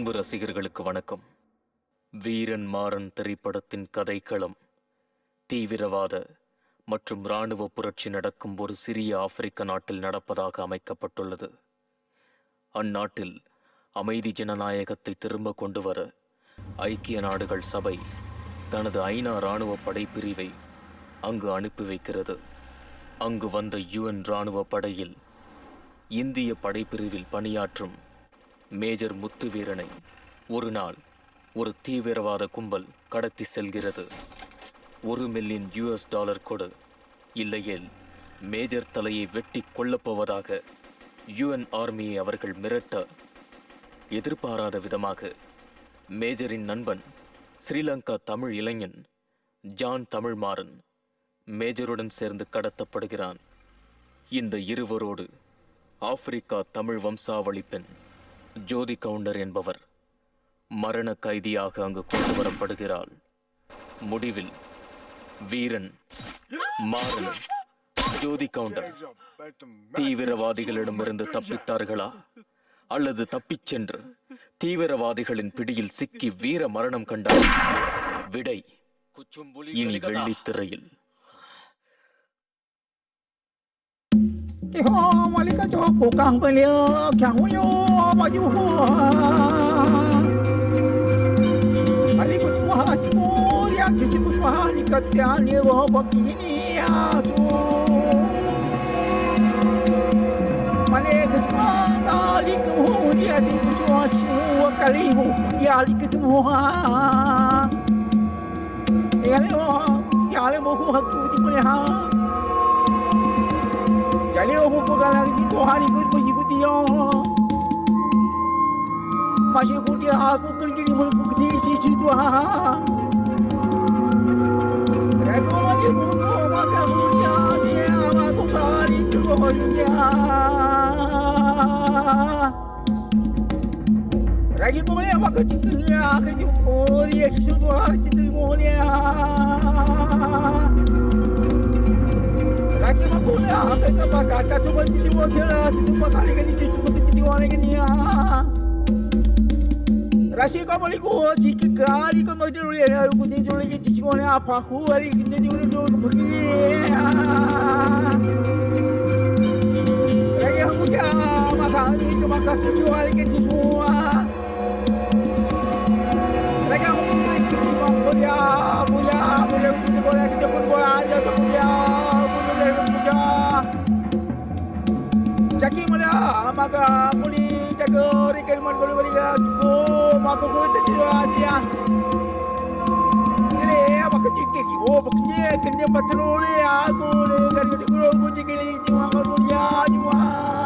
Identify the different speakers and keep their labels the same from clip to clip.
Speaker 1: அன்பு ரசிகர்களுக்கு வணக்கம் வீரன் மாறன் திரைப்படத்தின் கதைக்களம் தீவிரவாத மற்றும் இராணுவ புரட்சி நடக்கும் ஒரு சிறிய ஆப்பிரிக்க நாட்டில் நடப்பதாக அமைக்கப்பட்டுள்ளது அந்நாட்டில் அமைதி ஜனநாயகத்தை திரும்ப கொண்டு வர ஐக்கிய நாடுகள் சபை தனது ஐநா இராணுவ படைப்பிரிவை அங்கு அனுப்பி வைக்கிறது அங்கு வந்த யுஎன் இராணுவ படையில் இந்திய படைப்பிரிவில் பணியாற்றும் மேஜர் முத்துவீரனை ஒரு நாள் ஒரு தீவிரவாத கும்பல் கடத்தி செல்கிறது ஒரு மில்லியன் யுஎஸ் டாலர் கொடு இல்லையேல் மேஜர் தலையை வெட்டி கொல்லப்போவதாக யுஎன் ஆர்மியை அவர்கள் மிரட்ட எதிர்பாராத விதமாக மேஜரின் நண்பன் ஸ்ரீலங்கா தமிழ் இளைஞன் ஜான் தமிழ்மாறன் மேஜருடன் சேர்ந்து கடத்தப்படுகிறான் இந்த இருவரோடு ஆப்பிரிக்கா தமிழ் வம்சாவளி பெண் ஜோதி கவுண்டர் என்பவர் மரண கைதியாக அங்கு கொண்டு வரப்படுகிறாள் முடிவில் வீரன் மாறன் ஜோதி கவுண்டர் தீவிரவாதிகளிடமிருந்து தப்பித்தார்களா அல்லது தப்பிச் சென்று தீவிரவாதிகளின் பிடியில் சிக்கி வீர மரணம் கண்டார் விடை இனி வெள்ளித்திரையில்
Speaker 2: Iho malika cho ko kang pelio kyang yo maju ho Ali kut mo ha chpur ya kisi kut ma ni katya ni wo bakini asu Male kut ma kali ku dia di ku chu chu kali ho ya li kut mo ha Ya le ho ya le mo ho ha ku di mo ha Kali aku pegang lagi tu hari aku pergi ikut dia. Masih ikut dia aku kerja di mana aku di sisi tu ha. Ragu mati aku maka aku dia dia aku kali tu aku dia. Ragi ko mali apa kecil aku di Korea kisu tu hari tu ngolia. Lagi makula haka ka baka ta tuba titi wa kira ti tuba kali kan ti tuba titi wa ne kan ya Rasi ka bali ko ji ki kali ko ma diru le na ku ti jole ki ti ko ne apa ku ari ki ti jole do ko bagi Lagi aku ja maka ni ka maka tu tu ari ki ti fuwa Lagi aku ki ti ko ko ya ko ya ko le tu ko ya ki ti ko ko ya ya ko ya Jaki mala maga muni jago rikan man golu golu ga tuko mako ko te jiwa dia Ele apa ke jikiri o baknya kenya patroli aku le gar gar guru ko jikiri jiwa ko dia jiwa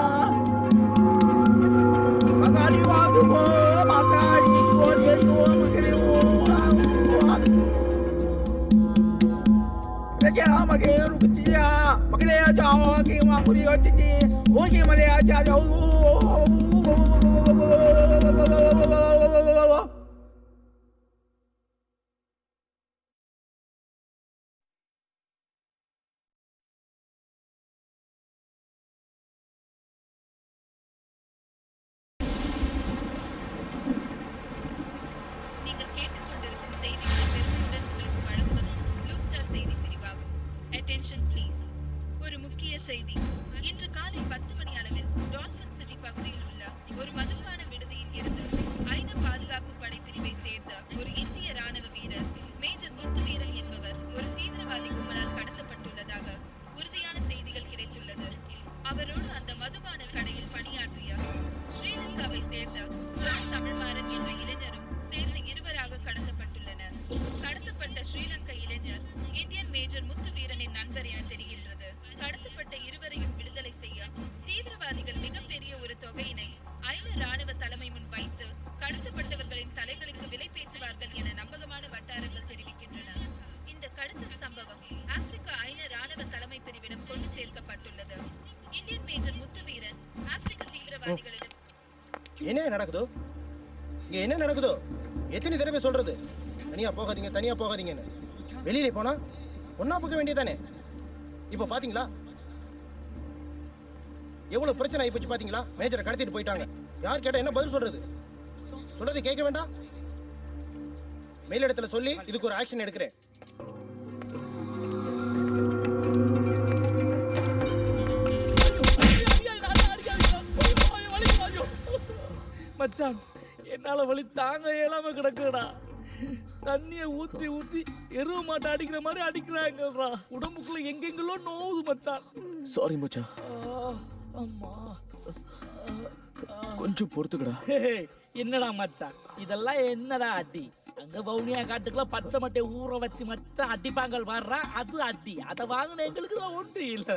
Speaker 2: Magari wa tu ko magari jiwa dia jiwa magari wa Lagi amage rukiya magale jawo ke ma muri otiti oge male aja jawo
Speaker 3: நீங்கள் கேட்டுக்கொண்டிருக்கும் செய்திகளை பெருமையுடன் உங்களுக்கு வழங்குவது blue star செய்தி பிரிவாகும் attention please ஒரு முக்கிய செய்தி இன்று காலை பத்து மணி அளவில் டால்பின் சிட்டி பகுதியில் உள்ள ஒரு மதுபான விடுதியில் இருந்து ஐநா பாதுகாப்பு படை பிரிவை சேர்ந்த ஒரு இந்திய ராணுவ வீரர் மேஜர் முத்துவீரன் என்பவர் ஒரு தீவிரவாதி கும்பலால் கடத்தப்பட்டுள்ளதாக உறுதியான செய்திகள் கிடைத்துள்ளது அவரோடு அந்த மதுபான கடையில் பணியாற்றிய ஸ்ரீலங்காவை சேர்ந்த ஜான் தமிழ்மாறன் என்ற இளைஞரும் சேர்ந்து இருவராக கடத்தப்பட்டுள்ளனர் கடத்தப்பட்ட ஸ்ரீலங்கா இளைஞர் இந்தியன் மேஜர் முத்துவீரனின் நண்பர் என தெரிகிறது கடத்தப்பட்ட இருவரையும் விடுதலை செய்ய தீவிரவாதிகள் மிகப்பெரிய ஒரு தொகையினை ஐநா ராணுவ தலைமை முன் வைத்து கடத்தப்பட்டவர்களின் தலைகளுக்கு விலை பேசுவார்கள் என நம்பகமான வட்டாரங்கள் தெரிவிக்கின்றன இந்த கடத்தல் சம்பவம் ஆப்பிரிக்கா ஐநா ராணுவ தலைமை பிரிவிடம் கொண்டு சேர்க்கப்பட்டுள்ளது இந்தியன் மேஜர் முத்துவீரன் ஆப்பிரிக்க தீவிரவாதிகளிடம்
Speaker 4: என்ன நடக்குதோ இங்க என்ன நடக்குதோ எத்தனை தடவை சொல்றது தனியா போகாதீங்க தனியா போகாதீங்கன்னு வெளியில போனா ஒன்னா போக வேண்டியதானே இப்போ பாத்தீங்களா எவ்வளவு பிரச்சனை ஆகி போச்சு பாத்தீங்களா மேஜரை கடத்திட்டு போயிட்டாங்க யார் கேட்டா என்ன பதில் சொல்றது சொல்றது கேட்க வேண்டாம் மேல் இடத்துல சொல்லி இதுக்கு ஒரு ஆக்ஷன் எடுக்கிறேன்
Speaker 5: மச்சான் என்னால வலி தாங்க இயலாம கிடக்குடா தண்ணிய ஊத்தி ஊத்தி எருவ மாட்டை அடிக்கிற மாதிரி அடிக்கிறாங்கடா உடம்புக்குள்ள எங்கெங்கெல்லோ நோவுது மச்சான்
Speaker 1: சாரி மச்சான்
Speaker 5: ஆ, அம்மா
Speaker 1: கொஞ்சம் பொறுத்துக்கடா
Speaker 5: ஹே, என்னடா மச்சான் இதெல்லாம் என்னடா அடி அங்க வவுனியா காட்டுக்குள்ள பச்சை மட்டை ஊற வச்சு மச்சான் அடிப்பாங்கள் வர்றா அது அடி அதை வாங்கின எங்களுக்கு இதெல்லாம் ஒன்று இல்ல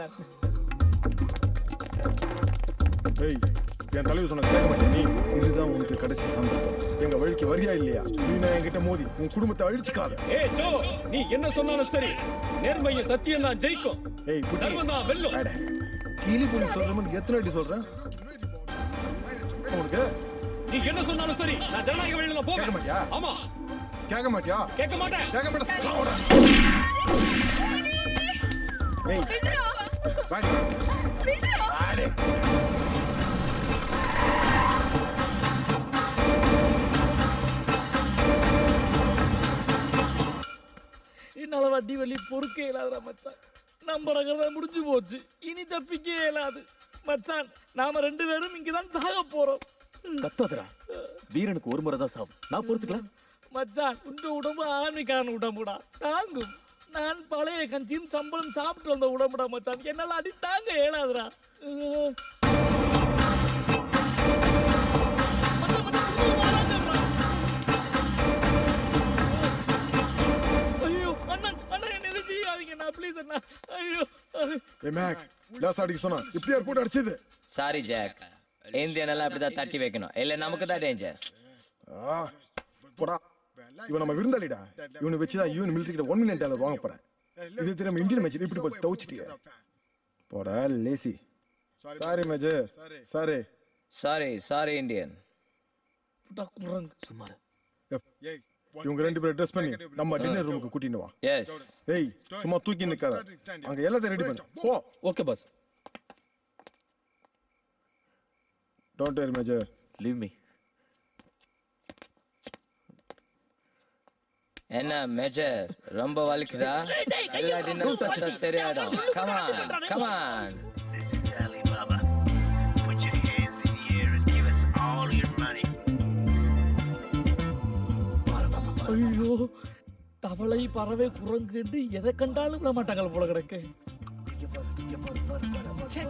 Speaker 6: ஏய் என் தலைவர் சொன்ன கேட்க மாட்டேன் நீ இதுதான் உனக்கு கடைசி சந்தர்ப்பம் எங்க வழிக்கு வரியா இல்லையா நீ நான் என்கிட்ட மோதி உன் குடும்பத்தை அழிச்சுக்காத
Speaker 7: ஏய் ஜோ நீ என்ன சொன்னாலும் சரி நேர்மைய சத்தியம் தான் ஜெயிக்கும்
Speaker 6: ஏய் புட்டி
Speaker 7: தர்மம் தான் வெல்லும்
Speaker 6: அட, கிளி பொண்ணு சொல்றேன் எத்தனை வாட்டி சொல்றேன் உனக்கு
Speaker 7: நீ என்ன சொன்னாலும் சரி நான் ஜனநாயக வழியில தான்
Speaker 6: கேட்க
Speaker 7: போவேன்
Speaker 6: மாட்டியா
Speaker 7: ஆமா
Speaker 6: கேட்க மாட்டியா
Speaker 7: கேட்க மாட்டேன்
Speaker 6: கேட்க மாட்டேன் சாவுடா. ஏய் வாடி. வாடி.
Speaker 5: என்னால வட்டி வள்ளி பொறுக்க இயலாதுடா மச்சான் நம்ம கதை முடிஞ்சு போச்சு இனி தப்பிக்க இயலாது மச்சான் நாம ரெண்டு பேரும் இங்கதான் சாக போறோம்
Speaker 1: கத்தாதடா வீரனுக்கு ஒரு முறை தான் சாவு நான் பொறுத்துக்கலாம்
Speaker 5: மச்சான் உங்க உடம்பு ஆர்மிக்கான உடம்புடா தாங்கும் நான் பழைய கஞ்சியும் சம்பளம் சாப்பிட்டு வந்த உடம்புடா மச்சான் என்னால அடி தாங்க இயலாதுடா அஹ். மச்சான், மச்சான், திரும்ப வராதடா. ஐயோ அண்ணன் அண்ணன் என்ன எதுவும் செய்யாதீங்க நான் ப்ளீஸ் அண்ணா ஐயோ அது-
Speaker 6: ஏய் மேக் லாஸ்ட் அடிக்க சொன்னா இப்படியா போட்டு அடிச்சது
Speaker 8: சாரி ஜாக் இந்தியனெல்லாம் இப்படிதான் தட்டி வைக்கணும் இல்ல நமக்கு தான் டேஞ்சர்
Speaker 6: ஆ, போடா இவன் நம்ம விருந்தாளிடா இவனை வச்சுதான் யூன் மிலிட்டரி கிட்ட ஒன் மில்லியன் டாலர் வாங்க போறேன் இது தெரியாம இந்தியன் மேட்ச் இப்படி போட்டு தவிச்சிட்டிய போடா lazy sorry major sorry
Speaker 8: sorry sorry Indian
Speaker 5: புட்டா குரங்கு
Speaker 1: சுமார்
Speaker 6: இவங்க ரெண்டு பேரும் ட்ரெஸ் பண்ணி நம்ம டின்னர் ரூமுக்கு கூட்டிட்டு வா
Speaker 8: எஸ்
Speaker 6: ஏய் சும்மா தூக்கி நிக்காத அங்க எல்லாத்தையும் ரெடி பண்ணு போ
Speaker 7: okay boss
Speaker 6: don't worry major
Speaker 1: leave me
Speaker 8: என்ன மேஜர் ரொம்ப வலிக்குதா எல்லா டின்னர் சாப்பிட்டா சரியாயிடும் come on come on
Speaker 9: This is Alibaba. Put your hands in the air and give us all your money.
Speaker 5: ஐயோ தவளை பறவை குரங்குன்னு எதை கண்டாலும் விட மாட்டாங்க போல கிடக்கு ச்சே.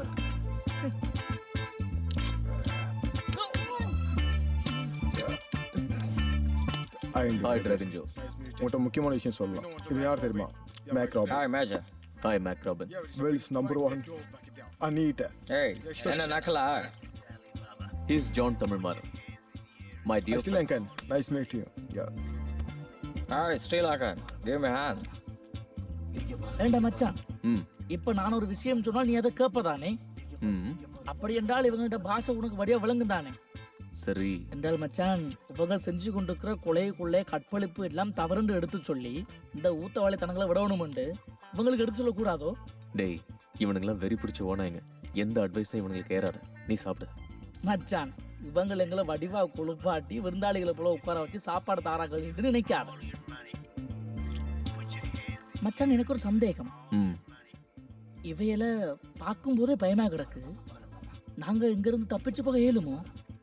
Speaker 1: ஹாய் டிராகன் ஜோ
Speaker 6: உங்கள்கிட்ட முக்கியமான விஷயம் சொல்லலாம் இது யார் தெரியுமா Mack Robert
Speaker 8: hi major
Speaker 1: hi Mack Robin
Speaker 6: world's number one அனீட்ட
Speaker 8: ஏய் என்ன நக்கலா
Speaker 1: he's John Tamilmaran my dear
Speaker 6: Sri Lankan nice meet you yeah
Speaker 8: hi Sri Lankan give me hand
Speaker 5: ஏண்டா மச்சான்
Speaker 1: ம்
Speaker 5: இப்ப நான் ஒரு விஷயம் சொன்னா நீ அதை கேட்பதானே
Speaker 1: ம்
Speaker 5: அப்படி என்றால் இவங்ககிட்ட பாஷை உனக்கு வடியா விளங்குதானே
Speaker 1: சரி
Speaker 5: என்றால் மச்சான் இவங்க செஞ்சு கொண்டிருக்கிற கொலை கொள்ளை கற்பழிப்பு எல்லாம் தவறுன்னு எடுத்து சொல்லி இந்த ஊத்தவாளி தனங்களை விடணும்ண்டு இவங்களுக்கு எடுத்து சொல்லக்கூடாதோ
Speaker 1: டேய் இவனுங்கெல்லாம் வெறி பிடிச்ச ஓனாங்க எந்த அட்வைஸும் இவனுங்களுக்கு ஏறாது நீ சாப்பிடு
Speaker 5: மச்சான் இவங்க எங்களை வடிவா குளிப்பாட்டி விருந்தாளிகளை போல உட்கார வச்சு சாப்பாடு தாராங்கன்னு நினைக்காத மச்சான் எனக்கு ஒரு சந்தேகம்
Speaker 1: ம்
Speaker 5: இவையில பார்க்கும்போதே பயமா கிடக்கு நாங்க இங்கிருந்து தப்பிச்சு போக இயலுமோ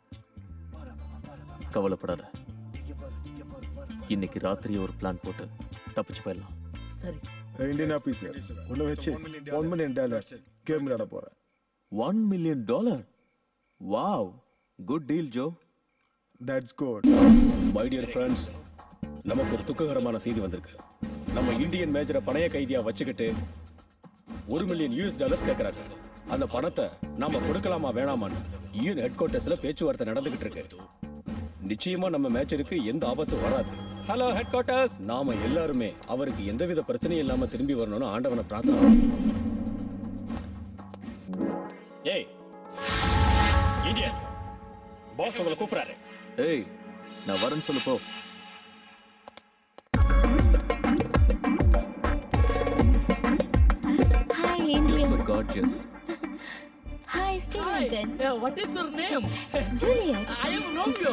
Speaker 1: கவலைப்படாத இன்னைக்கு ராத்திரி ஒரு பிளான் போட்டு தப்பிச்சு போயிடலாம்
Speaker 5: சரி
Speaker 6: இந்தியன் ஆபீசர் உன்னை வச்சு ஒன் மில்லியன் டாலர் கேம் விளையாட போறேன்
Speaker 1: one million dollar wow good deal Joe
Speaker 6: that's good
Speaker 7: my dear friends நமக்கு ஒரு துக்ககரமான செய்தி வந்திருக்கு நம்ம இந்தியன் மேஜரை பணைய கைதியா வச்சுக்கிட்டு ஒரு மில்லியன் யூஎஸ் டாலர்ஸ் கேட்கறாங்க அந்த பணத்தை நாம கொடுக்கலாமா வேணாமான்னு யூஎன் ஹெட் குவார்ட்டர்ஸ்ல பேச்சுவார்த்தை நடந்துகிட்டு இருக்கு நிச்சயமா நம்ம மேட்சருக்கு எந்த ஆபத்தும் வராது ஹலோ ஹெட் குவார்ட்டர்ஸ் நாம எல்லாருமே அவருக்கு எந்தவித பிரச்சனையும் இல்லாம திரும்பி வரணும்னு ஆண்டவனை பிரார்த்தனை பண்ணோம். ஏய் இந்தியன்ஸ் பாஸ் உங்களை கூப்பிடுறாரு
Speaker 1: ஏய் நான் வரேன்னு சொல்லு போ
Speaker 10: Hi,
Speaker 1: You're
Speaker 10: Indian.
Speaker 1: so gorgeous.
Speaker 10: Hi, Hi, Stephen.
Speaker 5: Hi. Uh, what is your name?
Speaker 10: Juliet.
Speaker 5: I am Romeo.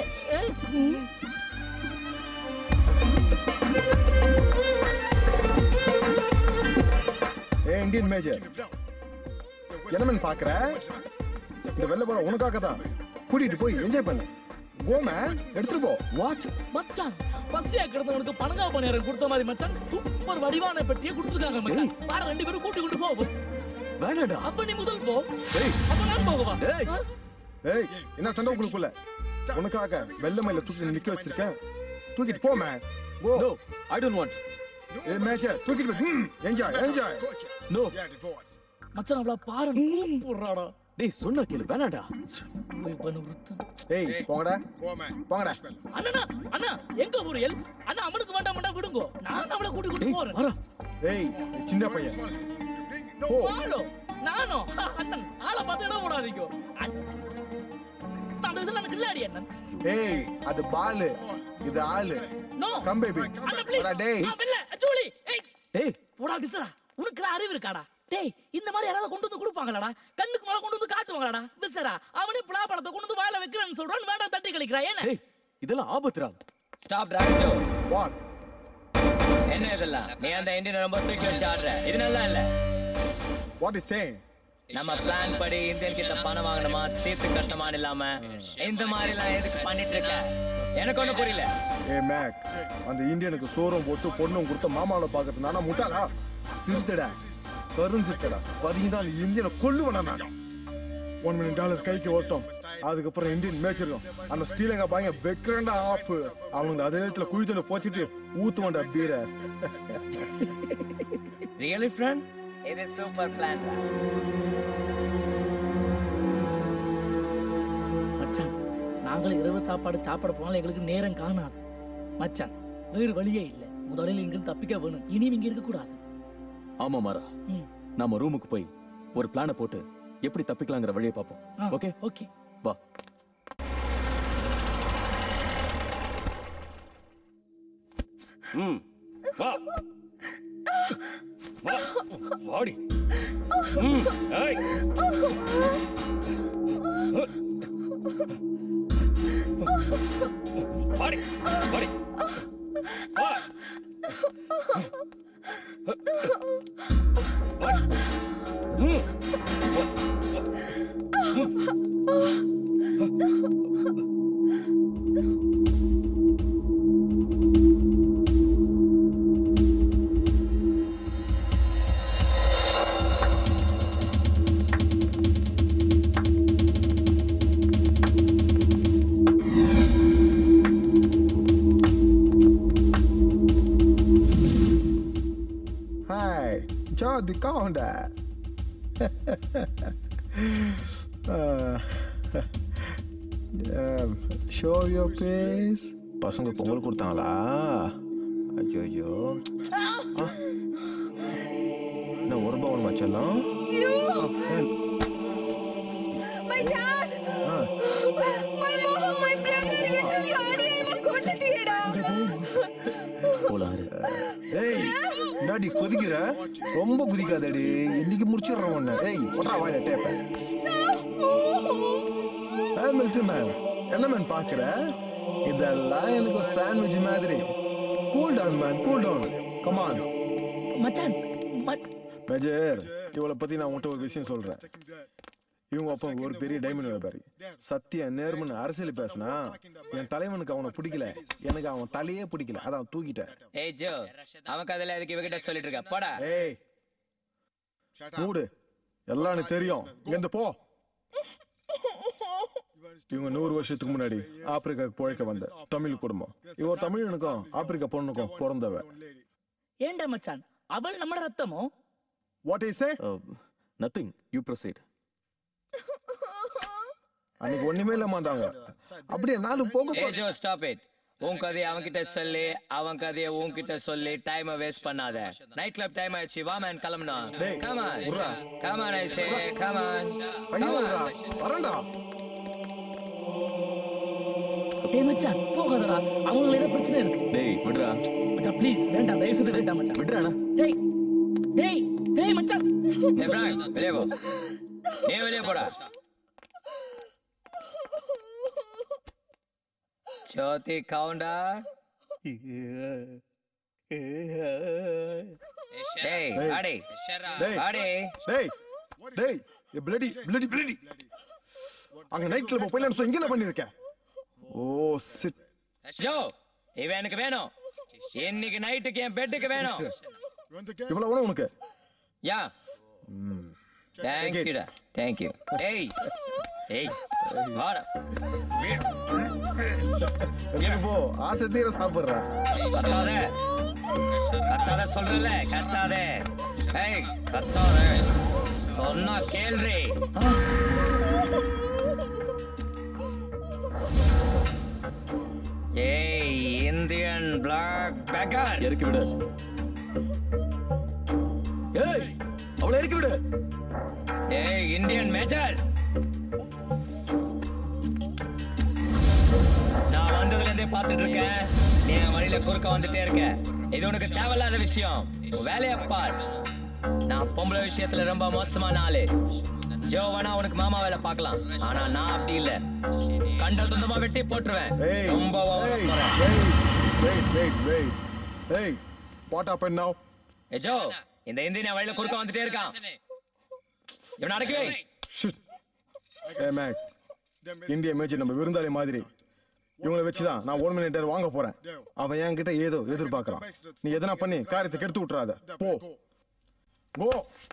Speaker 6: ஏ இந்தியன் மேஜர் என்னமன் பாக்குற இந்த வெள்ள போற உனக்காக தான் கூட்டிட்டு போய் என்ஜாய் பண்ணு கோம எடுத்துட்டு போ
Speaker 1: வாட்
Speaker 5: மச்சான் பசியா கிடந்தவனுக்கு பணங்கா பணியாரம் கொடுத்த மாதிரி மச்சான் சூப்பர் வடிவான பெட்டியை கொடுத்துருக்காங்க மச்சான் வார ரெண்டு பேரும் கூட்டி கொண்டு போ
Speaker 1: வேணாடா
Speaker 5: அப்ப நீ முதல் போ அப்ப நான் போகவா ஆ?
Speaker 6: ஏய் என்ன சண்டை உங்களுக்குள்ள உனக்காக வெள்ள மயில தூக்கி நிக்க வச்சிருக்கேன் தூக்கிட்டு போ man go
Speaker 1: no I don't want
Speaker 6: ஏ மேஜர் தூக்கிட்டு போய் என்ஜாய் என்ஜாய்
Speaker 1: நோ
Speaker 5: மச்சான் அவள பாரு கூப்பிடுறாடா
Speaker 1: டேய் சொன்னா கேளு வேணாடா
Speaker 5: இப்ப நிறுத்தம்
Speaker 6: ஏய் போங்கடா போங்கடா
Speaker 5: அண்ணா அண்ணா எங்க ஊரியல் அண்ணா அவனுக்கு வேண்டாம் வேண்டாம் விடுங்கோ நான் அவளை கூட்டி கொண்டு போறேன்
Speaker 1: வரா
Speaker 6: ஏய் சின்ன பையன் போ
Speaker 5: வாழோ நானோ அண்ணன் ஆளை பார்த்து இடம் போடாதீங்க அண்ணன், அந்த விஷயம் எனக்கு இல்லாடி அண்ணன்
Speaker 6: ஏய் அது பாலு இது ஆளு
Speaker 5: நோ
Speaker 6: கம் பேபி
Speaker 5: அண்ணா ப்ளீஸ்
Speaker 6: டேய்
Speaker 5: வெல்ல ஜூலி ஏய்
Speaker 1: டேய்
Speaker 5: போடா விசரா உனக்கு அறிவு இருக்காடா டேய் இந்த மாதிரி யாராவது கொண்டு வந்து கொடுப்பாங்களாடா கண்ணுக்கு மேல கொண்டு வந்து காட்டுவாங்களாடா விசரா அவனே புலா படத்தை கொண்டு வந்து வாயில வைக்கிறேன்னு சொல்றான் வேண்டாம் தட்டி கழிக்கிறா ஏன்னா
Speaker 1: டேய் இதெல்லாம் ஆபத்துடா
Speaker 8: ஸ்டாப் ராஜோ
Speaker 6: வாட்
Speaker 8: என்ன இதெல்லாம் நீ அந்த இந்தியன் ரொம்ப தூக்கி வச்சு ஆடுற இது நல்லா இல்ல
Speaker 6: வாட் இஸ் சேயிங்
Speaker 8: நம்ம பிளான் படி இந்தியன் கிட்ட பணம் வாங்கணுமா தீர்த்து கஷ்டமா இல்லாம இந்த மாதிரி எல்லாம் எதுக்கு பண்ணிட்டு இருக்க எனக்கு ஒண்ணும் புரியல
Speaker 6: ஏ மேக் அந்த இந்தியனுக்கு சோறும் போட்டு பொண்ணும் கொடுத்த மாமாவை பார்க்கறது நானா முட்டாளா சிரித்தடா கரும் சிரித்தடா பதினஞ்சு இந்தியனை கொல்லுவேனா நான் ஒன் மில்லியன் டாலர் கைக்கு ஓட்டம் அதுக்கப்புறம் இந்தியன் மேய்ச்சிருக்கோம் அந்த ஸ்ரீலங்கா பாங்க வெக்கிறண்டா ஆப்பு அவங்க அதே நேரத்துல குழி தண்ணி போச்சுட்டு ஊத்துவான்டா பீரை
Speaker 8: ரியலி ஃப்ரெண்ட் இது சூப்பர் பிளான்
Speaker 5: மச்சான் நாங்களும் இரவு சாப்பாடு சாப்பிட போனாலும் எங்களுக்கு நேரம் காணாது மச்சான் வேறு வழியே இல்லை முதலில் இங்கிருந்து தப்பிக்க வேணும் இனி இங்க இருக்க கூடாது
Speaker 1: ஆமா மாறா
Speaker 5: ம்.
Speaker 1: நாம ரூமுக்கு போய் ஒரு பிளானை போட்டு எப்படி தப்பிக்கலாங்கிற வழியை பார்ப்போம் ஓகே
Speaker 5: ஓகே
Speaker 1: வா
Speaker 7: ம் வா வா வாடி ம் ஏய் வாடி வாடி வா வாடி ம்
Speaker 6: Hi, Jordi Conda. uh, um, show your face. பசங்க பொங்கல் கொடுத்தாங்களா ஐயோ ஐயோ என்ன ஒரு ரூபாய் ஒன்று மச்செல்லாம்
Speaker 10: My dad! My mom, my brother, எங்க யாரையும் இவன் கொண்டுட்டியேடா.
Speaker 1: போலாரு
Speaker 6: ஏய் என்னடி கொதிக்கிற ரொம்ப குதிக்காதடி இன்னைக்கு முடிச்சிடுறோம் ஒன்று ஏய் ஒன்றா வாயில டேப்ப ஏய் மில்ட்ரி மேன் என்ன மேன் பார்க்குற இதெல்லாம் எனக்கு சாண்ட்விச் மாதிரி cool down man cool down come on
Speaker 5: மச்சான் மச்-
Speaker 6: மேஜர் இவளை பத்தி நான் உன்கிட்ட ஒரு விஷயம் சொல்றேன் இவங்க அப்பா ஒரு பெரிய டைமண்ட் வியாபாரி சத்திய நேர்மன்னு அரசியல் பேசினா என் தலைவனுக்கு அவனை பிடிக்கல எனக்கு அவன் தலையே பிடிக்கல அதான் தூக்கிட்டேன்
Speaker 8: ஏய் ஜோ அவன் கதையில எதுக்கு இவகிட்ட சொல்லிட்டு இருக்க போடா
Speaker 6: ஏய் மூடு எல்லாம் எனக்கு தெரியும் இங்க போ இவங்க நூறு வருஷத்துக்கு முன்னாடி ஆப்பிரிக்காவுக்கு பிழைக்க வந்த தமிழ் குடும்பம் இவ ஒரு தமிழனுக்கும் ஆப்பிரிக்கா பொண்ணுக்கும் பிறந்தவ
Speaker 5: ஏன்டா மச்சான் அவள் நம்ம ரத்தமோ
Speaker 6: what is say
Speaker 1: nothing you proceed
Speaker 6: அன்னைக்கு ஒண்ணுமே இல்லாம வந்தாங்க அப்படியே நாலு போக
Speaker 8: ஏய் ஜோ ஸ்டாப் இட் உன் கதையை அவன்கிட்ட சொல்லி அவன் கதையை உன்கிட்ட சொல்லி டைமை வேஸ்ட் பண்ணாத நைட் கிளப் டைம் ஆயிடுச்சு வா மேன் கிளம்பணும்
Speaker 6: டேய்,
Speaker 8: கமான்
Speaker 6: விட்றா.
Speaker 8: கமான் ஐ சே கமான்
Speaker 6: கையை விடுறா. வரேன்டா
Speaker 5: டேய் மச்சான் போகாதடா அவங்களுக்கு ஏதோ பிரச்சனை இருக்கு
Speaker 1: டேய் விடுறா
Speaker 5: மச்சான் ப்ளீஸ் வேண்டாம் தயவு செய்து வேண்டாம் மச்சான்
Speaker 1: விடுறானா
Speaker 5: டேய் டேய் டேய் மச்சான்
Speaker 8: ஏய் பிராங்க் வெளியே போ நீ வெளியே போடா ஜோதி கவுண்டா டேய் ஆடி
Speaker 6: டேய்
Speaker 8: ஆடி
Speaker 6: டேய் டேய் பிளடி பிளடி பிளடி அங்க நைட் கிளப் போயிலாம் இங்க என்ன பண்ணிருக்க ஓ சிட்
Speaker 8: ஜோ இவன் எனக்கு வேணும் இன்னைக்கு நைட்டுக்கு என் பெட்டுக்கு வேணும்
Speaker 6: இவ்வளவு வேணும் உனக்கு
Speaker 8: யா தேங்க்யூடா தேங்க்யூ ஏய் ஏய் வாடா
Speaker 6: எடுத்துட்டு போ ஆசை தீர சாப்பிடுறா
Speaker 8: கத்தாத கத்தாத சொல்றல கத்தாத ஏய் கத்தாத சொன்னா கேள்றி ஏய் இந்தியன் பிளாக் பேக்கர்
Speaker 1: இறக்கி விடு ஏய் அவளை இறக்கி விடு
Speaker 8: ஏய் இந்தியன் மேஜர் நான் வந்ததுல இருந்தே பார்த்துட்டு இருக்கேன் நீ என் வழியில குறுக்க வந்துட்டே இருக்க இது உனக்கு தேவையில்லாத விஷயம் உன் வேலைய பார் நான் பொம்பளை விஷயத்துல ரொம்ப மோசமான ஆளு ஜோ வேணா உனக்கு மாமா வேலை பார்க்கலாம் ஆனா நான் அப்படி இல்ல கண்ட துண்டமா வெட்டி போட்டுருவேன்
Speaker 6: ஏய்
Speaker 8: ரொம்ப over ஆ போற.
Speaker 6: வெயிட் வெயிட் வெயிட் ஏய் வாட் ஹேப்பன் நவ
Speaker 8: ஏய் ஜோ இந்த இந்தியன் என் வழியில குறுக்க வந்துட்டே இருக்கான் இவன் அடக்கி வை
Speaker 6: ஷிட் ஏ மேக் இந்திய மேட்ச் நம்ம விருந்தாளி மாதிரி இவங்கள வச்சுதான் நான் ஒன் மினிட் வாங்க போறேன் அவன் என்கிட்ட ஏதோ எதிர்பார்க்கறான் நீ எதனா பண்ணி காரியத்தை கெடுத்து விட்டுறாத போ go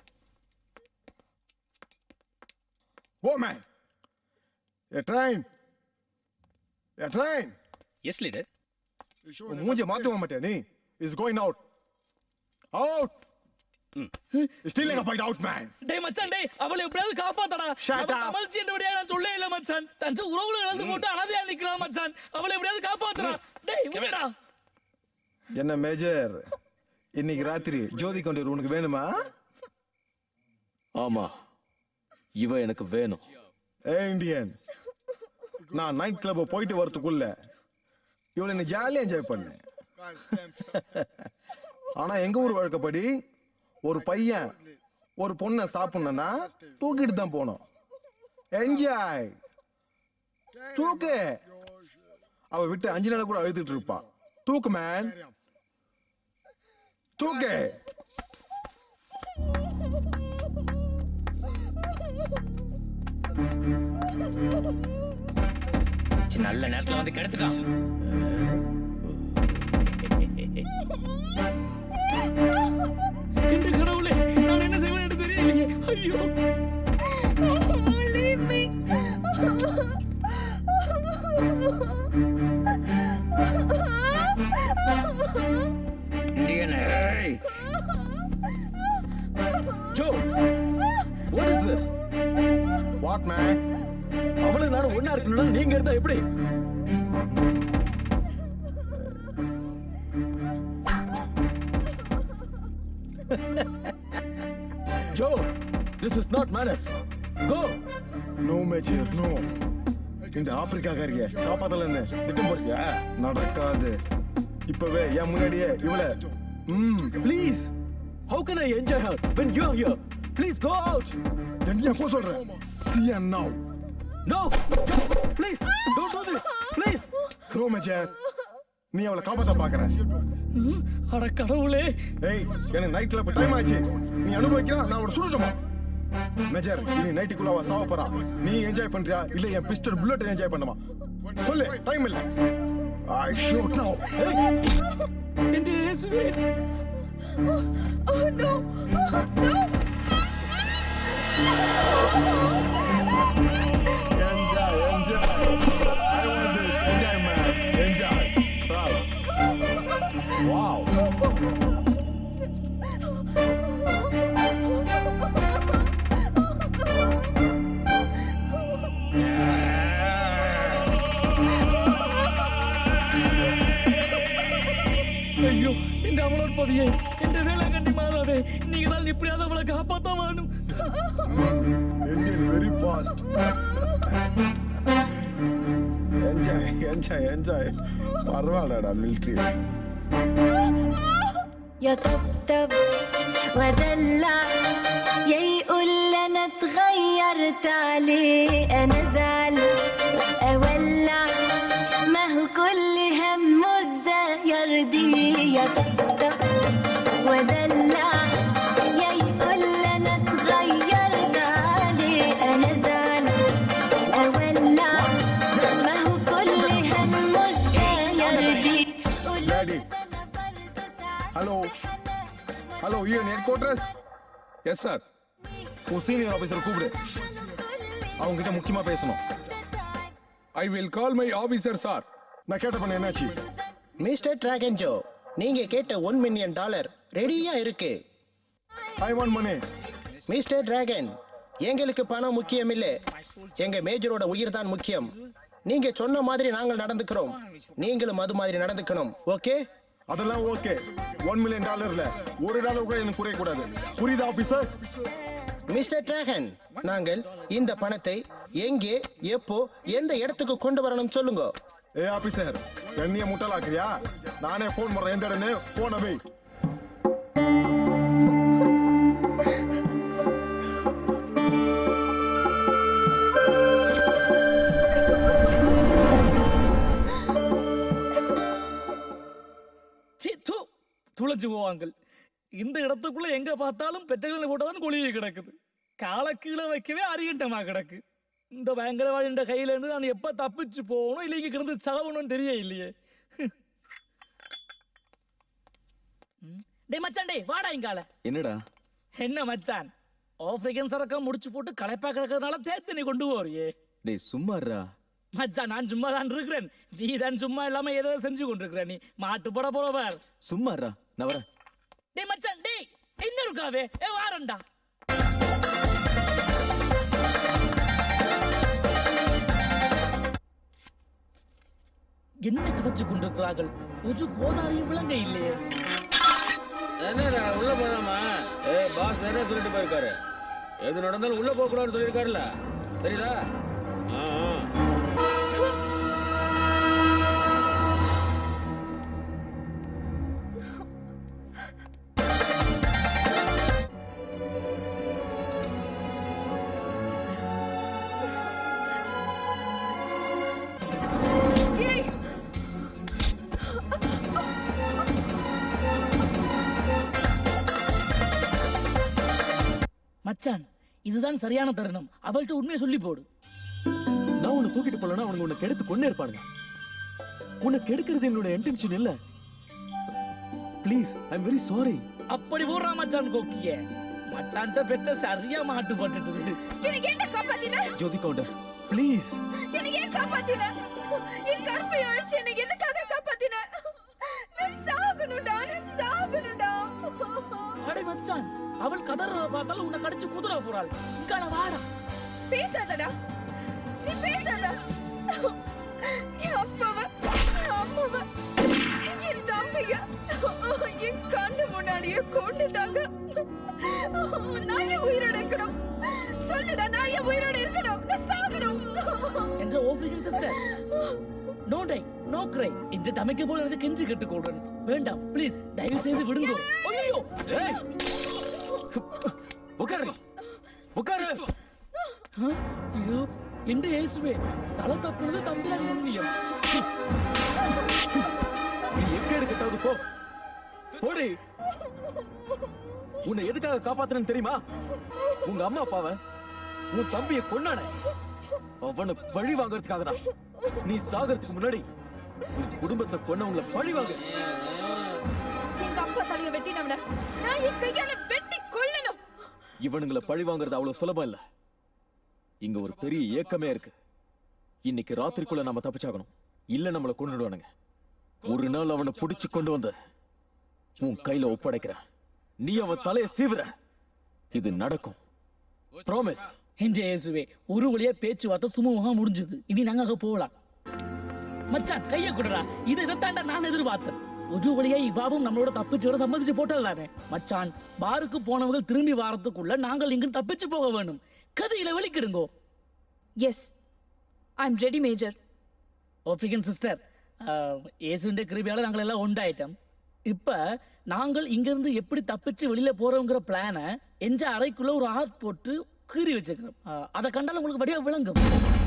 Speaker 6: go man a train a train
Speaker 11: yes leader
Speaker 6: மூஞ்ச மாத்துவ மாட்டே நீ is going out out still எங்க ஃபைட் அவுட் மேன்
Speaker 5: டேய் மச்சான் டேய் அவளை எப்படியாவது காப்பாத்தடா
Speaker 6: Shut
Speaker 5: அவ
Speaker 6: up.
Speaker 5: கமல்ச்சி என்றபடியா நான் சொல்லே இல்ல மச்சான் தன் உறவுல இழந்து போட்டு அனாதையா நிக்கிறான் மச்சான் அவளை எப்படியாவது காப்பாத்துடா டேய் விடுடா
Speaker 6: என்ன மேஜர் இன்னைக்கு ராத்திரி ஜோதி கொண்டு உனக்கு வேணுமா
Speaker 1: ஆமா இவ எனக்கு வேணும்
Speaker 6: ஏ இந்தியன் நான் நைட் கிளப் போயிட்டு வரதுக்குள்ள இவளை நீ ஜாலியா என்ஜாய் பண்ணேன் ஆனா எங்க ஊர் வழக்கப்படி ஒரு பையன் ஒரு பொண்ணை சாப்பிடணும்னா தூக்கிட்டு தான் போனோம் என்ஜாய் தூக்கு அவ விட்டு அஞ்சு நாள் கூட அழுதுட்டு இருப்பா தூக்கு மேன் தூக்கு
Speaker 8: சி, நல்ல நேரத்துல வந்து கெடுத்துட்டான்
Speaker 5: இந்த கடவுளே நான் என்ன செய்வேன்னு தெரியலையே ஐயோ
Speaker 10: Leave me.
Speaker 8: இந்தியன் ஏய்
Speaker 1: Joe what is this
Speaker 6: what man
Speaker 1: அவளும் நானும் ஒண்ணா இருக்கணும்னா நீங்க இருந்தா எப்படி Joe this is not manners go
Speaker 6: no major no இந்த ஆப்பிரிக்காக்காரிய காப்பாத்தலன்னு திட்டம் போட்டியா நடக்காது இப்பவே என் முன்னாடியே இவளை ம்
Speaker 1: please how can I enjoy her when you are here please go out
Speaker 6: என்ன போ சொல்ற see and now
Speaker 1: no please don't do this please
Speaker 6: no major நீ அவளை காப்பாத்த பாக்குற
Speaker 5: ம், அட கடவுளே
Speaker 6: ஏய் எனக்கு நைட் கிளப் டைம் ஆச்சு நீ அனுபவிக்கிறா நான் அவளை சுடட்டுமா மேஜர் இனி நைட்டுக்குள்ள அவ சாவ போறா நீ என்ஜாய் பண்றியா இல்ல என் பிஸ்டல் புல்லட் என்ஜாய் பண்ணுமா சொல்லு டைம் இல்ல ஐ ஷூட் நவ
Speaker 5: என் இயேசுவே
Speaker 10: Oh no. No.
Speaker 6: Enjoy, enjoy. I want this. Enjoy, man. Enjoy. Wow. Wow.
Speaker 5: ஐயோ இந்த அமலோட் பவியே இந்த வேளாங்கண்ணி மாதாவே நீங்க தான் இப்படியாவது அவளை காப்பாத்த வேணும்
Speaker 6: Indian very fast. enjoy, enjoy, enjoy. பரவாயில்லடா மிலிட்ரி
Speaker 12: يطبطب ودلع يقول لنا اتغير
Speaker 6: கோட்ரஸ்
Speaker 7: எஸ் சார்
Speaker 6: உன் சீனியர் ஆபீசர் கூப்பிடு அவங்க கிட்ட முக்கியமா பேசணும்
Speaker 7: I will call my officer sir
Speaker 6: நான் கேட்ட பண்ண என்னாச்சு
Speaker 4: மிஸ்டர் டிராகன் ஜோ நீங்க கேட்ட ஒன் மில்லியன் டாலர் ரெடியா இருக்கு
Speaker 6: I want money
Speaker 4: mister Dragon எங்களுக்கு பணம் முக்கியம் இல்ல எங்க மேஜரோட உயிர் தான் முக்கியம் நீங்க சொன்ன மாதிரி நாங்கள் நடந்துக்கிறோம் நீங்களும் அது மாதிரி நடந்துக்கணும் ஓகே
Speaker 6: அதெல்லாம் ஓகே ஒன் மில்லியன் டாலர்ல ஒரு டாலர் கூட எனக்கு குறைய கூடாது புரியுதா ஆபீசர்
Speaker 4: மிஸ்டர் டிராகன் நாங்கள் இந்த பணத்தை எங்கே எப்போ எந்த இடத்துக்கு கொண்டு வரணும் சொல்லுங்க
Speaker 6: ஏ ஆபீசர் என்னைய முட்டலாக்குறியா நானே போன் பண்றேன் எந்த இடம்னு போன வை
Speaker 5: சீ தூ துளைஞ்சு போவாங்கள் இந்த இடத்துக்குள்ள எங்க பார்த்தாலும் பெற்றகளை போட்டதான் கொழியை கிடக்குது காலை கீழே வைக்கவே அரியண்டமா கிடக்கு இந்த பயங்கரவாதின்ற கையில இருந்து நான் எப்ப தப்பிச்சு போகணும் இல்லை இங்க கிடந்து சாகணும்னு தெரிய இல்லையே ம். டேய் மச்சான் டேய் வாடா இங்கால
Speaker 1: என்னடா
Speaker 5: என்ன மச்சான் ஆப்பிரிக்கன் சரக்கம் முடிச்சு போட்டு களைப்பா கிடக்கிறதுனால தேத்து நீ கொண்டு போறியே
Speaker 1: டேய் சும்மாடுறா
Speaker 5: மச்சான் நான் சும்மா தான் இருக்கிறேன் நீ தான் சும்மா இல்லாம ஏதோ செஞ்சு கொண்டிருக்கிற நீ மாட்டு போட போற பார்
Speaker 1: சும்மாடுறா நான் வரேன்
Speaker 5: டேய் மச்சான் டேய் என்ன இருக்காவே ஏ வாரண்டா என்ன கதைச்சு கொண்டிருக்கிறார்கள் ஒரு கோதாரியும் விளங்க இல்லையே
Speaker 7: என்னடா உள்ள போலாமா ஏ பாஸ் என்ன சொல்லிட்டு போயிருக்காரு எது நடந்தாலும் உள்ள போக கூடாதுன்னு சொல்லியிருக்காருல்ல தெரியுதா ஆ, ஆ.
Speaker 10: ஏய்
Speaker 5: மச்சான் இதுதான் சரியான தருணம் அவள்கிட்ட உண்மையை சொல்லி போடு
Speaker 1: நான் உன்னை தூக்கிட்டு போலனா அவனுங்க உன்னை கெடுத்து கொண்டே இருப்பானுங்க உன்னை கெடுக்கிறது என்னோட இன்டென்ஷன் இல்ல please I am very sorry
Speaker 5: அப்படி போடுறா மச்சான் கோக்கிய மச்சான்ட்ட பெற்ற சரியா மாட்டு பட்டுட்டுது
Speaker 10: எனக்கு என்ன காப்பாத்தின
Speaker 1: ஜோதி கவுண்டர் ப்ளீஸ்
Speaker 10: எனக்கு ஏன் காப்பாத்தின என் கற்பை அழிச்சு என்னை எதுக்காக காப்பாத்தின நான் சாகணும்டா நான் சாகணும்டா
Speaker 5: அடே மச்சான் அவள் கதறத பார்த்தாலும் உன்னை கடிச்சு குதிரை போறாள் இங்கால வாடா
Speaker 10: பேசாதடா நீ பேசாத என் அப்பாவ என் அம்மாவ என் தம்பிய என் கண்ணு முன்னாடியே கொண்டுட்டாங்க நான் என் உயிரோட இருக்கணும் சொல்லுடா நான் என் உயிரோட இருக்கணும் நான் சாகணும்
Speaker 5: என்ற ஓபிகன் sister no die no cry இந்த தமைக்க போல எனக்கு கெஞ்சி கேட்டுக்கொள்றேன் வேண்டாம் ப்ளீஸ் தயவு செய்து விடுங்க ஐயோ
Speaker 1: ஏய் உட்காரு உட்காரு
Speaker 5: ஐயோ என்ற இயேசுவே தலை தப்புனது தம்பிதான் புண்ணியம்
Speaker 1: நீ எங்க எடுக்கட்டாவது போ போடி உன்னை எதுக்காக காப்பாத்துறேன்னு தெரியுமா உங்க அம்மா அப்பாவ உன் தம்பிய கொன்னானே அவனை பழி வாங்குறதுக்காக தான் நீ சாகிறதுக்கு முன்னாடி உன் குடும்பத்தை கொன்னவங்கள பழி வாங்க
Speaker 10: எங்க அப்பா தலைய வெட்டினவன நான் என் கையால வெட்டி கொல்லணும்
Speaker 1: இவனுங்கள பழி வாங்குறது அவ்வளவு சுலபம் இல்ல இங்க ஒரு பெரிய ஏக்கமே இருக்கு இன்னைக்கு ராத்திரிக்குள்ள நாம தப்பிச்சாகணும் இல்ல நம்மள கொண்டுடுவானுங்க ஒரு நாள் அவனை புடிச்சு கொண்டு வந்து உன் கையில ஒப்படைக்கிறேன் நீ அவன் தலையை சீவுற இது நடக்கும் ப்ராமிஸ்
Speaker 5: என்ற இயேசுவே ஒரு வழியா பேச்சுவார்த்தை சுமூகமா முடிஞ்சது இனி நாங்க அங்க போகலாம் மச்சான் கைய குடுறா இதை இதைத்தாண்டா நான் எதிர்பார்த்தேன் ஒரு வழியா இவ்வாவும் நம்மளோட தப்பிச்சு வர சம்மதிச்சு போட்டலானே மச்சான் பாருக்கு போனவங்க திரும்பி வாரத்துக்குள்ள நாங்கள் இங்கு தப்பிச்சு போக வேணும் கதையில வெளிக்கிடுங்கோ
Speaker 10: yes I am ready major
Speaker 5: African sister இயேசுண்ட கிருபியால நாங்கள் எல்லாம் உண்டாயிட்டோம் இப்ப நாங்கள் இங்கிருந்து எப்படி தப்பிச்சு வெளியில போறோங்கிற பிளானை என்ற அறைக்குள்ள ஒரு ஆர்ட் போட்டு கீறி வச்சிருக்கிறோம் அஹ், அதை கண்டாலும் உங்களுக்கு வடிவா விளங்கும்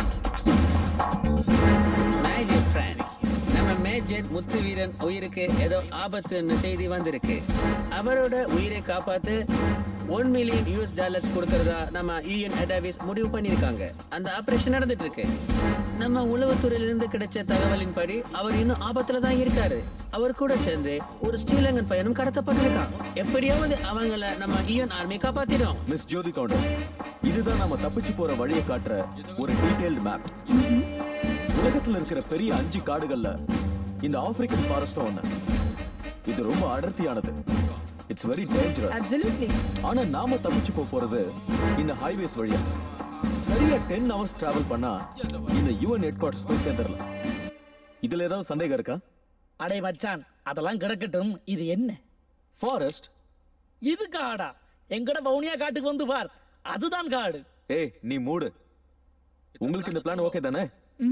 Speaker 11: My dear friends, நம்ம மேஜர் முத்து வீரன் உயிருக்கு ஏதோ ஆபத்துன்னு செய்தி வந்திருக்கு அவரோட உயிரை காப்பாத்து ஒன் மில்லியன் யூஎஸ் டாலர்ஸ் கொடுக்கறதா நம்ம யூஎன் ஹெடாவிஸ் முடிவு பண்ணியிருக்காங்க அந்த ஆபரேஷன் நடந்துட்டு இருக்கு நம்ம உளவுத்துறையிலிருந்து கிடைச்ச தகவலின்படி அவர் இன்னும் ஆபத்துல தான் இருக்காரு அவர் கூட சேர்ந்து ஒரு ஸ்ரீலங்கன் பையனும் கடத்தப்பட்டிருக்கான் எப்படியாவது அவங்கள நம்ம யூஎன் ஆர்மி காப்பாத்திடும்
Speaker 1: மிஸ் ஜோதி கவுண்டர் இதுதான் நம்ம தப்பிச்சு போற வழியை காட்டுற ஒரு டீடைல்டு மேப் உலகத்துல இருக்கிற பெரிய அஞ்சு காடுகள்ல இந்த ஆப்பிரிக்கன் ஃபாரஸ்டும் ஒண்ணு இது ரொம்ப அடர்த்தியானது இட்ஸ் வெரி டேஞ்சரஸ்
Speaker 12: Absolutely.
Speaker 1: ஆனா நாம தப்பிச்சு போக போறது இந்த ஹைவேஸ் வழியா சரியா டென் ஹவர்ஸ் டிராவல் பண்ணா இந்த யுஎன் ஹெட் குவார்டர்ஸ் போய் சேர்ந்துடலாம் இதுல ஏதாவது சந்தேகம் இருக்கா
Speaker 5: அடே மச்சான் அதெல்லாம் கிடக்கட்டும் இது என்ன
Speaker 1: ஃபாரஸ்ட்
Speaker 5: இது காடா எங்கட வவுனியா காட்டுக்கு வந்து பார் அதுதான் காடு
Speaker 1: ஏய் நீ மூடு உங்களுக்கு இந்த பிளான் ஓகே தானே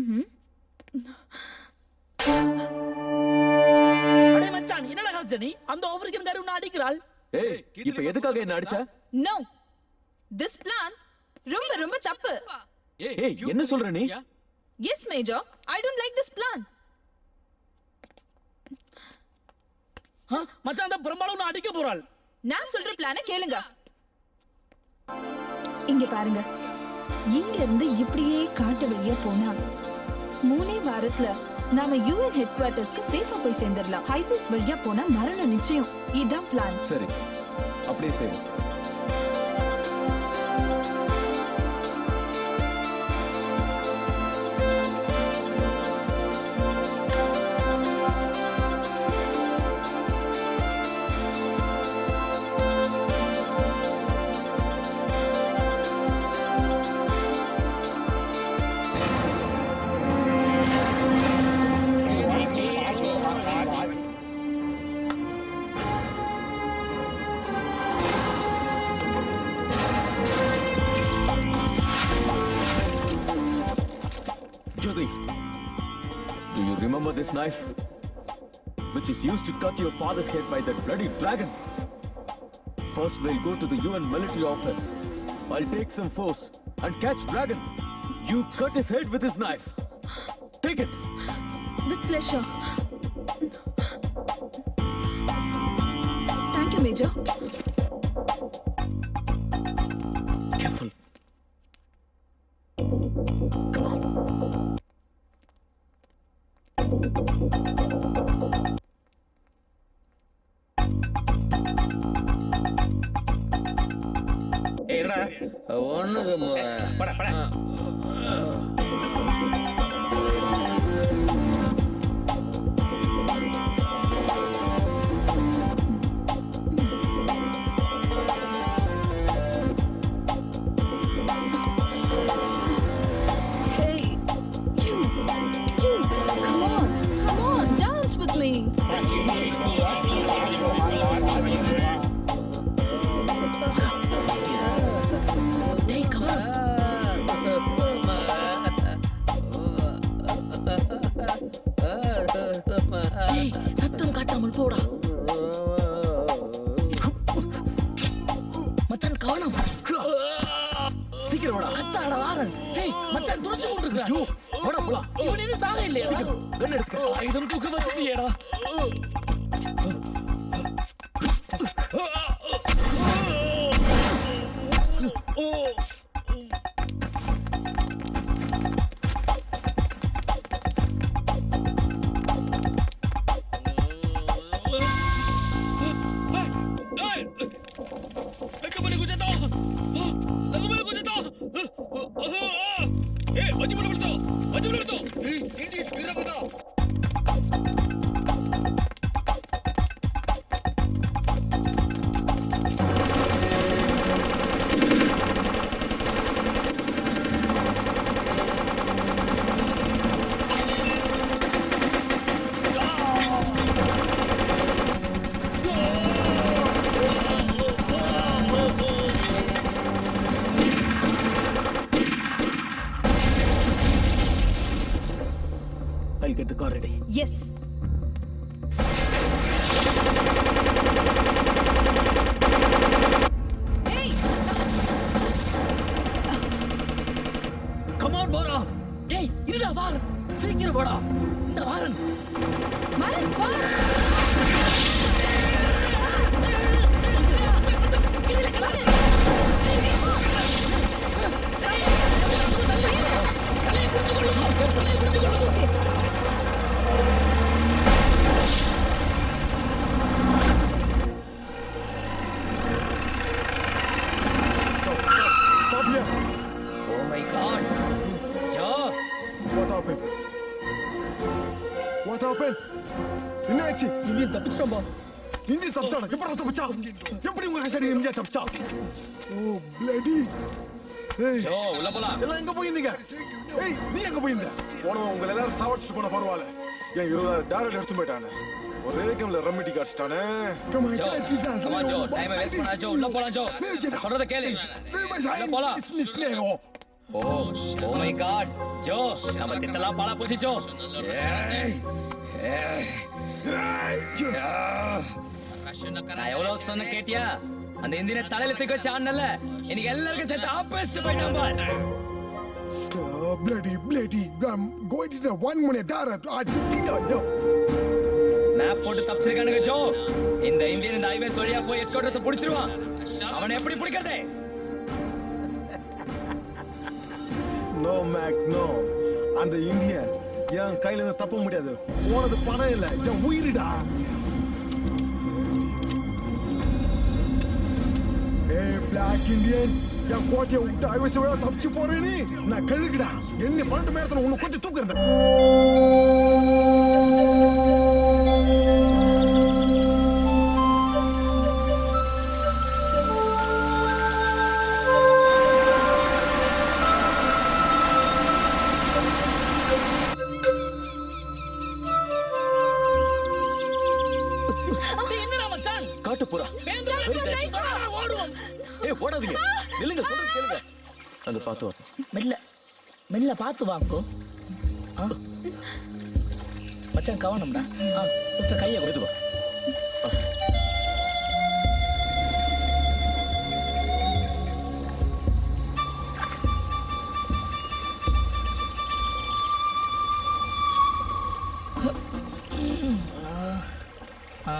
Speaker 5: அடே மச்சான் என்னடா காய்ச்ச நீ அந்த ஆப்பிரிக்கன் காரி உன்னை அடிக்கிறாள்
Speaker 1: ஏய் இப்ப எதுக்காக என்ன அடிச்ச
Speaker 12: No. This plan ரொம்ப ரொம்ப தப்பு.
Speaker 1: ஏய் என்ன சொல்ற நீ
Speaker 12: Yes, Major. I don't like this plan.
Speaker 5: ஆ, மச்சான் அந்த பெரும்பாலும் உன்னை அடிக்க போறாள்
Speaker 12: நான் சொல்ற பிளான கேளுங்க இங்க பாருங்க இங்க இருந்து இப்படியே காட்டு வழியா போனா மூணே வாரத்துல நாம யூஎன் ஹெட் குவார்டர்ஸ்க்கு சேஃபா போய் சேர்ந்துடலாம் ஹைவேஸ் வழியா போனா மரணம் நிச்சயம் இதான் பிளான்
Speaker 1: சரி அப்படியே செய்வோம் Jyoti, do you remember this knife? Which is used to cut your father's head by that bloody dragon. First, we'll go to the UN military office. I'll take some force and catch Dragon. You cut his head with his knife. Take it.
Speaker 12: With pleasure. Thank you, Major.
Speaker 1: Careful.
Speaker 11: ஏடா ஒண்ணுக்கு
Speaker 5: பட பட
Speaker 12: Hey, you, you, come on, come on, dance with me.
Speaker 5: டேய் come on. டேய் சத்தம் காட்டாமல் போடா மச்சான் கவனம்
Speaker 1: சீக்கிரம் வாடா
Speaker 5: கத்தாட வாரன் டேய் மச்சான் துடிச்சு
Speaker 1: ஐயோ,
Speaker 5: கொண்டிருக்கிறான்
Speaker 1: வாடா போலாம்
Speaker 5: இவன் இன்னும் சாக இல்லையா
Speaker 1: சீக்கிரம், gun எடுத்துக்க.
Speaker 5: ஆயுதம் தூக்க வச்சுட்டியேடா
Speaker 1: I'll get the car ready.
Speaker 12: Yes. Hey,
Speaker 5: come on போடா டேய் இருடா வாரன் சீக்கிரம் போடா இந்த வாரன்
Speaker 12: Maran, fast! Maran!
Speaker 8: My God Joe
Speaker 6: What happened? What happened? என்ன ஆச்சு
Speaker 5: இந்தியன் தப்பிச்சிட்டோம் பாஸ்
Speaker 6: இந்திய தப்பிச்சாடா எப்படி தப்பிச்சா எப்படி உங்க கஷ்டம் இந்தியா தப்பிச்சா ஓ பிளடி ஏய்
Speaker 8: ஜோ உள்ள போலாம்
Speaker 6: எல்லாம் எங்க போயிருந்தீங்க ஏய் நீ எங்க போயிருந்த போனவன் உங்களை எல்லாரும் சாவடிச்சுட்டு போன பரவாயில்ல என் இருபதாயிரம் டாலர் எடுத்து போயிட்டானே ஒரே கேம்ல ரம்மிட்டி காடிச்சிட்டானே
Speaker 8: Joe come on Joe time waste பண்ணா ஜோ உள்ள போலாம் ஜோ சொல்றத கேளு உள்ள போலாம் oh oh my God Joe நம்ம திட்டலாம் பாலா போச்சு ஜோ ஏய், ஏய். நான் எவ்வளவு சொன்ன கேட்டியா அந்த இந்தியனை தலையில தூக்கி வச்சு ஆடனல இன்னைக்கு எல்லாருக்கும் சேர்த்து ஆப்போசிட் போயிட்டான் பாரு
Speaker 6: Oh, bloody, bloody. I'm going to the one minute dollar. I just did not know.
Speaker 8: Map போட்டு தப்பிச்சிருக்கானுங்க ஜோ இந்த இந்தியன் இந்த ஹைவேஸ் வழியா போய் எஸ்கோட்ரஸ் புடிச்சிருவான் அவனை எப்படி பிடிக்கிறதே
Speaker 6: No, Mac, no. அந்த இந்திய என் கையில இருந்து தப்ப முடியாது போனது பணம் இல்ல என் உயிரிடா ஏய் பிளாக் இந்தியன் என் கோட்டையை விட்டு ஐவசி விட தப்பிச்சு போறேன் நீ நான் கழுகுடா என்ன பன்னெண்டு மணி நேரத்துல உன்னை கொஞ்சம் தூக்குறேன்
Speaker 5: என்னடா மச்சான்
Speaker 1: காட்டு புறா
Speaker 5: ஓடுவோம்
Speaker 1: ஏய் ஓடாதீங்க நில்லுங்க சொல்றது கேளுங்க அங்க பார்த்து வரணும்
Speaker 5: மெல்ல மெல்ல பார்த்து வாங்கோ ஆ. மச்சான் கவனம்டா ஆ சிஸ்டர் கையை கொடுத்து ஆ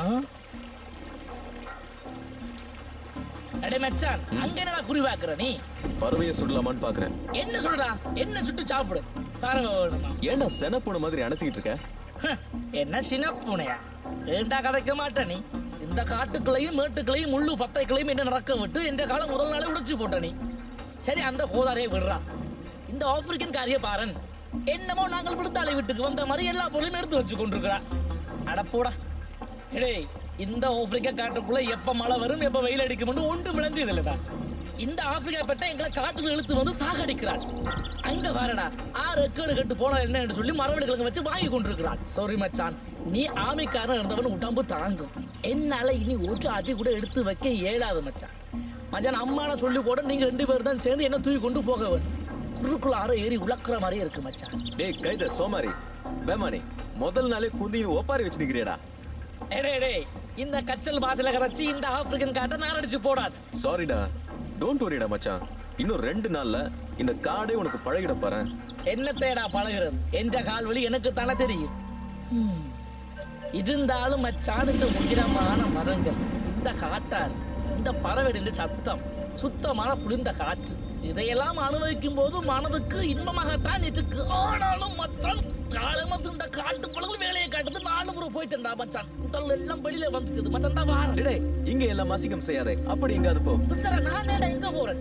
Speaker 5: அடே மச்சான் அங்க என்னடா குறி பாக்குற நீ
Speaker 1: பறவையை சுடலாமான்னு பாக்குறேன்
Speaker 5: என்ன சொல்றா என்ன சுட்டு சாப்பிடு பறவை வேணுமா
Speaker 1: ஏன்டா செனப்போன மாதிரி அணைத்திக்கிட்டு இருக்க
Speaker 5: ஹம், என்ன சின்ன பூனையா ஏண்டா கதைக்க மாட்ட நீ இந்த காட்டுக்குள்ளையும் மேட்டுக்குள்ளையும் முள்ளு பத்தைக்குள்ளையும் என்ன நடக்க விட்டு இந்த காலம் முதல் நாளே உடைச்சு போட்ட நீ சரி அந்த கோதாரையை விடுறா இந்த ஆப்பிரிக்கன் காரிய பாரன் என்னமோ நாங்கள் விடுத்தாலை வீட்டுக்கு வந்த மாதிரி எல்லா பொருளையும் எடுத்து வச்சு கொண்டிருக்கிறா அடப்போடா டேய் இந்த ஆப்பிரிக்கா காட்டுக்குள்ள எப்ப மழை வரும் எப்ப வெயில் அடிக்கும்னு ஒன்று விளங்குது இல்லடா இந்த ஆப்பிரிக்கா பெட்டை எங்களை காட்டுக்கு இழுத்து வந்து சாகடிக்கிறாள் அங்க பாருடா ஆறு எக்கேடு கட்டு போன என்னன்னு சொல்லி மரவடிகளுக்கு வச்சு வாங்கி கொண்டிருக்கிறான் சாரி மச்சான் நீ ஆமைக்காரன் இருந்தவன் உடம்பு தாங்கும் என்னால இனி ஒரு அடி கூட எடுத்து வைக்க இயலாது மச்சான் மச்சான் அம்மான சொல்லி கூட நீங்க ரெண்டு பேரும் தான் சேர்ந்து என்ன தூக்கி கொண்டு போக வேண்டும் குறுக்குள்ள ஆற ஏறி உழக்கிற மாதிரியே இருக்கு மச்சான்
Speaker 1: டேய் கைத சோமாரி பேமானி முதல் நாளே குந்தின்னு ஒப்பாரி வச்சு நிக்கிறியடா
Speaker 5: ஏடே டேய் இந்த கச்சல் பாசல கரைச்சி இந்த ஆப்பிரிக்கன் காட்டை நான் அடிச்சு போடாது
Speaker 1: சாரிடா டோன்ட் வரிடா மச்சான் இன்னும் ரெண்டு நாள்ல இந்த காடே உனக்கு பழகிட பாறேன்
Speaker 5: என்ன தேடா பழகிறது என்ற கால் வலி எனக்கு தானே தெரியும் ஹம். இருந்தாலும் மச்சான் இந்த உயரமான மரங்கள் இந்த காட்டார் இந்த பறவைகளின் சத்தம் சுத்தமான குளிர்ந்த காற்று இதையெல்லாம் அனுபவிக்கும் போது மனதுக்கு இன்பமாகத்தான் இருக்கு ஆனாலும் மச்சான் காலமத்து இந்த காட்டு பழங்கள் வேலையை காட்டுது நாலு முறை போயிட்டேன்டா மச்சான் உடல் எல்லாம் வெளியில வந்துச்சு மச்சான் தான் வாரம்
Speaker 1: டேய் இங்க எல்லாம் மாசிக்கம் செய்யாதே அப்படி எங்காவது போ
Speaker 5: சிஸ்டர் நான் நேடா எங்க போறேன்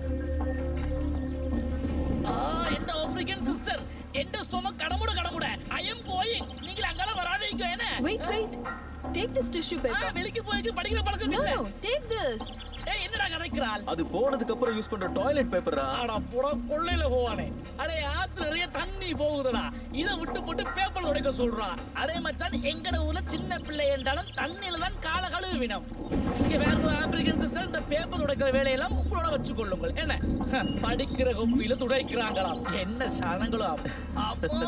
Speaker 5: ஆ இந்த ஆப்பிரிக்கன் சிஸ்டர் எந்த ஸ்டொமக் கடமுட கடமுட ஐ எம் கோயிங் நீங்கள் அங்கால வராதீங்க என்ன
Speaker 12: Wait, wait. Take this tissue
Speaker 5: ah,
Speaker 12: paper.
Speaker 5: வெளிக்கு போய் படிக்கிற பழக்கம்
Speaker 12: No,
Speaker 5: இல்ல
Speaker 12: no. Take this.
Speaker 5: ஏய் என்னடா கதைக்கிறாள்
Speaker 1: அது போனதுக்கு அப்புறம் யூஸ் பண்ற டாய்லெட் பேப்பரா
Speaker 5: அட புட கொள்ளையில போவானே அடே ஆத்து நிறைய தண்ணி போகுதுடா இத விட்டு போட்டு பேப்பர் உடைக்க சொல்றா அடே மச்சான் எங்கட ஊர்ல சின்ன பிள்ளை என்றாலும் தண்ணியில தான் கால கழுவினம் இங்க வேற ஒரு ஆப்பிரிக்கன் சிஸ்டர் இந்த பேப்பர் உடைக்கிற வேலையெல்லாம் உங்களோட வச்சு கொள்ளுங்கள் என்ன ஹ, படிக்கிற கொப்பியில துடைக்கிறாங்களாம் என்ன சனங்களும் அப்பா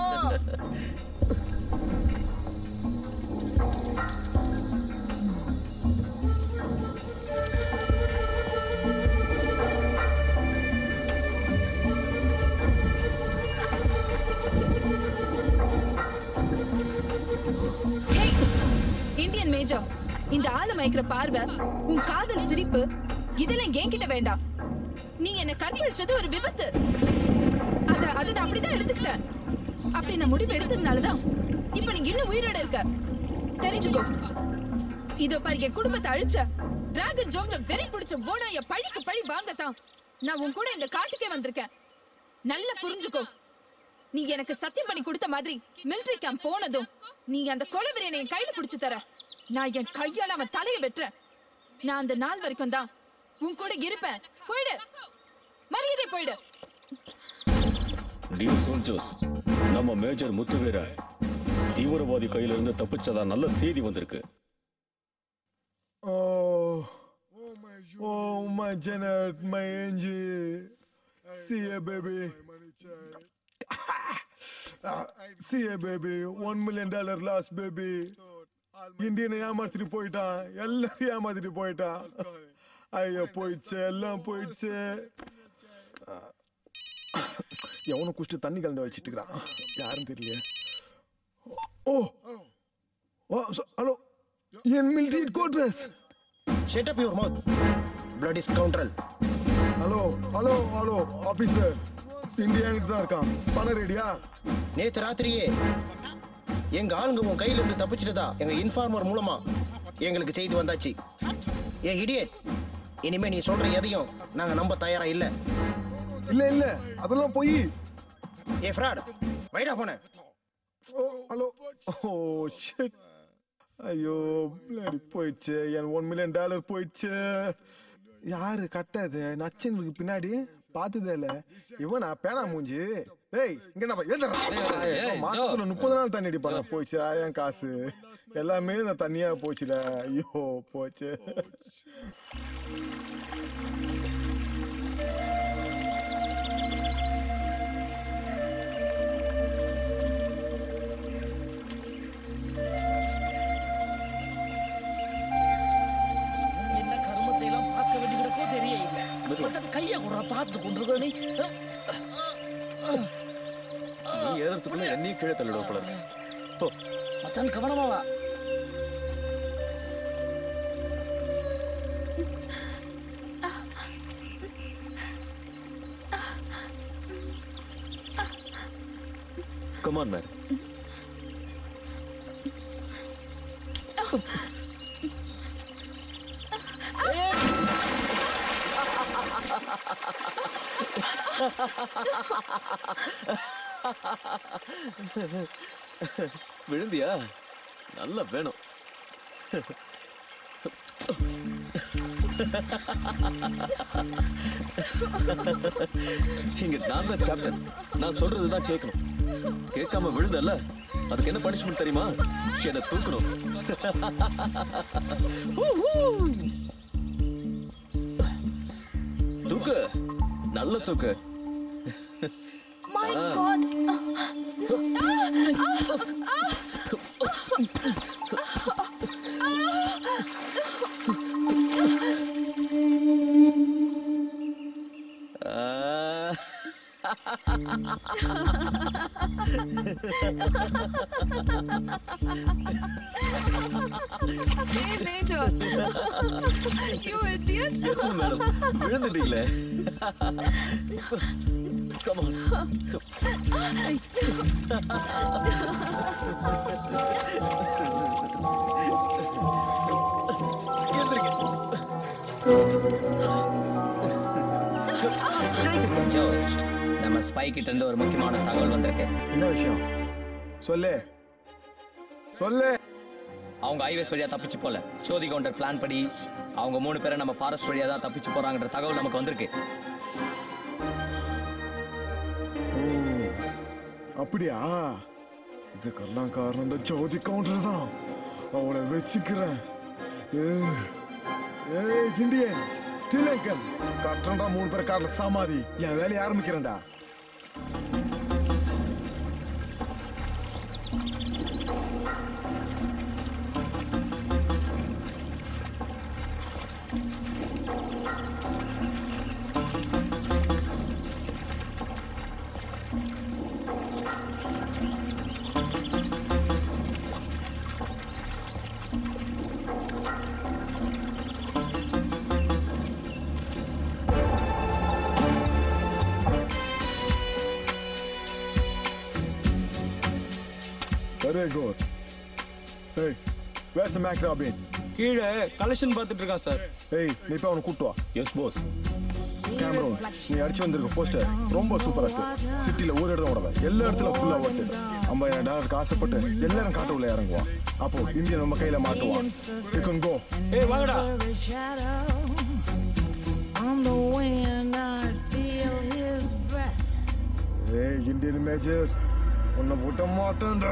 Speaker 12: Hey, இந்தியன் மேஜர் இந்த ஆளு மயக்கிற பார்வை உன் காதல் சிரிப்பு இதெல்லாம் என்கிட்ட வேண்டாம் நீ என்ன கற்பழிச்சது ஒரு விபத்து அத அத நான் அப்படிதான் எடுத்துக்கிட்டேன் அப்படி நான் முடிவு எடுத்ததுனாலதான் இப்ப நீங்க இன்னும் உயிரோட இருக்க தெரிஞ்சுக்கோ இதோ பாரு என் குடும்பத்தை அழிச்ச டிராகன் ஜோங்ல வெறி பிடிச்ச ஓனாய பழிக்கு பழி வாங்கத்தான் நான் உன் கூட இந்த காட்டுக்கே வந்திருக்கேன் நல்லா புரிஞ்சுக்கோ நீ எனக்கு சத்தியம் பண்ணி கொடுத்த மாதிரி மிலிட்டரி கேம்ப் போனதும் நீ அந்த கொலவெறியனை என் கையில புடிச்சு தர நான் என் கையால அவன் தலையை வெட்டுறேன் நான் அந்த நாள் வரைக்கும் தான் உன் கூட இருப்பேன் போயிடு மரியாதை போயிடு
Speaker 7: டியர் சோல்ஜர்ஸ் நம்ம மேஜர் முத்துவீர தீவிரவாதி கையில இருந்து தப்பிச்சதா நல்ல செய்தி வந்திருக்கு
Speaker 6: Oh, oh my Janet, my angel. See ya, baby. Ah, See ya, baby. One million dollar loss, baby. இந்தியனை ஏமாத்திட்டு போயிட்டான் எல்லாரும் ஏமாத்திட்டு போயிட்டான் ஐயோ போயிடுச்சு எல்லாம் போயிடுச்சு எவனும் குடிச்சிட்டு தண்ணி கலந்து வச்சிட்டு இருக்கிறான் யாரும் தெரியல ஓ ஓ ஹலோ என் military headquarters
Speaker 4: shut up your mouth blood is கவுண்டரல்
Speaker 6: hello hello hello officer India தான் இருக்கான் பணம் ரெடியா
Speaker 4: நேத்து ராத்திரியே எங்க ஆளுங்க உன் கையில இருந்து தப்பிச்சிட்டதா எங்க இன்ஃபார்மர் மூலமா எங்களுக்கு செய்தி வந்தாச்சு ஏ இடியட் இனிமே நீ சொல்ற எதையும் நாங்க நம்ப தயாரா இல்ல
Speaker 6: இல்ல இல்ல அதெல்லாம் போய்
Speaker 4: ஏ ஃப்ராட் வைடா போன
Speaker 6: ஓ ஹலோ ஓ ஷிட் ஐயோ பிளாடி போயிடுச்சு என் ஒன் மில்லியன் டாலர் போயிடுச்சு யாரு கட்டது நச்சனுக்கு பின்னாடி பார்த்ததே இல்ல இவனா பேனா மூஞ்சி டேய் இங்க நம்ம
Speaker 8: ஏய்,
Speaker 6: மாசத்துல முப்பது நாள் தண்ணி அடிப்பாங்க போயிடுச்சு என் காசு எல்லாமே நான் தண்ணியா போச்சுல ஐயோ போச்சு
Speaker 5: என்ன கருமத்தை எல்லாம் பார்க்க வேண்டியதற்கோ தெரியல மச்சான் கையை கூட பார்த்து கொண்டிருக்க நீ
Speaker 1: நீ ஏறதுக்குள்ள என்னையும் கீழே தள்ளிடுவ போல இருக்கு போ
Speaker 5: மச்சான் கவனமா வா
Speaker 1: கமான் மேன் விழுந்தியா நல்லா வேணும் இங்க நான் தான் கேப்டன் நான் சொல்றது தான் கேட்கணும் கேட்காம விழுந்தல்ல அதுக்கு என்ன பனிஷ்மெண்ட் தெரியுமா என்ன தூக்கணும் தூக்கு நல்ல தூக்கு
Speaker 10: My
Speaker 1: Ah.
Speaker 10: God.
Speaker 1: ஆ.
Speaker 10: Hey, Major. you idiot.
Speaker 1: Madam விழுந்துட்டீங்களே கமான்
Speaker 8: ஜோ நம்ம ஸ்பை கிட்ட இருந்து ஒரு முக்கியமான தகவல் வந்திருக்கு
Speaker 6: என்ன விஷயம் சொல்லு சொல்லு
Speaker 8: அவங்க ஹைவேஸ் வழியா தப்பிச்சு போல சோதி கவுண்டர் பிளான் படி அவங்க மூணு பேரை நம்ம ஃபாரஸ்ட் வழியா தான் தப்பிச்சு போறாங்கன்ற தகவல் நமக்கு வந்திருக்கு
Speaker 6: ஓ, அப்படியா இதுக்கெல்லாம் காரணம் இந்த ஜோதி கவுண்டர் தான் அவளை வச்சுக்கிறேன் ஏய், ஏய் இந்தியன் ஸ்ரீலங்கன் கட்டுறா மூணு பேர் கார்ல சமாதி என் வேலையை ஆரம்பிக்கிறேன்டா வெரி குட் ஏய் வேஸ் மேக் ராபின்
Speaker 13: கீழே கலெக்ஷன் பார்த்துட்டு இருக்கான் சார்
Speaker 6: ஏய் நீ போய் அவனை கூட்டு வா
Speaker 7: எஸ் போஸ்
Speaker 10: See
Speaker 6: கேமரோன் நீ அடிச்சு வந்திருக்க போஸ்டர் ரொம்ப சூப்பரா இருக்கு சிட்டில ஒரு இடம் விடாத எல்லா இடத்துல ஃபுல்லா ஓட்டு ஐம்பதாயிரம் டாலருக்கு ஆசைப்பட்டு எல்லாரும் காட்டு உள்ள இறங்குவான் அப்போ இந்தியா நம்ம கையில மாட்டுவான் You can go
Speaker 5: ஏய் வாங்கடா
Speaker 13: On the wind, I feel his breath.
Speaker 6: ஏய் இந்தியன் மேஜர் உன்னை விட்ட மாட்டேன்டா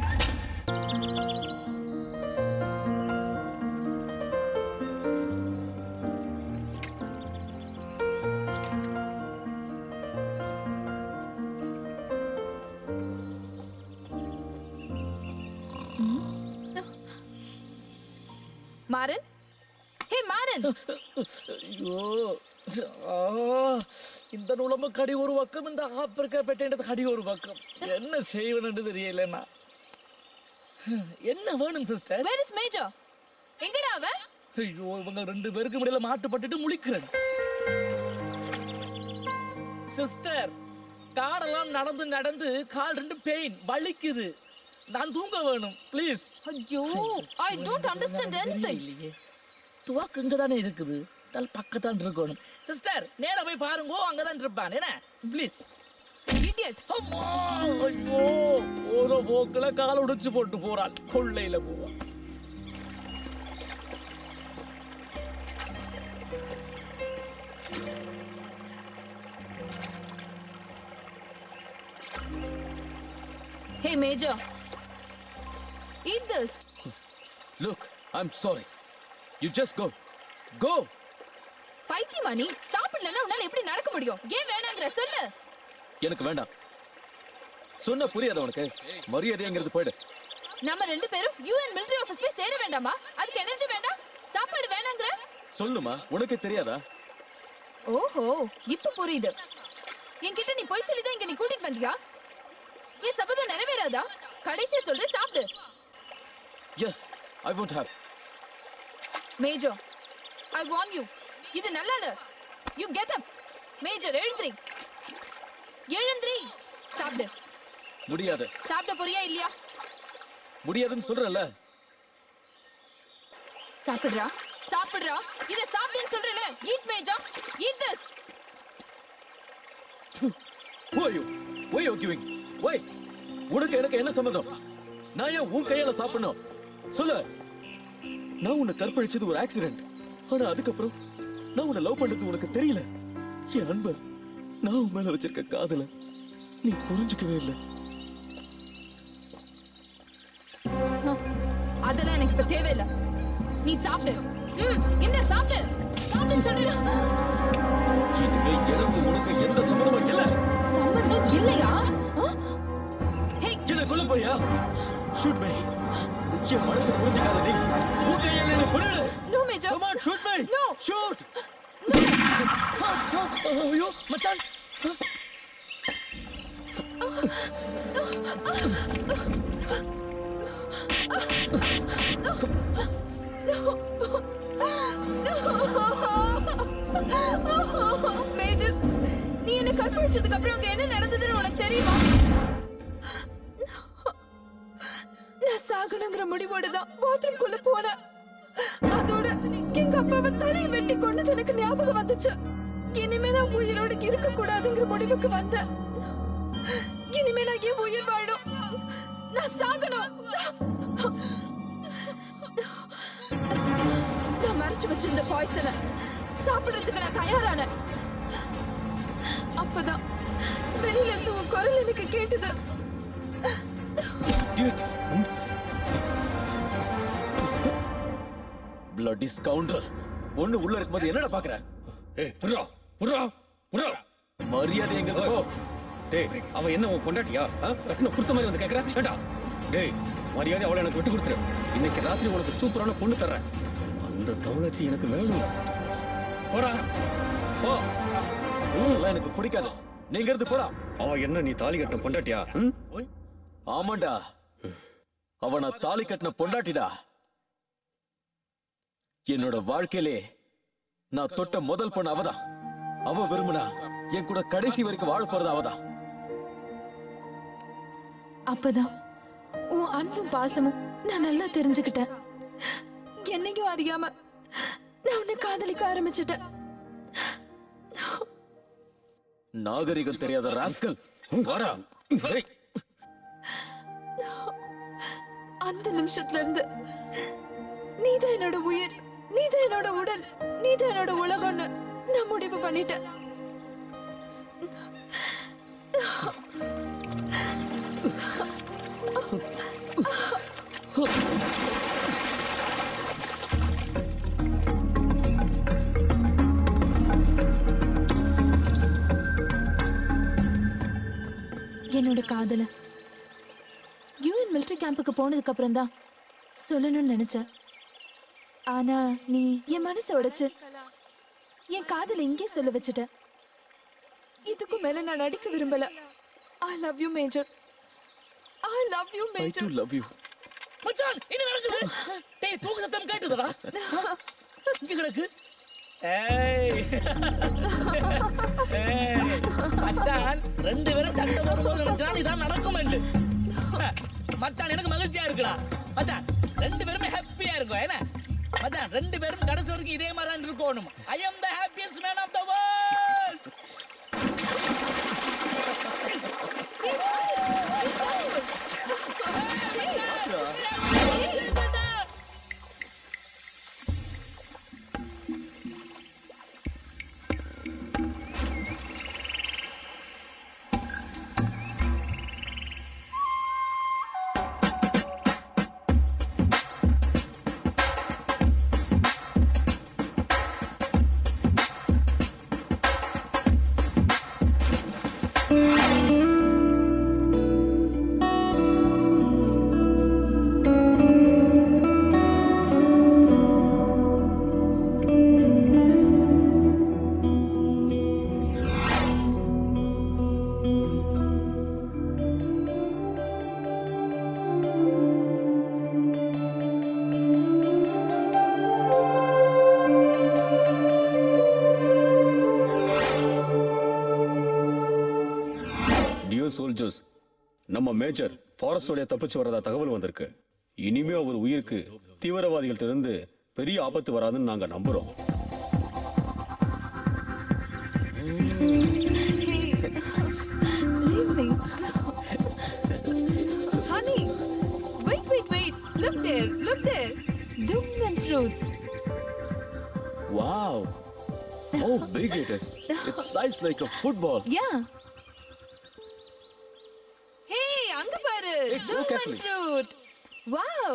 Speaker 12: மாறன் ஹே மாறன்
Speaker 5: ஐயோ ஆ, இந்த நுழம்பு கடி ஒரு பக்கம் இந்த ஆப்பிரிக்கா பெட்டேண்டது கடி ஒரு பக்கம் என்ன செய்வனு தெரியலண்ணா என்ன வேணும் சிஸ்டர்
Speaker 12: வேர் இஸ் மேஜர் எங்கடா அவன்
Speaker 5: ஐயோ இவங்க ரெண்டு பேருக்கு இடையில மாட்டுப்பட்டுட்டு முழிக்கிறேன் சிஸ்டர் காடெல்லாம் நடந்து நடந்து கால் ரெண்டு பெயின் வலிக்குது நான் தூங்க வேணும் ப்ளீஸ்
Speaker 12: ஐயோ ஐ டோன்ட் அண்டர்ஸ்டாண்ட் எனிதிங்
Speaker 5: இல்லையே துவாக்கு இங்க தானே இருக்குது டல் பக்கத்தான் இருக்கணும் சிஸ்டர் நேரா போய் பாருங்க அங்கதான் இருப்பான் என்ன ப்ளீஸ்
Speaker 12: இடியட்
Speaker 5: அம்மா ஐயோ ஒரு போக்குல கால் உடைச்சு போட்டு போறாள் கொள்ளையில போவா
Speaker 12: hey major eat this
Speaker 1: look I am sorry you just go go
Speaker 12: பைத்தியமா நீ சாப்பிடலன்னா உன்னால எப்படி நடக்க முடியும் ஏன் வேணாங்கிற சொல்லு
Speaker 1: எனக்கு வேண்டாம் சொன்ன புரியாத உனக்கு மரியாதைங்கிறது போயிடு
Speaker 12: நம்ம ரெண்டு பேரும் யூஎன் military ஆபீஸ் போய் சேர வேண்டாமா அதுக்கு எனர்ஜி வேண்டாம் சாப்பாடு வேணாங்கிற
Speaker 1: சொல்லுமா உனக்கு தெரியாதா
Speaker 12: ஓஹோ இப்ப புரியுது என்கிட்ட நீ போய் சொல்லி தான் இங்க நீ கூட்டிட்டு வந்தியா என் சபதம் நிறைவேறாதா கடைசியா சொல்ற சாப்பிடு
Speaker 1: yes I won't have
Speaker 12: major I want you இது நல்லா இல்ல யூ கெட் அப் மேஜர் எழுந்திரி எழுந்திரி சாப்பிடு
Speaker 1: முடியாது
Speaker 12: சாப்பிட போறியா இல்லையா
Speaker 1: முடியாதுன்னு சொல்றேன்ல
Speaker 12: சாப்பிடுறா சாப்பிடுறா இத சாப்பிடுன்னு சொல்றல eat major eat this
Speaker 1: Who are you? Why you arguing? Why? உனக்கு எனக்கு என்ன சம்மந்தம் நான் ஏன் உன் கையால சாப்பிடணும் சொல்லு நான் உன்னை கற்பழிச்சது ஒரு ஆக்சிடென்ட் ஆனா அதுக்கப்புறம் நான் உன்னை லவ் பண்றது உனக்கு தெரியல என் அன்பு நான் உன் மேல வச்சிருக்க காதல நீ புரிஞ்சுக்கவே இல்லை
Speaker 12: அதெல்லாம் எனக்கு இப்ப தேவையில்ல நீ சாப்பிடு ம், இந்த சாப்பிடு சாப்பிடுன்னு சொல்றல
Speaker 1: இனிமே எனக்கு உனக்கு எந்த சம்மந்தமும் இல்ல
Speaker 12: சம்பந்தம் இல்லையா ஆ?
Speaker 1: என்ன கொல்ல போறியா ஷூட் மீ என் மனசு புரிஞ்சுக்காத நீ உன் கையால என்ன கொல்லு
Speaker 12: no major
Speaker 1: Come on, shoot me!
Speaker 12: No
Speaker 1: shoot
Speaker 5: ஐயோ மச்சான்
Speaker 12: மேஜர் நீ என்ன கற்பழிச்சதுக்கு அப்புறம் அங்க என்ன நடந்ததுன்னு உனக்கு தெரியுமா நான் சாகணுங்கிற முடிவோட தான் பாத்ரூம் குள்ள போனேன் அதோட எங்க அப்பாவை தலையை வெட்டி கொண்டது எனக்கு ஞாபகம் வந்துச்சு இனிமே நான் உயிரோட இருக்க கூடாதுங்கிற முடிவுக்கு வந்தேன் இனிமே நான் ஏன் உயிர் வாழும் நான் சாகணும் நான் மறைச்சு வச்சிருந்த பாய்சனை சாப்பிடறதுக்கு நான் தயாரானேன் அப்பதான் வெளியில இருந்து உன் குரல் எனக்கு கேட்டது
Speaker 1: பிளட்டி ஸ்கவுண்டர் பொண்ணு உள்ள இருக்கும்போது என்னடா பாக்குற
Speaker 7: ஏய் புர்ரா புர்ரா புர்ரா
Speaker 1: மரியாதை எங்க போ
Speaker 7: டேய் அவ என்ன உன் பொண்டாட்டியா ஆ? கட்டின புருஷ மாதிரி வந்து கேக்குறா வேண்டா டேய் மரியாதை அவளை எனக்கு விட்டு கொடுத்துரு இன்னைக்கு ராத்திரி உனக்கு சூப்பரான பொண்ணு தர்றேன் அந்த தவளச்சி எனக்கு வேணும் போடா போ
Speaker 1: அதெல்லாம் எனக்கு பிடிக்காது நீங்க இருந்து போடா
Speaker 7: அவ என்ன நீ தாலி கட்டின பொண்டாட்டியா ம்?
Speaker 1: ஆமாண்டா அவ நான் தாலி கட்டின பொண்டாட்டிடா என்னோட வாழ்க்கையிலே நான் தொட்ட முதல் பொண்ணு அவதான் அவ விரும்புனா என் கூட கடைசி வரைக்கும் வாழ போறது அவதான்
Speaker 12: அப்பதான் உன் அன்பும் பாசமும் நான் நல்லா தெரிஞ்சுக்கிட்டேன் என்னையும் அறியாம நான் உன்னை காதலிக்க ஆரம்பிச்சிட்டேன்
Speaker 1: நாகரிகம் தெரியாத ராஸ்கல் வாடா ஏய்,
Speaker 12: அந்த நிமிஷத்துல இருந்து நீதான் என்னோட உயிர் நீதான் என்னோட உடல் நீதான் என்னோட உலகம்னு நான் முடிவு பண்ணிட்டேன் என்னோட காதல யூஎன் மிலிட்டரி கேம்புக்கு போனதுக்கு அப்புறம் தான் சொல்லணும்னு நினைச்சேன் ஆனா நீ என் மனசை உடைச்சு என் காதல இங்கே சொல்ல வச்சுட்ட இதுக்கும் மேல நான் நடிக்க விரும்பல I love you major I love you
Speaker 1: I
Speaker 12: major
Speaker 1: too love you.
Speaker 5: மச்சான் என்ன நடக்குது டேய் தூக்கு சத்தம் கேட்டுதுடா இங்க கிடக்கு ஏய் ஏய், மச்சான் ரெண்டு பேரும் சண்டை போடும்போது நினைச்சா இதான் நடக்கும் மச்சான் எனக்கு மகிழ்ச்சியா இருக்குடா மச்சான் ரெண்டு பேருமே ஹாப்பியா இருக்கும் என்ன மச்சான் ரெண்டு பேரும் கடைசி வரைக்கும் இதே மாதிரி தான் இருக்கணும் I am the happiest man of the world
Speaker 7: dear soldiers நம்ம மேஜர் ஃபாரஸ்ட் வழியா தப்பிச்சு வரதா தகவல் வந்திருக்கு இனிமே அவர் உயிருக்கு தீவிரவாதிகள்ட்ட இருந்து பெரிய ஆபத்து வராதுன்னு நாங்க நம்புறோம்
Speaker 12: Leave me. Honey, wait, wait, wait. Look there, look there. Dungan fruits.
Speaker 1: Wow. How big it is. It's sized like a football.
Speaker 12: Yeah. Hey, அங்க பாரு.
Speaker 1: Hey, go
Speaker 12: Dungan
Speaker 1: carefully.
Speaker 12: fruit. Wow.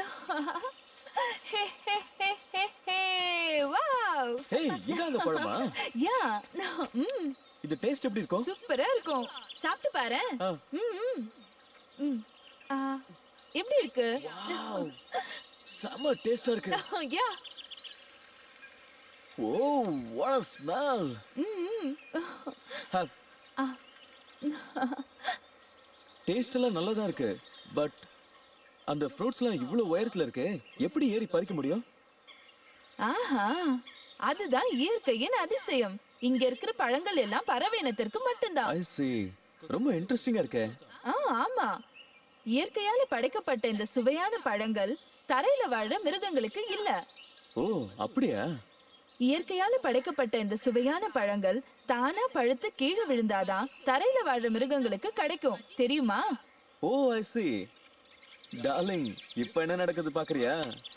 Speaker 12: hey, hey, hey, hey, hey. Wow.
Speaker 1: Hey, இதான் அந்த பழமா?
Speaker 12: Yeah. ம்.
Speaker 1: இது taste எப்படி இருக்கும்
Speaker 12: சூப்பரா இருக்கும் சாப்பிட்டு பாரு
Speaker 1: ஆ.
Speaker 12: ம், ம். ம். ஆ, எப்படி இருக்கு
Speaker 1: செம்ம டேஸ்டா இருக்கு
Speaker 12: yeah
Speaker 1: oh what a smell have taste எல்லாம் நல்லா தான் இருக்கு பட் அந்த ஃப்ரூட்ஸ்லாம் இவ்வளவு உயரத்துல இருக்கு எப்படி ஏறி பறிக்க முடியும்
Speaker 12: ஆஹா அதுதான் இயற்கையின் அதிசயம் இங்க இருக்கிற பழங்கள் எல்லாம் பறவை இனத்திற்கு மட்டும்தான்
Speaker 1: ஐ see ரொம்ப இன்ட்ரெஸ்டிங்கா இருக்கே
Speaker 12: ஆ ஆமா இயற்கையால படைக்கப்பட்ட இந்த சுவையான பழங்கள் தரையில வாழ மிருகங்களுக்கு இல்ல
Speaker 1: ஓ அப்படியா
Speaker 12: இயற்கையால படைக்கப்பட்ட இந்த சுவையான பழங்கள் தானா பழுத்து கீழே விழுந்தாதான் தரையில வாழ மிருகங்களுக்கு கிடைக்கும் தெரியுமா
Speaker 1: ஓ ஐ see டார்லிங் இப்போ என்ன நடக்குது பாக்குறியா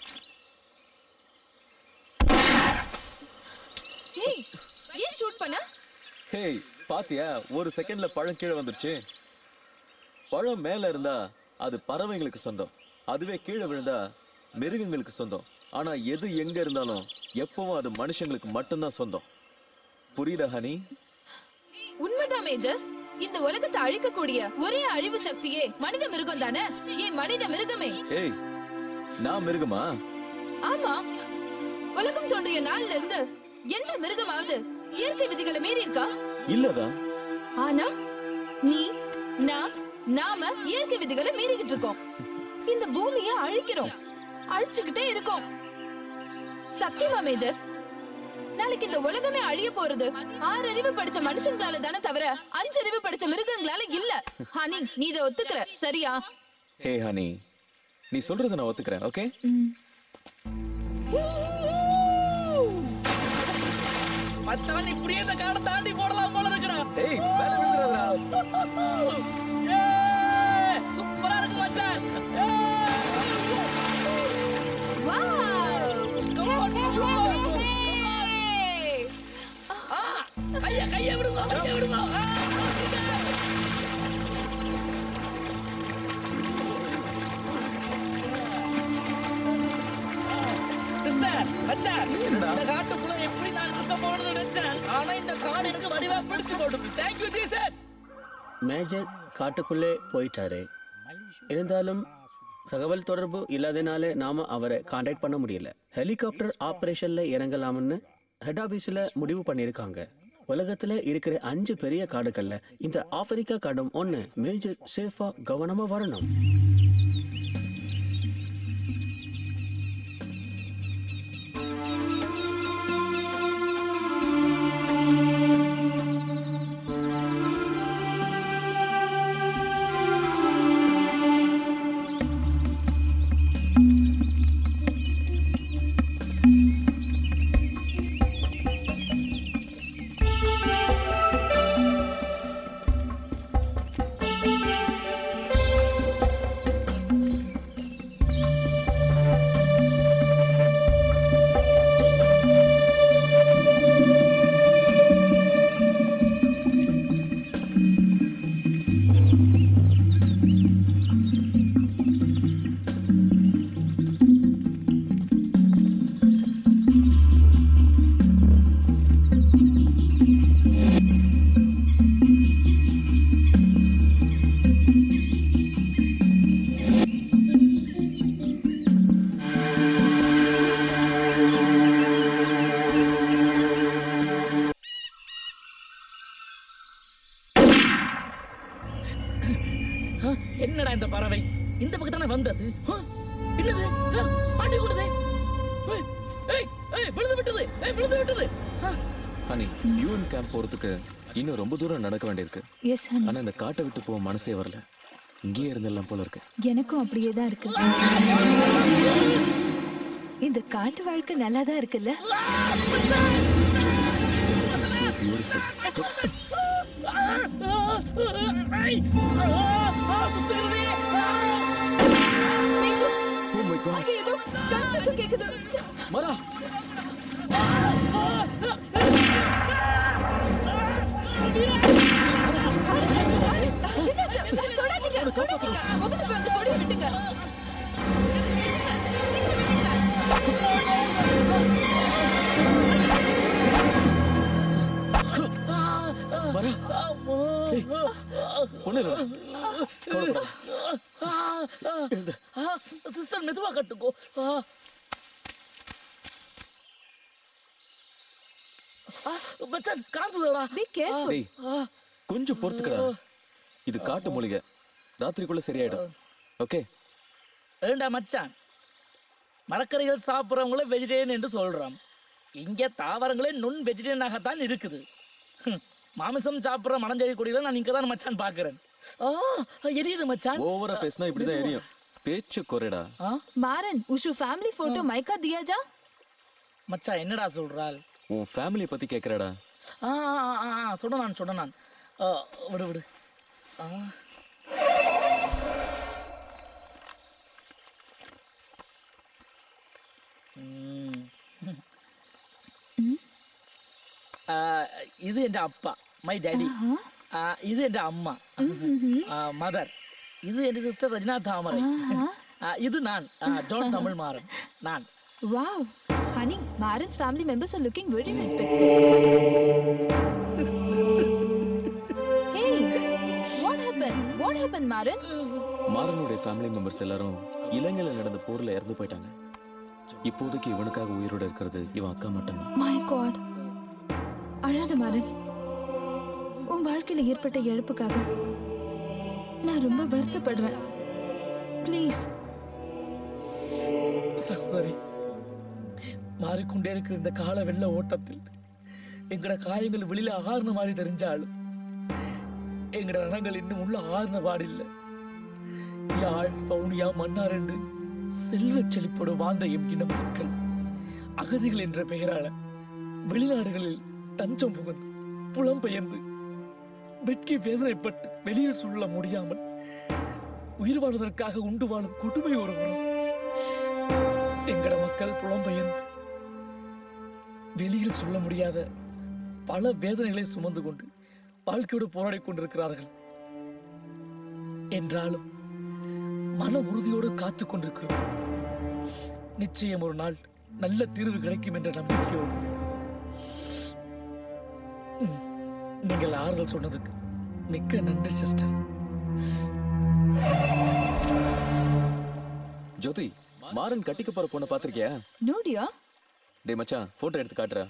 Speaker 12: ஏய் ஏன் ஷூட் பண்ண
Speaker 1: ஹேய் பாத்தியா ஒரு செகண்ட்ல பழம் கீழே வந்துருச்சு பழம் மேல இருந்தா அது பறவைங்களுக்கு சொந்தம் அதுவே கீழே விழுந்தா மிருகங்களுக்கு சொந்தம் ஆனா எது எங்க இருந்தாலும் எப்பவும் அது மனுஷங்களுக்கு மட்டும்தான் சொந்தம் புரியுதா ஹனி
Speaker 12: உண்மைதான் மேஜர் இந்த உலகத்தை அழிக்கக்கூடிய ஒரே அழிவு சக்தியே மனித மிருகம் தானே ஏன் மனித மிருகமே
Speaker 1: ஏய் நான் மிருகமா
Speaker 12: ஆமா உலகம் தோன்றிய நாள்ல இருந்து எந்த மிருகமாவது இயற்கை விதிகளை மீறி இருக்கா
Speaker 1: இல்லதா
Speaker 12: ஆனா நீ நான் நாம இயற்கை விதிகளை மீறிக்கிட்டு இருக்கோம் இந்த பூமியை அழிக்கிறோம் அழிச்சுக்கிட்டே இருக்கோம் சத்தியமா மேஜர் நாளைக்கு இந்த உலகமே அழிய போறது ஆறு அறிவு படிச்ச மனுஷங்களால தானே தவிர அஞ்சு அறிவு படிச்ச மிருகங்களால இல்ல ஹனி நீ இதை ஒத்துக்கிற சரியா
Speaker 1: ஹே ஹனி நீ சொல்றத நான் ஒத்துக்கிறேன் ஓகே
Speaker 5: மச்சான் இப்படியே இந்த காடை தாண்டி போடலாம் போல இருக்கிறான்
Speaker 1: ஏய் மேல விழுந்துறாதடா
Speaker 5: ஏய், சூப்பரா இருக்கு மச்சான் கைய கைய விடுங்க கைய விடுங்க ஆ, சிஸ்டர் மச்சான் இந்த காட்டுக்குள்ள எப்படி நான் இருக்க போகணும்னு நினைச்சேன் ஆனா இந்த காடு எனக்கு வடிவா பிடிச்சு போடும் தேங்க்யூ ஜீசஸ்
Speaker 11: மேஜர் காட்டுக்குள்ளே போயிட்டாரு இருந்தாலும் தகவல் தொடர்பு இல்லாதனால நாம அவரை காண்டாக்ட் பண்ண முடியல ஹெலிகாப்டர் ஆபரேஷன்ல இறங்கலாம்னு ஹெட் ஆபீஸ்ல முடிவு பண்ணிருக்காங்க உலகத்துல இருக்கிற அஞ்சு பெரிய காடுகள்ல இந்த ஆப்பிரிக்கா காடும் ஒண்ணு மேஜர் சேஃபா கவனமா வரணும்
Speaker 5: ஆ, என்னடா இந்த பறவை இந்த பக்கம் தானே வந்தது ஆ, என்னது ஆ, மாட்டி கொடுதே ஏய், ஏய் ஏய் விழுந்து விட்டது ஏய் விழுந்து விட்டது ஆ,
Speaker 1: ஹனி யூஎன் கேம்ப் போறதுக்கு இன்னும் ரொம்ப தூரம் நடக்க வேண்டியிருக்கு
Speaker 12: எஸ் ஹனி
Speaker 1: ஆனா இந்த காட்டை விட்டு போக மனசே வரல இங்கேயே இருந்தெல்லாம் போல இருக்கு
Speaker 12: எனக்கும் அப்படியே தான் இருக்கு இந்த காட்டு வாழ்க்கை நல்லா தான் இருக்குல்ல
Speaker 1: So beautiful.
Speaker 5: ஆ, ஆ, ஆ, ஐய், ஆ, ஆ, சுத்துகிறதே ஆ.
Speaker 1: Oh my God.
Speaker 10: அங்க ஏதோ கன் சத்தம் கேக்குது
Speaker 1: மரா
Speaker 10: என்னாச்சு தொடாதீங்க தொடாதீங்க முதல்ல போய் அந்த கொடியை விட்டுங்க
Speaker 1: மரா ஒண்ணு இல்ல
Speaker 5: சிஸ்டர் மெதுவா கட்டுக்கோ ஆ. ஆ, மச்சான் காந்துடா
Speaker 10: பி கேர்ஃபுல்
Speaker 1: டேய் கொஞ்சம் பொறுத்துக்கடா இது காட்டு மூலிகை ராத்திரிக்குள்ள சரியாயிடும் ஓகே
Speaker 5: ஏண்டா மச்சான் மரக்கறிகள் சாப்பிட்றவங்கள வெஜிடேரியன் என்று சொல்றோம் இங்க தாவரங்களே நுண் வெஜிடேரியனாகத்தான் இருக்குது ஹம், மாமிசம் சாப்பிட்ற மனஞ்செடி கொடிகளை நான் இங்க தான் மச்சான் பார்க்கறேன் ஆ எரியுது மச்சான்
Speaker 1: ஓவரா பேசினா இப்படிதான் எரியும் பேச்சு குறைடா
Speaker 12: மாறன் உஷு ஃபேமிலி போட்டோ மைக்கா தியா ஜா
Speaker 5: மச்சான் என்னடா சொல்றாள்
Speaker 1: உன் ஃபேமிலியை பத்தி கேக்குறடா
Speaker 5: ஆ ஆ, ஆ, ஆ, சொன்ன நான் சொன்ன நான் ஆ, விடு விடு ஆ. ம். ஆ, இது என் அப்பா மை டாடி இது என் அம்மா மதர் இது என் சிஸ்டர் ரஜினா தாமரை ஆ, இது நான் ஆ, ஜான் தமிழ் மாறன் நான்
Speaker 12: wow honey Maran's family members are looking very respectful hey what happen what happen Maran
Speaker 1: மாறனுடைய ஃபேமிலி மெம்பர்ஸ் எல்லாரும் இலங்கையில நடந்த போர்ல இறந்து போயிட்டாங்க இப்போதைக்கு இவனுக்காக உயிரோட இருக்கிறது இவன் அக்கா மட்டும்தான்
Speaker 12: மை காட் அழாத மாறன் உன் வாழ்க்கையில ஏற்பட்ட இழப்புக்காக நான் ரொம்ப வருத்தப்படுறேன் ப்ளீஸ்
Speaker 5: சகோதரி மாறிக்கொண்டே இருக்கிற இந்த கால வெள்ள ஓட்டத்தில் எங்கட காயங்கள் வெளியில ஆறுன மாதிரி தெரிஞ்சாலும் எங்கட ரணங்கள் இன்னும் உள்ள ஆறுன பாடில்லை யாழ் பவுனியா மன்னார் என்று செல்வச் செழிப்போடு வாழ்ந்த எம் இன மக்கள் அகதிகள் என்ற பெயரால வெளிநாடுகளில் தஞ்சம் புகுந்து புலம்பெயர்ந்து வெட்கி வேதனைப்பட்டு வெளியில் சொல்ல முடியாமல் உயிர் வாழ்வதற்காக உண்டு வாழும் கொடுமை ஒரு வரம் எங்கட மக்கள் புலம்பெயர்ந்து வெளியில் சொல்ல முடியாத பல வேதனைகளை சுமந்து கொண்டு வாழ்க்கையோடு போராடி கொண்டிருக்கிறார்கள் என்றாலும் மன உறுதியோடு காத்துக் கொண்டிருக்கிறோம் நிச்சயம் ஒரு நாள் நல்ல தீர்வு கிடைக்கும் என்ற நம்பிக்கையோடு ம், நீங்கள் ஆறுதல் சொன்னதுக்கு மிக்க நன்றி சிஸ்டர்
Speaker 1: ஜோதி மாறன் கட்டிக்க போற பொண்ணை பாத்திருக்கியா
Speaker 12: நோடியா
Speaker 1: டேய் மச்சான் போட்டோ எடுத்து காட்டுறா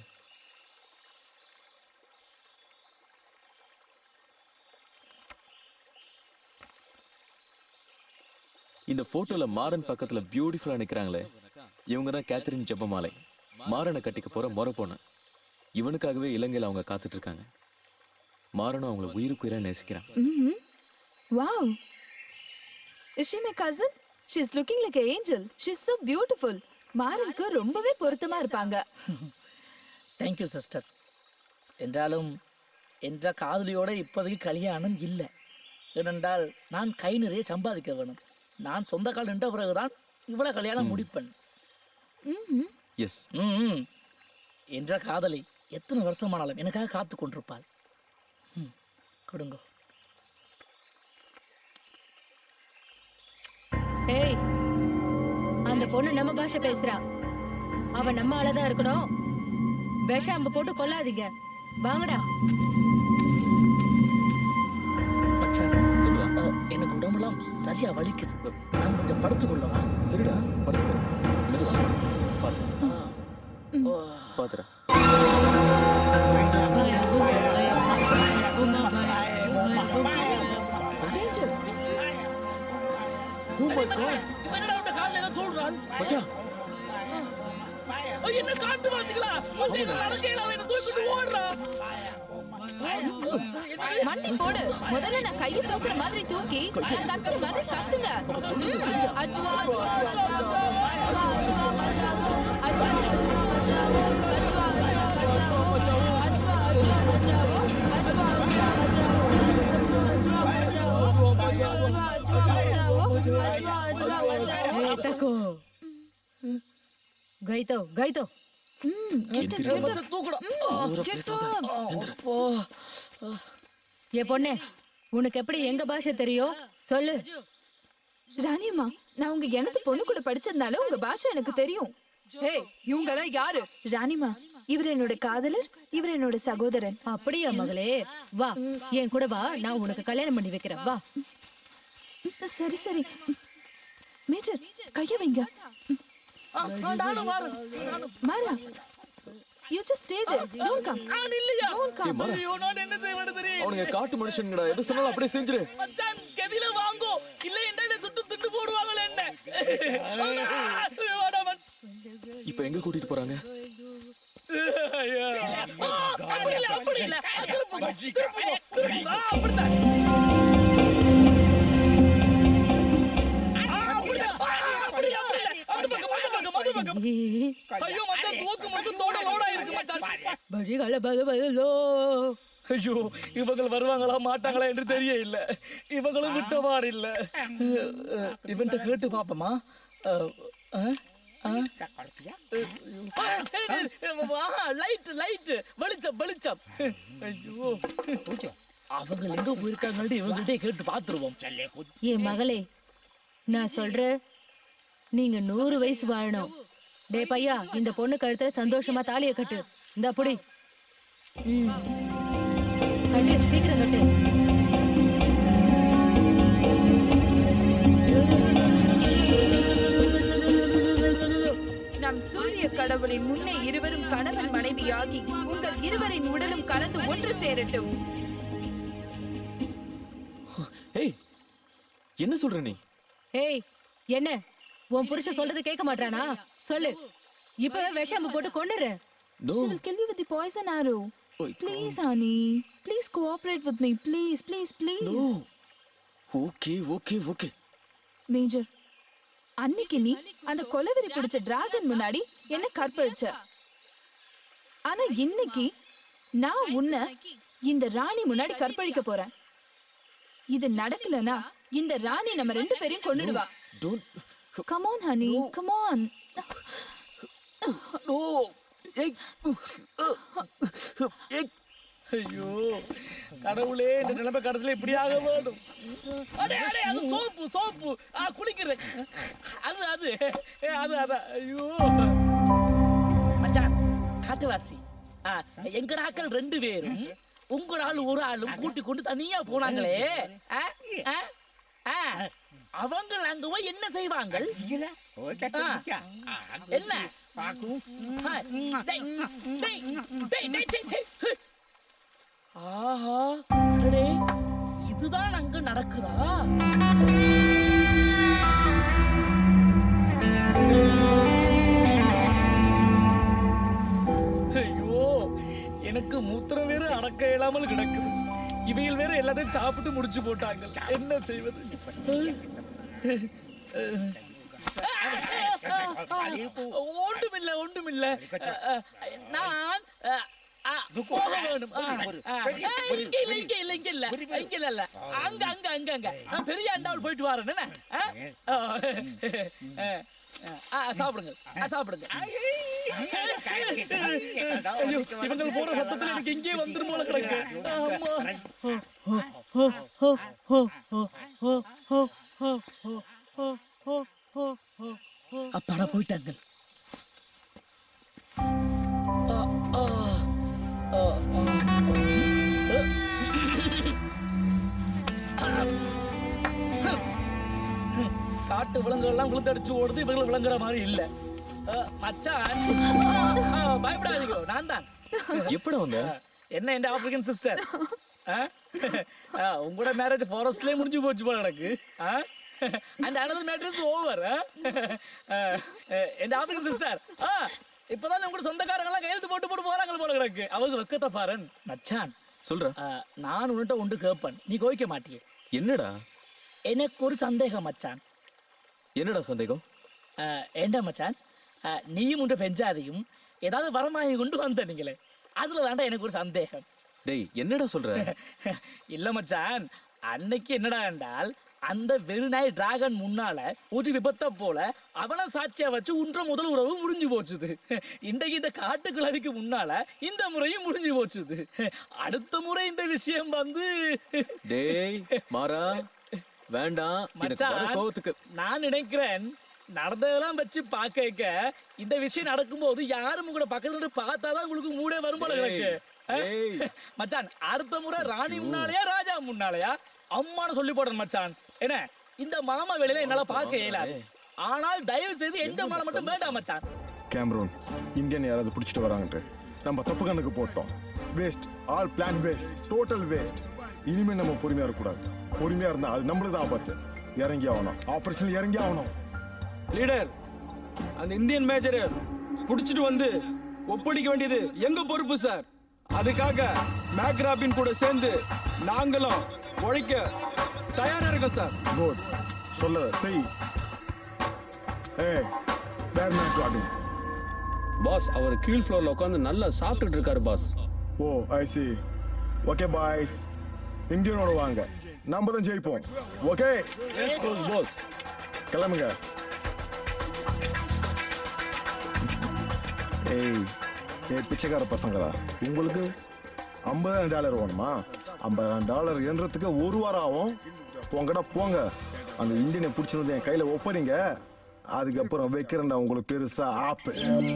Speaker 1: இந்த போட்டோல மாறன் பக்கத்துல பியூட்டிஃபுல்லா நிக்கிறாங்களே இவங்க தான் கேத்தரின் ஜெபமாலை மாறனை கட்டிக்க போற முறை பொண்ணு இவனுக்காகவே இலங்கையில அவங்க காத்துட்டு இருக்காங்க மாறனும் அவங்கள உயிருக்கு உயிரா நேசிக்கிறான்
Speaker 12: ம்ஹும். Wow. Is she my cousin? She's looking like an angel. She's so beautiful. மாறனுக்கு ரொம்பவே பொருத்தமா இருப்பாங்க
Speaker 5: தேங்க்யூ சிஸ்டர் என்றாலும் என்ற காதலியோட இப்போதைக்கு கல்யாணம் இல்லை ஏனென்றால் நான் கை நிறைய சம்பாதிக்க வேணும் நான் சொந்த கால் நின்ற பிறகுதான் இவ்வளவு கல்யாணம் முடிப்பேன்
Speaker 1: எஸ்
Speaker 5: ம் என்ற காதலி எத்தனை வருஷமானாலும் எனக்காக காத்து கொண்டிருப்பாள் ம், கொடுங்க
Speaker 14: ஏய் அந்த பொண்ணு நம்ம பாஷை பேசுறா அவ நம்ம ஆளதான் இருக்கணும் விஷ அம்பு போட்டு கொல்லாதீங்க வாங்கடா
Speaker 5: மச்சான் சொல்றா எனக்கு உடம்பெல்லாம் சரியா வலிக்குது நான் கொஞ்சம் படுத்துக்கொள்ளவா
Speaker 1: சரிடா படுத்துக்கோ மெதுவா பாத்து பாத்துறேன்
Speaker 5: என்னடா உன்ட கால்ல ஏதோ சொல்றான்
Speaker 1: மச்சான்
Speaker 5: ஐயோ, என்ன காட்டு வாச்சுங்களா மச்சான் என்ன நடக்கையில அவன் என்ன தூக்கிட்டு ஓடுறான்
Speaker 12: மண்டி போடு முதல்ல நான் கையை தூக்குற மாதிரி தூக்கி நான் கத்துற மாதிரி கத்துங்க அஜ்வா அஜ்வா அஜ்வா அஜ்வா அஜ்வா பஜாவோ அஜ்வா அஜ்வா பஜாவோ அஜ்வா அஜ்வா பஜாவோ அஜ்வா அஜ்வா பஜாவோ அஜ்வா அஜ்வா பஜாவோ அஜ்வா அஜ்வா பஜாவோ அஜ்வா அஜ்வா பஜாவோ
Speaker 14: ஏய் தக்கோ கைத்தோ கைத்தோ
Speaker 12: get it, get it.
Speaker 5: தூக்குடா
Speaker 12: Mm, get up.
Speaker 5: அப்பா
Speaker 14: ஏ பொண்ணே உனக்கு எப்படி எங்க பாஷை தெரியும் சொல்லு
Speaker 12: ராணியம்மா நான் உங்க எனது பொண்ணு கூட படிச்சதுனால உங்க பாஷை எனக்கு தெரியும்
Speaker 10: ஏய் இவங்க எல்லாம் யாரு
Speaker 12: ராணிமா இவர் என்னோட காதலர் இவர் என்னோட சகோதரன்
Speaker 14: அப்படியா மகளே வா என் கூட வா நான் உனக்கு கல்யாணம் பண்ணி வைக்கிறேன் வா
Speaker 12: சரி சரி மேஜர் கைய வைங்க
Speaker 5: நானும் வரேன்
Speaker 12: Mala you just stay there don't come
Speaker 5: நான் இல்லையா
Speaker 12: டோன்ட் கம்
Speaker 1: ஏய், மாலா.
Speaker 5: ஐயோ நான் என்ன செய்வேன்னு தெரியும்
Speaker 1: அவனுங்க காட்டு மனுஷனுங்கடா எது சொன்னாலும் அப்படியே செஞ்சிரு
Speaker 5: மச்சான் கெதில வாங்கோ இல்ல என்ன என்ன சுட்டு திட்டு போடுவாங்களே என்ன ஐயோ, வாடா, மச்சான்.
Speaker 1: இப்போ எங்க கூட்டிட்டு போறாங்க
Speaker 5: ஐயோ. ஆ, அப்படி இல்ல, அப்படி இல்ல. திருப்புங்க, திருப்புங்க, திருப்புங்க. ஆ, அப்படித்தான். ஆ, அப்படிதான். ஆ, அப்படி இல்ல, அப்படி இல்ல. அந்த பக்கம், அந்த பக்கம், அந்த பக்கம். ஐயோ, மச்சான், தோக்கு மட்டும் தோட லோடா இருக்கு, மச்சான்.
Speaker 14: வழிகால பல பலோ
Speaker 5: ஐயோ இவங்க வருவாங்களா மாட்டாங்களா என்று தெரிய இல்ல இவங்களும் விட்டவாறு இல்ல இவன்ட்ட கேட்டு பாப்போமா லைட் லைட் வெளிச்சம் வெளிச்சம் ஐயோ அவங்க எங்க போயிருக்காங்கன்னு இவங்ககிட்ட கேட்டு பாத்துருவோம்
Speaker 14: என் மகளே நான் சொல்றேன் நீங்க நூறு வயசு வாழணும் டே பையா இந்த பொண்ணு கழுத்துல சந்தோஷமா தாலியை கட்டு இந்த அப்படி ம். கட்டு சீக்கிரம் கட்டு
Speaker 12: நம் சூரிய கடவுளின் முன்னே இருவரும் கணவன் மனைவியாகி உங்கள் இருவரின் உடலும் கலந்து ஒன்று சேரட்டும்
Speaker 1: ஏய் என்ன சொல்ற நீ
Speaker 14: ஏய் என்ன உன் புருஷன் சொல்றது கேட்க மாட்டானா சொல்லு இப்பவே விஷம் போட்டு கொண்டுறேன்
Speaker 1: no
Speaker 12: She will kill you with the poison arrow. Please, honey. Please cooperate with me. Please, please, please.
Speaker 1: No okay okay okay
Speaker 12: major அன்னைக்கு நீ அந்த கொலவெறி பிடிச்ச டிராகன் முன்னாடி என்ன கற்பழிச்ச ஆனா இன்னைக்கு நான் உன்னை இந்த ராணி முன்னாடி கற்பழிக்க போறேன் இது நடக்கலனா இந்த ராணி நம்ம ரெண்டு பேரையும் கொன்னுடுவா கமான் ஹனி கமான்
Speaker 5: ஐயோ கடவுளே இந்த நிலைமை கடைசியில இப்படி ஆக வேண்டும் அடே அடே அது சோப்பு சோப்பு ஆ குளிக்கிறது அது அது ஏ, அது அதான் ஐயோ மச்சான் காட்டுவாசி ஆ, எங்கட ஆட்கள் ரெண்டு பேரும் உங்கள ஆள் ஒரு ஆளும் கூட்டி கொண்டு தனியா போனாங்களே ஆ, ஆ, ஆ. அவங்க அங்க போய் என்ன செய்வாங்க ஆ, என்ன ஆ, டேய், டேய், டேய், டேய், டேய், டேய். ஆஹா அடடே இதுதான் அங்க நடக்குதா ஐயோ எனக்கு மூத்திரம் வேற அடக்க இயலாமல் கிடக்குது இவைகள் வேற எல்லாத்தையும் சாப்பிட்டு முடிச்சு போட்டாங்க என்ன செய்வது ஒன்றுமில்ல ஒன்றுமில்ல நான் அஹ், அஹ், போக வேணும் ஆ, ஆ. ஏய், இங்க இல்ல இங்க இல்ல இங்க இல்ல இங்க இல்ல இல்ல அங்க அங்க அங்க அங்க நான் பெரிய அண்டாவில் போயிட்டு வரேன் என்ன ஆ? ஆ, ஆ, ஆ, சாப்பிடுங்க ஆ, சாப்பிடுங்க ஐயோ இவங்க போற சத்தத்துல எனக்கு எங்கேயே வந்துரும் போல கிடக்கு ஆமா அப்பாடா போயிட்டாங்க ஆ, ஆ, ஆ, ஆ. காட்டு விலங்குகள் எல்லாம் விழுத்தடிச்சு ஓடுது இவங்களை விளங்குற மாதிரி இல்ல ஆ, மச்சான் ஆ, பயப்படாதீங்க நான் தான்
Speaker 1: எப்படி வந்த
Speaker 5: என்ன என் ஆப்பிரிக்கன் சிஸ்டர் உங்களோட மேரேஜ் ஃபாரஸ்ட்லயே முடிஞ்சு போச்சு போல எனக்கு and another matter is over என் ஆப்பிரிக்கன் சிஸ்டர் இப்பதான் உங்களோட சொந்தக்காரங்க எல்லாம் கையெழுத்து போட்டு போட்டு போறாங்க போல கிடக்கு அவங்க வெக்கத்தை பாருன் மச்சான்
Speaker 1: சொல்ற
Speaker 5: ஆ, நான் உன்கிட்ட ஒன்று கேட்பேன் நீ கோவிக்க மாட்டியே
Speaker 1: என்னடா
Speaker 5: எனக்கு ஒரு சந்தேகம் மச்சான்
Speaker 1: என்னடா சந்தேகம்
Speaker 5: ஆ, ஏண்டா மச்சான் ஆ, நீயும் உண்ட பெஞ்சாதையும் ஏதாவது வரமாகி கொண்டு வந்த நீங்களே அதுல தாண்டா எனக்கு ஒரு சந்தேகம்
Speaker 1: டேய் என்னடா சொல்ற
Speaker 5: இல்ல மச்சான் அன்னைக்கு என்னடா என்றால் அந்த வெறுநாய் டிராகன் முன்னால ஒரு விபத்தை போல அவன சாட்சியா வச்சு உன்ற முதல் உறவு முடிஞ்சு போச்சுது இன்றைக்கு இந்த காட்டுக்கிழவிக்கு முன்னால இந்த முறையும் முடிஞ்சு போச்சுது அடுத்த முறை இந்த விஷயம் வந்து
Speaker 1: டேய் மாறா வேண்டாம் எனக்கு வர
Speaker 5: மச்சான்
Speaker 1: கோவத்துக்கு
Speaker 5: நான் நினைக்கிறேன் நடந்ததெல்லாம் வச்சு பார்க்க இந்த விஷயம் நடக்கும்போது யாரும் உங்களோட பக்கத்துல இருந்து பார்த்தாதான் உங்களுக்கு மூடே வரும் போல
Speaker 1: டேய்,
Speaker 5: எனக்கு அஹ்? மச்சான் அடுத்த முறை ராணி முன்னாலயா ராஜா முன்னாலயா அம்மான்னு சொல்லி போடுறேன் மச்சான் என்ன இந்த மாமா வேலையில என்னால பார்க்க இயலாது ஆனால் தயவு செய்து எந்த மாலை மட்டும் வேண்டாம் மச்சான்
Speaker 6: கேமரூன் இந்தியன் யாராவது பிடிச்சிட்டு வராங்கன்ட்டு நம்ம தப்பு கணக்கு போட்டோம் waste all plan waste total waste இனிமே நம்ம பொறுமையா இருக்கக்கூடாது பொறுமையா இருந்தா அது நம்மளுக்கு தான் ஆபத்து இறங்கி ஆகணும் ஆபரேஷன் இறங்கி ஆகணும்
Speaker 15: லீடர் அந்த இந்தியன் மேஜரை புடிச்சிட்டு வந்து ஒப்படைக்க வேண்டியது எங்க பொறுப்பு சார் அதுக்காக மேக்ராபின் கூட சேர்ந்து நாங்களும் உழைக்க தயாரா இருக்கோம் சார்
Speaker 6: குட் சொல்ல செய் ஏய் வேர் மேக் ராபின்
Speaker 7: பாஸ் அவர் கீழ் ஃப்ளோர்ல உட்காந்து நல்லா சாப்பிட்டுட்டு இருக்காரு boss
Speaker 6: oh I see okay boys இந்தியனோட வாங்க நம்ம தான் ஜெயிப்போம் ஓகே
Speaker 7: பாஸ்
Speaker 6: கிளம்புங்க ஏய் ஏய் பிச்சைக்கார பசங்களா உங்களுக்கு ஐம்பதாயிரம் டாலர் வேணுமா ஐம்பதாயிரம் டாலர் என்றதுக்கு ஒரு வாரம் ஆகும் போங்கடா போங்க அந்த இந்தியனை பிடிச்சிட்டு வந்து என் கையில் ஒப்பறீங்க அதுக்கப்புறம் வைக்கிறேன்டா உங்களுக்கு பெருசா ஆப்பு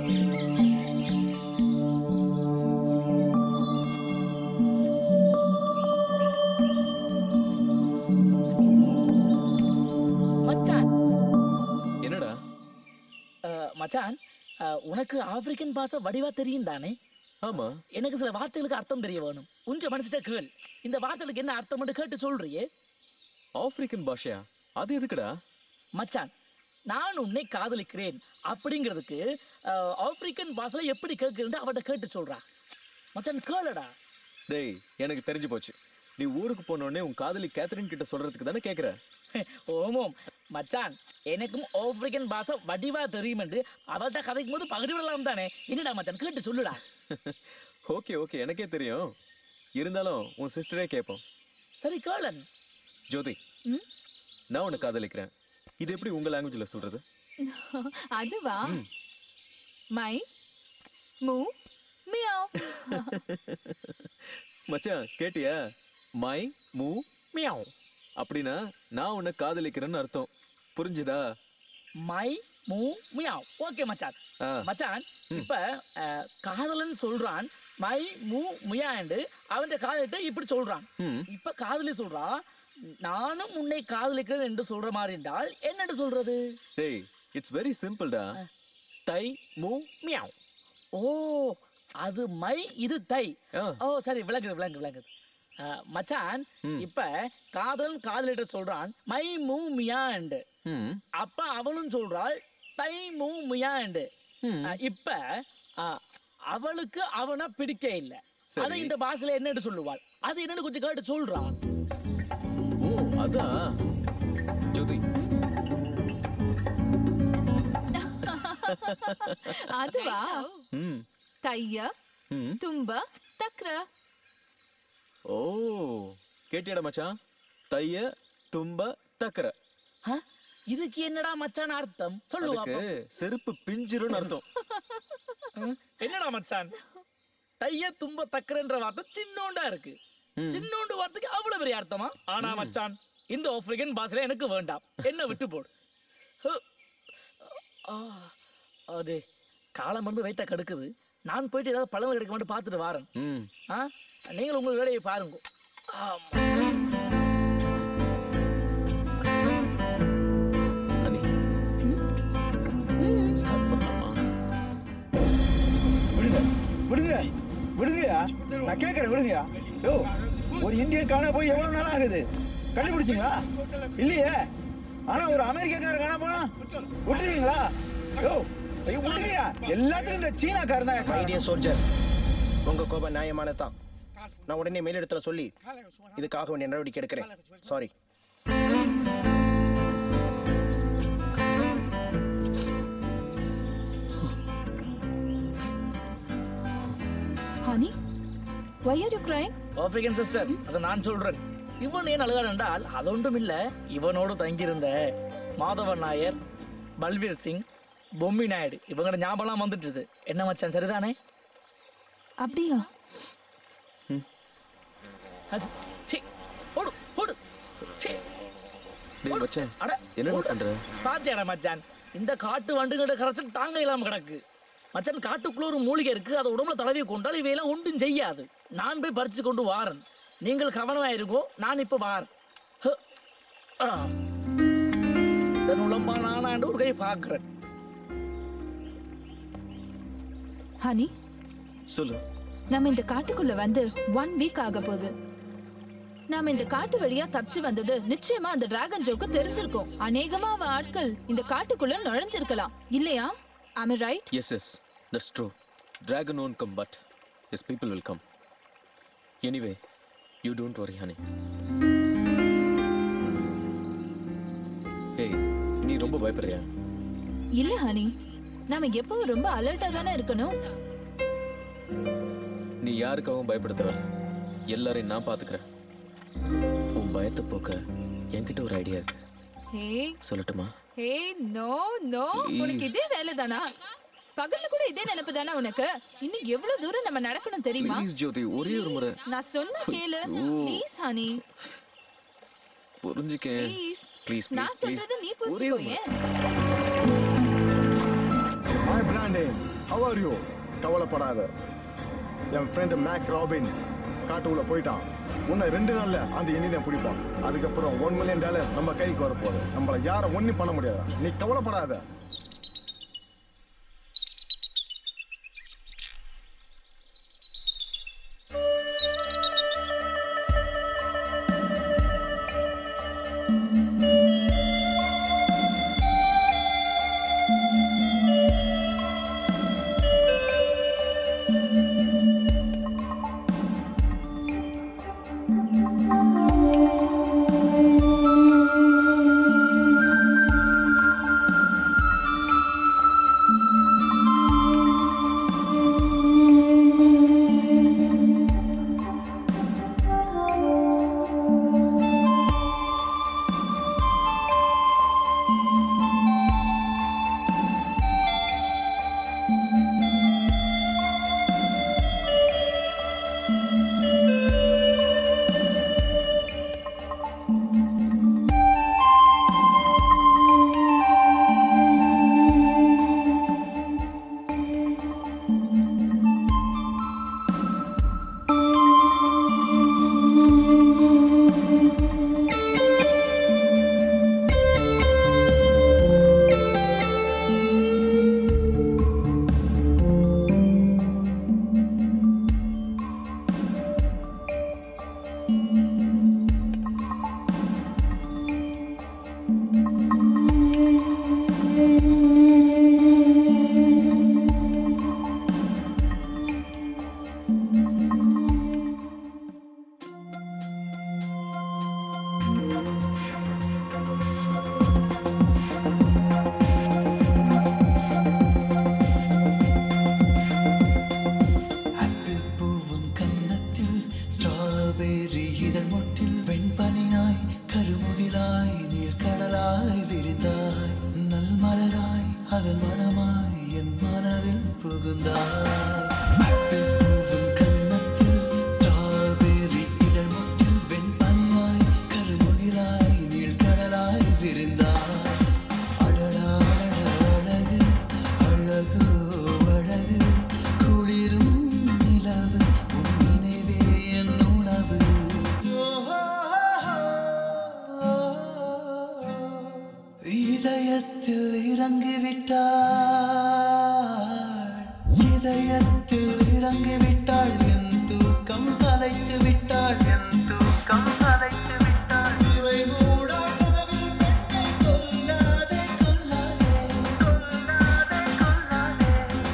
Speaker 5: மச்சான்
Speaker 1: என்னடா
Speaker 5: அஹ், மச்சான் அஹ், உனக்கு ஆப்பிரிக்கன் பாஷை வடிவா தெரியும் தானே
Speaker 1: ஆமா
Speaker 5: எனக்கு சில வார்த்தைகளுக்கு அர்த்தம் தெரிய வேணும் உஞ்ச மனசிட்ட கேள் இந்த வார்த்தைகளுக்கு என்ன அர்த்தம் கேட்டு சொல்றியே
Speaker 1: ஆப்பிரிக்கன் பாஷையா அது எதுக்குடா
Speaker 5: மச்சான் நான் உன்னை காதலிக்கிறேன் அப்படிங்கிறதுக்கு அஹ், ஆப்பிரிக்கன் பாஷையில எப்படி கேட்குறது அவட்ட கேட்டு சொல்றா மச்சான் கேளுடா
Speaker 1: டேய் எனக்கு தெரிஞ்சு போச்சு நீ ஊருக்கு போன உடனே உன் காதலி கேத்தரின் கிட்ட சொல்றதுக்கு தானே கேக்குற
Speaker 5: ஓமோம் மச்சான் எனக்கும் ஆப்பிரிக்கன் பாஷை வடிவா தெரியும் என்று அவள்கிட்ட கதைக்கும் போது பகிர்ந்து விடலாம் தானே என்னடா மச்சான் கேட்டு சொல்லுடா
Speaker 1: ஓகே ஓகே எனக்கே தெரியும் இருந்தாலும் உன் சிஸ்டரே கேட்போம்
Speaker 5: சரி கேளன்
Speaker 1: ஜோதி
Speaker 12: ம்?
Speaker 1: நான் உன்னை காதலிக்கிறேன் இது எப்படி உங்க லாங்குவேஜ்ல சொல்றது
Speaker 12: அதுவா
Speaker 1: ம்.
Speaker 12: மை மூ மியாவ்
Speaker 1: மச்சான் கேட்டியா மை மூ மியாவ் அப்படின்னா நான் உன்னை காதலிக்கிறேன்னு அர்த்தம் புரிஞ்சுதா
Speaker 5: மை மூ மியாவ் ஓகே மச்சான்
Speaker 1: ஆ.
Speaker 5: மச்சான் இப்ப அஹ், காதலன் சொல்றான் மை மூ மியாண்டு அவன் காதலிட்ட இப்படி சொல்றான்
Speaker 1: ம்.
Speaker 5: இப்ப காதலி சொல்றான் நானும் உன்னை காதலிக்கிறேன் என்று சொல்ற மாதிரி என்றால் என்னன்னு சொல்றது
Speaker 1: டேய் இட்ஸ் வெரி சிம்பிள்டா தை மூ மியாவ்
Speaker 5: ஓ அது மை இது தை
Speaker 1: ஆ.
Speaker 5: ஓ சரி விளங்குது விளங்குது விளங்குது அஹ், மச்சான்
Speaker 1: ம்.
Speaker 5: இப்ப காதலன் காதலிட்ட சொல்றான் மை மூ மியாண்டு
Speaker 1: ம்
Speaker 5: அப்ப அவளும் சொல்றாள் தை மூ மியாண்டு அஹ், இப்ப அஹ், அவளுக்கு அவனை பிடிக்க இல்ல
Speaker 1: சரி.
Speaker 5: அதை இந்த பாஷையில என்னன்னு சொல்லுவாள் அது என்னன்னு கொஞ்சம் கேட்டு சொல்றா
Speaker 1: ஓ அதான் ஜோதி
Speaker 12: அதுவா
Speaker 1: ம்
Speaker 12: தைய
Speaker 1: ம்
Speaker 12: தும்ப தக்ர
Speaker 1: ஓ கேட்டியாடா மச்சான் தைய தும்ப தக்கற
Speaker 5: அஹ், இதுக்கு என்னடா மச்சான் அர்த்தம் சொல்லுவா
Speaker 1: அதுக்கு செருப்பு பிஞ்சிரும்னு அர்த்தம்
Speaker 5: என்னடா மச்சான் தைய தும்ப தக்கரன்ற வார்த்தை சின்னோண்டா இருக்கு
Speaker 1: ம்.
Speaker 5: சின்னோண்டு வார்த்தைக்கு அவ்வளவு பெரிய அர்த்தமா ஆனா மச்சான் இந்த ஆப்பிரிக்கன் பாஷையில எனக்கு வேண்டாம் என்ன விட்டு போடு ஹு. ஆ, அது காலம் வந்து வைத்த கடுக்குது நான் போயிட்டு ஏதாவது பழங்கள் கிடைக்க மட்டும் பார்த்துட்டு வாரேன்
Speaker 1: ம்
Speaker 5: ஆ நீங்கள் உங்கள் வேலையை பாருங்க ஆமா
Speaker 1: ஹனி ஸ்டார்ட் பண்ணலாமா
Speaker 2: விடுங்க விடுங்க விடுங்கயா நான் கேட்கறேன் விடுங்கயா யோ ஒரு இந்தியன் காண போய் எவ்வளவு நாள் ஆகுது கண்டுபிடிச்சிங்களா இல்லையே ஆனா ஒரு அமெரிக்காக்காரர் காண போனா விட்டுருவீங்களா யோ ஐயோ விடுங்கயா எல்லாத்துக்கும் இந்த சீனாக்காரன் தான்
Speaker 4: மை டியர் சோல்ஜர் உங்க கோபம் நியாயமானதான் நான் உடனே மேலிடத்துல சொல்லி இதுக்காக வேண்டிய நடவடிக்கை எடுக்கிறேன் sorry
Speaker 12: honey why are you crying
Speaker 5: African sister அதை நான் சொல்றேன் இவன் ஏன் அழுகான் என்றால் அதொன்றும் இல்ல இவனோடு தங்கியிருந்த மாதவன் நாயர் பல்வீர் சிங் பொம்மி நாயுடு இவங்களோட ஞாபகம் வந்துட்டுது என்ன மச்சான் சரிதானே
Speaker 12: அப்படியா
Speaker 5: அது சீ ஓடு ஓடு சீ
Speaker 1: டேய் மச்சான்
Speaker 5: அட
Speaker 1: என்னடா பண்ற
Speaker 5: பாத்தியாடா மச்சான் இந்த காட்டு வண்டுகிட்ட கரைச்சல் தாங்க இல்லாம கிடக்கு மச்சான் காட்டுக்குள்ள ஒரு மூலிகை இருக்கு அதை உடம்புல தடவி கொண்டால் இவையெல்லாம் ஒன்றும் செய்யாது நான் போய் பறிச்சு கொண்டு வாரேன் நீங்கள் கவனமா இருக்கோ நான் இப்ப வாரேன் ஹ. ஆ. இந்த நுழம்பா நானாண்டு ஒரு கை பார்க்கிறேன்
Speaker 12: ஹனி
Speaker 1: சொல்லு
Speaker 12: நம்ம இந்த காட்டுக்குள்ள வந்து ஒன் வீக் ஆக போகுது நாம இந்த காட்டு வழியா தப்பிச்சு வந்தது நிச்சயமா அந்த டிராகன் ஜோக்கு தெரிஞ்சிருக்கும் அநேகமா அவ ஆட்கள் இந்த காட்டுக்குள்ள நுழைஞ்சிருக்கலாம் இல்லையா I right
Speaker 1: yes yes that's true dragon own come but yes people will come anyway you don't worry honey ஏய் நீ ரொம்ப பயப்படுறியா
Speaker 12: இல்ல ஹனி நாம எப்பவும் ரொம்ப அலர்ட்டா தானே இருக்கணும்
Speaker 1: நீ யாருக்காகவும் பயப்பட தேவையில்ல எல்லாரையும் நான் பாத்துக்கிறேன் உன் பயத்தை போக்க என்கிட்ட ஒரு ஐடியா இருக்கு
Speaker 12: ஹே
Speaker 1: சொல்லட்டுமா
Speaker 12: ஹே நோ நோ
Speaker 1: Please.
Speaker 12: உனக்கு இதே வேலை தானா பகல்ல கூட இதே நினைப்பு தானே உனக்கு இன்னும் எவ்வளவு தூரம் நம்ம நடக்கணும் தெரியுமா
Speaker 1: ப்ளீஸ் ஜோதி ஒரே ஒரு முறை
Speaker 12: நான் சொன்ன கேளு
Speaker 1: ஐயோ.
Speaker 12: ப்ளீஸ் ஹனி
Speaker 1: புரிஞ்சுக்க
Speaker 12: ப்ளீஸ்
Speaker 1: ப்ளீஸ்
Speaker 12: நான்
Speaker 1: ப்ளீஸ் ப்ளீஸ்
Speaker 12: சொல்றது நீ
Speaker 1: ஒரே
Speaker 12: புரிஞ்சுக்கோ
Speaker 1: ஒரு முறை
Speaker 12: ஏன்
Speaker 6: ஹாய் பிராண்டின் ஹவ் ஆர் யூ கவலைப்படாத என் ஃப்ரெண்டு மேக் ராபின் காட்டுக்குள்ள போயிட்டான் உன்னை ரெண்டு நாள்ல அந்த இந்தியனை பிடிப்பான் அதுக்கப்புறம் ஒன் மில்லியன் டாலர் நம்ம கைக்கு வரப்போகுது நம்மள யாரும் ஒன்றும் பண்ண முடியாது நீ கவலைப்படாத
Speaker 16: இதயத்தில் இறங்கிவிட்டாள் இதயத்தில் இறங்கிவிட்டாள் என் தூக்கம் கலைத்து விட்டாள் என் தூக்கம் கலைத்து விட்டாள் இவை கூட கனவில் பெண்ணை கொல்லாதே கொல்லாதே கொல்லாதே கொல்லாதே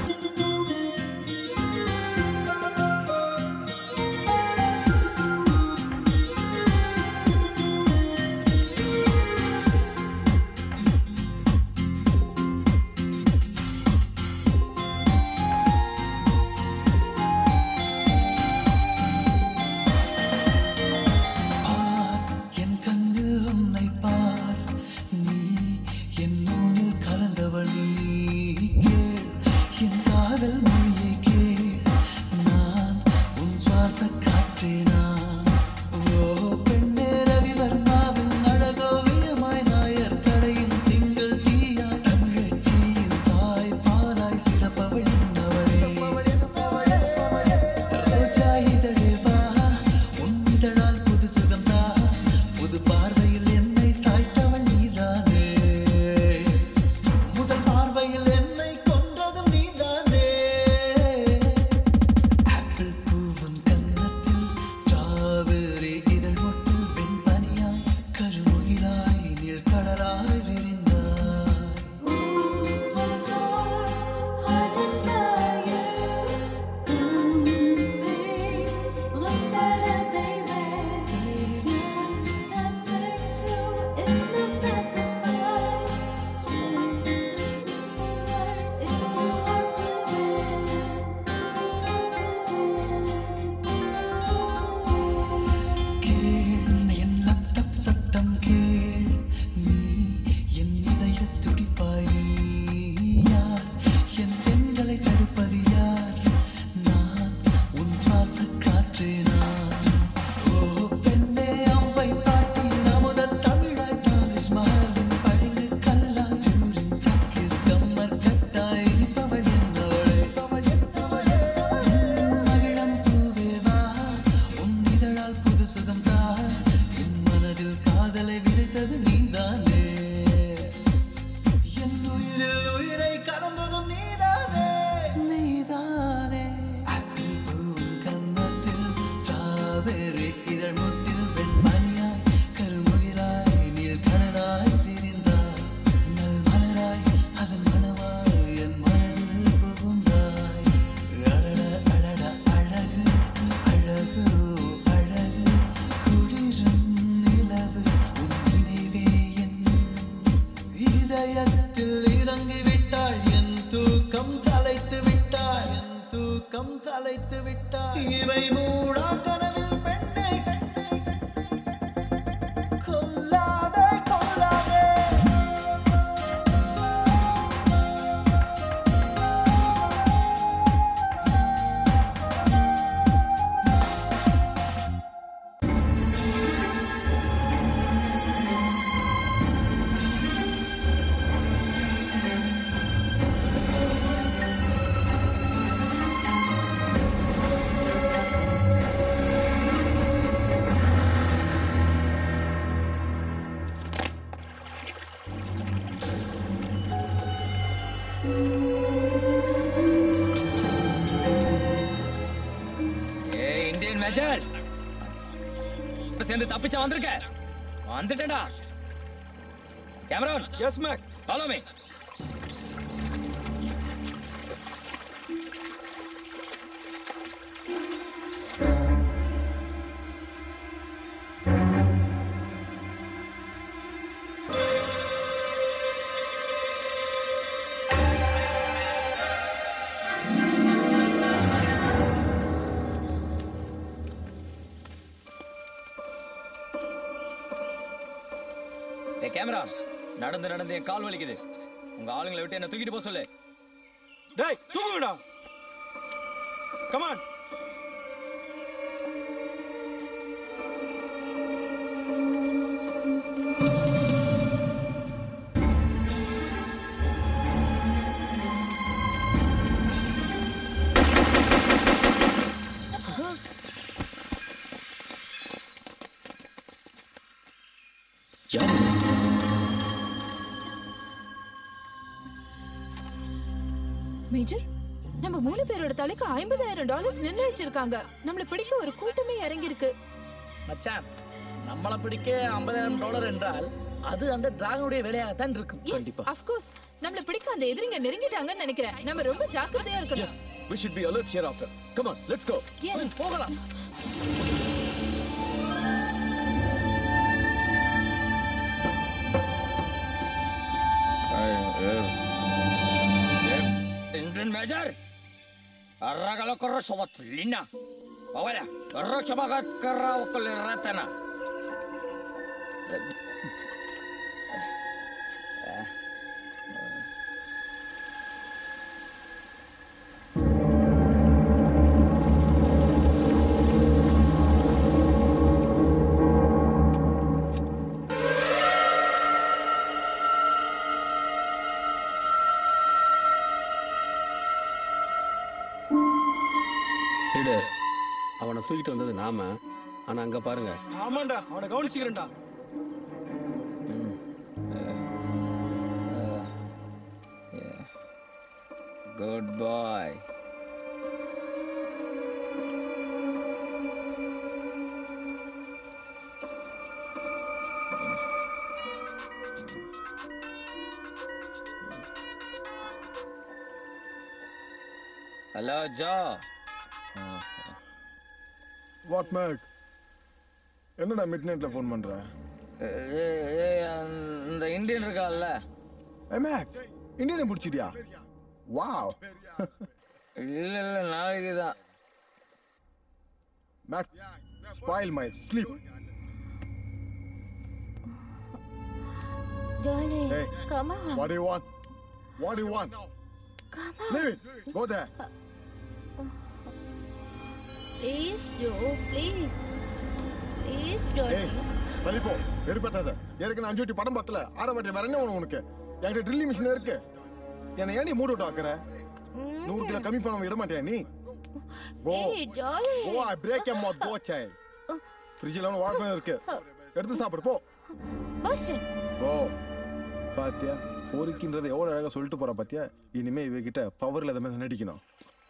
Speaker 16: என் கண்ணில் உன்னை பார் நீ என்னோடு கலந்தவள் நீ கேள் என் காதல் மொழியை கேள் நான் உன் சுவாச காற்றே நான் ஓ பெண்ணே ரவிவர்மாவின் அழகோவியமாய் நாயர் கடையின் சிங்கள் தீயா தமிழச்சியின் தாய் பாலாய் சிறப்பவள் என்னவளே ரோஜா இதழே வா உன் இதழால் புது சுகம் தா புது பார்வையில் என்னை சாய்த்தவள் நீதானே முதல் பார்வையில் என்னை கொன்றதும் நீதானே ஆப்பிள் பூவின் கன்னத்தில் ஸ்ட்ராபெர்ரி இதழ் மொட்டில் வெண்பனியாய் கருமுகிலாய் நீள் கடலாய் விரிந்தாய் கேள் என் லேப்டாப் சத்தம் கேள் நீ என் இதய துடிப்பாய் நீ யார் என் பெண்களை தடுப்பது யார் நான் உன் சுவாச காற்று நான் ஓ பெண்ணே அவ்வை பாட்டி நமுத தமிழாய் தாலிஸ் மகளின் பழங்கு கல்லா தூரின் தக்கிஸ் கம்மர் கட்டாய் இனிப்பவள் என்னவளே மகிழம் பூவே வா உன் இதழால் புது சுகம் தா என் மனதில் காதலை விதைத்தது நீதானே என் உயிரில் உயிரை கலந்ததும் நீதானே நீதானே ஆப்பிள் பூவின் கன்னத்தில் ஸ்ட்ராபெர்ரி இதழ் முட்டில் வெண்மணியாய் கருமுகிலாய் நீர் கடலாய் விரிந்தாய் நல் மலராய் அதன் மணவாய் என் மனதில் புகுந்தாய் அடட அடட அழகு அழகு அழகு குளிரும் நிலவு உன் நினைவே என் இதயத்தில் இறங்கி விட்டாள் என் தூக்கம் கலைத்து விட்டாள் என் தூக்கம் கலைத்து விட்டாள் இவை மூடா கனவில் பெண்ணை கொல்லாதே கொல்லாதே
Speaker 8: ஏய் இந்தியன் மேஜர் இப்ப சேர்ந்து தப்பிச்சா வந்திருக்க வந்துட்டேடா Cameron
Speaker 15: yes Mac
Speaker 8: follow me ஏய் கேமரா நடந்து நடந்து என் கால் வலிக்குது உங்க ஆளுங்களை விட்டு என்ன தூக்கிட்டு போக சொல்லு
Speaker 15: டேய் தூக்குங்கடா கமான்
Speaker 12: மேஜர் நம்ம மூணு பேரோட தலைக்கு ஐம்பதாயிரம் டாலர்ஸ் நிர்ணயிச்சிருக்காங்க நம்மள பிடிக்க ஒரு கூட்டமே இறங்கி இருக்கு
Speaker 5: மச்சான் நம்மளை பிடிக்க ஐம்பதாயிரம் டாலர் என்றால் அது அந்த டிராகனுடைய வேலையாகத்தான் இருக்கும்
Speaker 12: எஸ் ஆஃப் கோர்ஸ் நம்மள பிடிக்க அந்த எதிரிங்க நெருங்கிட்டாங்கன்னு நினைக்கிறேன் நம்ம ரொம்ப ஜாக்கிரதையா இருக்கணும்
Speaker 1: We should be alert hereafter. Come on, let's go.
Speaker 12: Yes
Speaker 5: போகலாம்
Speaker 8: Indian Major, aragalo ko rosowat lina. Awala, rosabagat karaw ko liratana.
Speaker 11: Leader அவனை தூக்கிட்டு வந்தது நாம ஆனா அங்க பாருங்க
Speaker 15: ஆமாண்டா அவனை கவனிச்சுக்கிறேன்டா
Speaker 8: Good boy. Hello Joe
Speaker 6: what Mac என்னடா மிட் நைட்ல ஃபோன் பண்ற
Speaker 8: இந்த இந்தியன் இருக்கான்ல
Speaker 6: ஏ மேக் இந்தியனை முடிச்சிட்டியா வாவ்
Speaker 8: இல்ல இல்ல நாளைக்கு தான்
Speaker 6: Mac spoil my sleep
Speaker 10: Darling,
Speaker 6: Hey,
Speaker 10: come on.
Speaker 6: what do you want? What do you want?
Speaker 10: Come on.
Speaker 6: Leave it. Go there.
Speaker 10: Please, Joe, please. Please,
Speaker 6: ஏய்
Speaker 10: darling.
Speaker 6: தள்ளி போ வெறுப்பத்தாத ஏற்கனவே அஞ்சு வாட்டி படம் பார்த்தல ஆற வாட்டி வேற என்ன வேணும் உனக்கு என்கிட்ட ட்ரில்லிங் மிஷின் இருக்கு என்னை ஏன் நீ மூட் அவுட் ஆக்குற நூறு கிலோ கம்மி பண்ண விட மாட்டியா நீ go
Speaker 10: Hey, darling.
Speaker 6: Go I break my mouth go சை ஃப்ரிட்ஜில் ஒன்று வாழைப்பழம் இருக்கு எடுத்து சாப்பிடு போ
Speaker 10: Boston.
Speaker 6: கோ பாத்தியா பொறுக்கின்றது எவ்வளோ அழகாக சொல்லிட்டு போறா பாத்தியா இனிமே இவகிட்ட பவர் இல்லாத மாதிரி நடிக்கணும்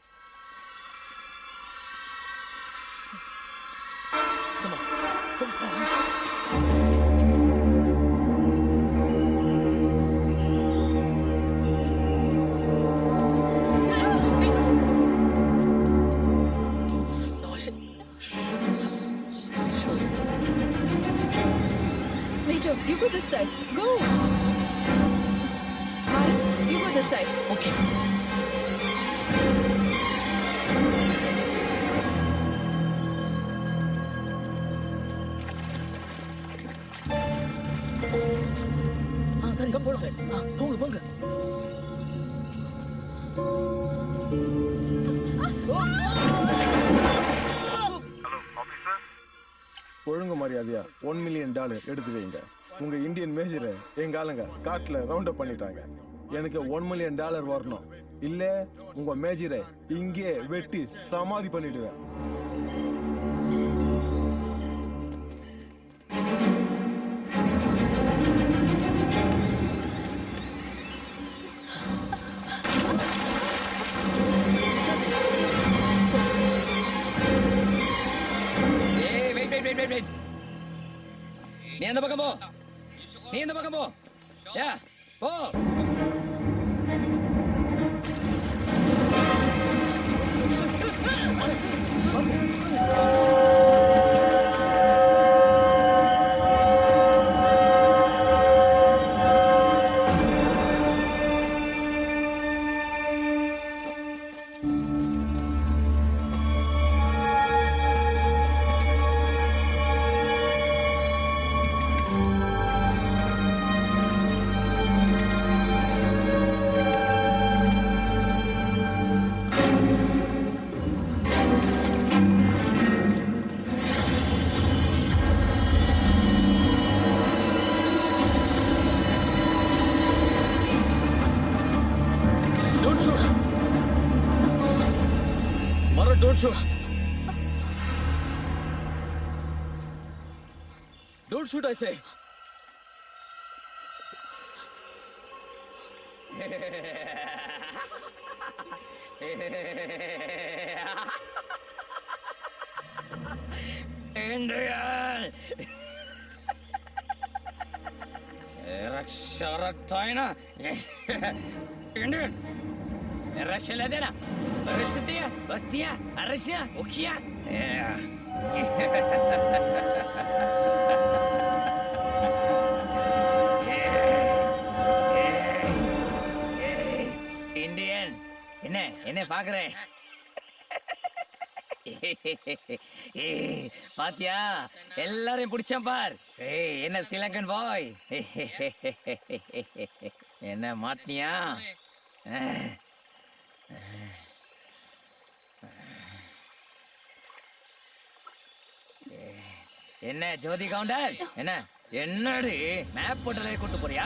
Speaker 12: Major, you go this side. Go. Smile, you go this side.
Speaker 5: Okay. ஆ சரி போலாம் ஆ போங்க போங்க
Speaker 6: ஒழுங்கு மரியாதையா ஒன் மில்லியன் டாலர் எடுத்து வைங்க உங்க இந்தியன் மேஜரை எங்க ஆளுங்க காட்டுல ரவுண்ட் அப் பண்ணிட்டாங்க எனக்கு ஒன் மில்லியன் டாலர் வரணும் இல்ல உங்க மேஜரை இங்கே வெட்டி சமாதி பண்ணிடுவேன்
Speaker 8: ஏய் wait wait wait wait wait நீ அந்த பக்கம் போ நீ இந்த பக்கம் போ ஏ போ
Speaker 1: Don't shoot. Mara, don't shoot. Don't shoot, I say.
Speaker 8: Indian! رشرتينا Indian! الرش لدينا الرشتية والتية الرشية وكيا Indian என்ன என்ன பாக்குறேன் பாத்தியா எல்லாரையும் பிடிச்சேன் பார் ஏய் என்ன ஸ்ரீலங்கன் பாய் என்ன மாட்டினியா என்ன ஜோதி கவுண்டர் என்ன என்னடி மேப் போட்டலே கூட்டு போறியா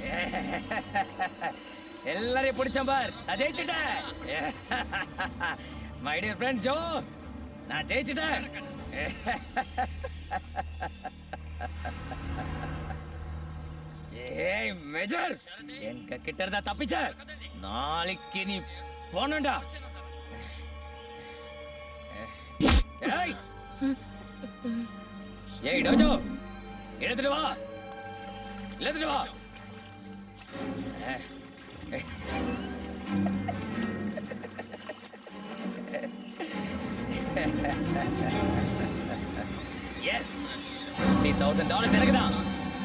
Speaker 8: எல்லாரையும் பிடிச்சேன் பார் நான் ஜெயிச்சுட்டேன் மை டியர் ஃப்ரெண்ட் ஜோ நான் ஜெயிச்சுட்டேன் ஏய் மேஜர் எங்க கிட்ட இருந்தா தப்பிச்ச நாளைக்கு நீ போனண்டா ஏய் ஏய் டோஜோ எடுத்துட்டு வா எடுத்துட்டு வா எஸ் ஃபிஃப்டி தௌசண்ட் டாலர்ஸ் எனக்கு தான்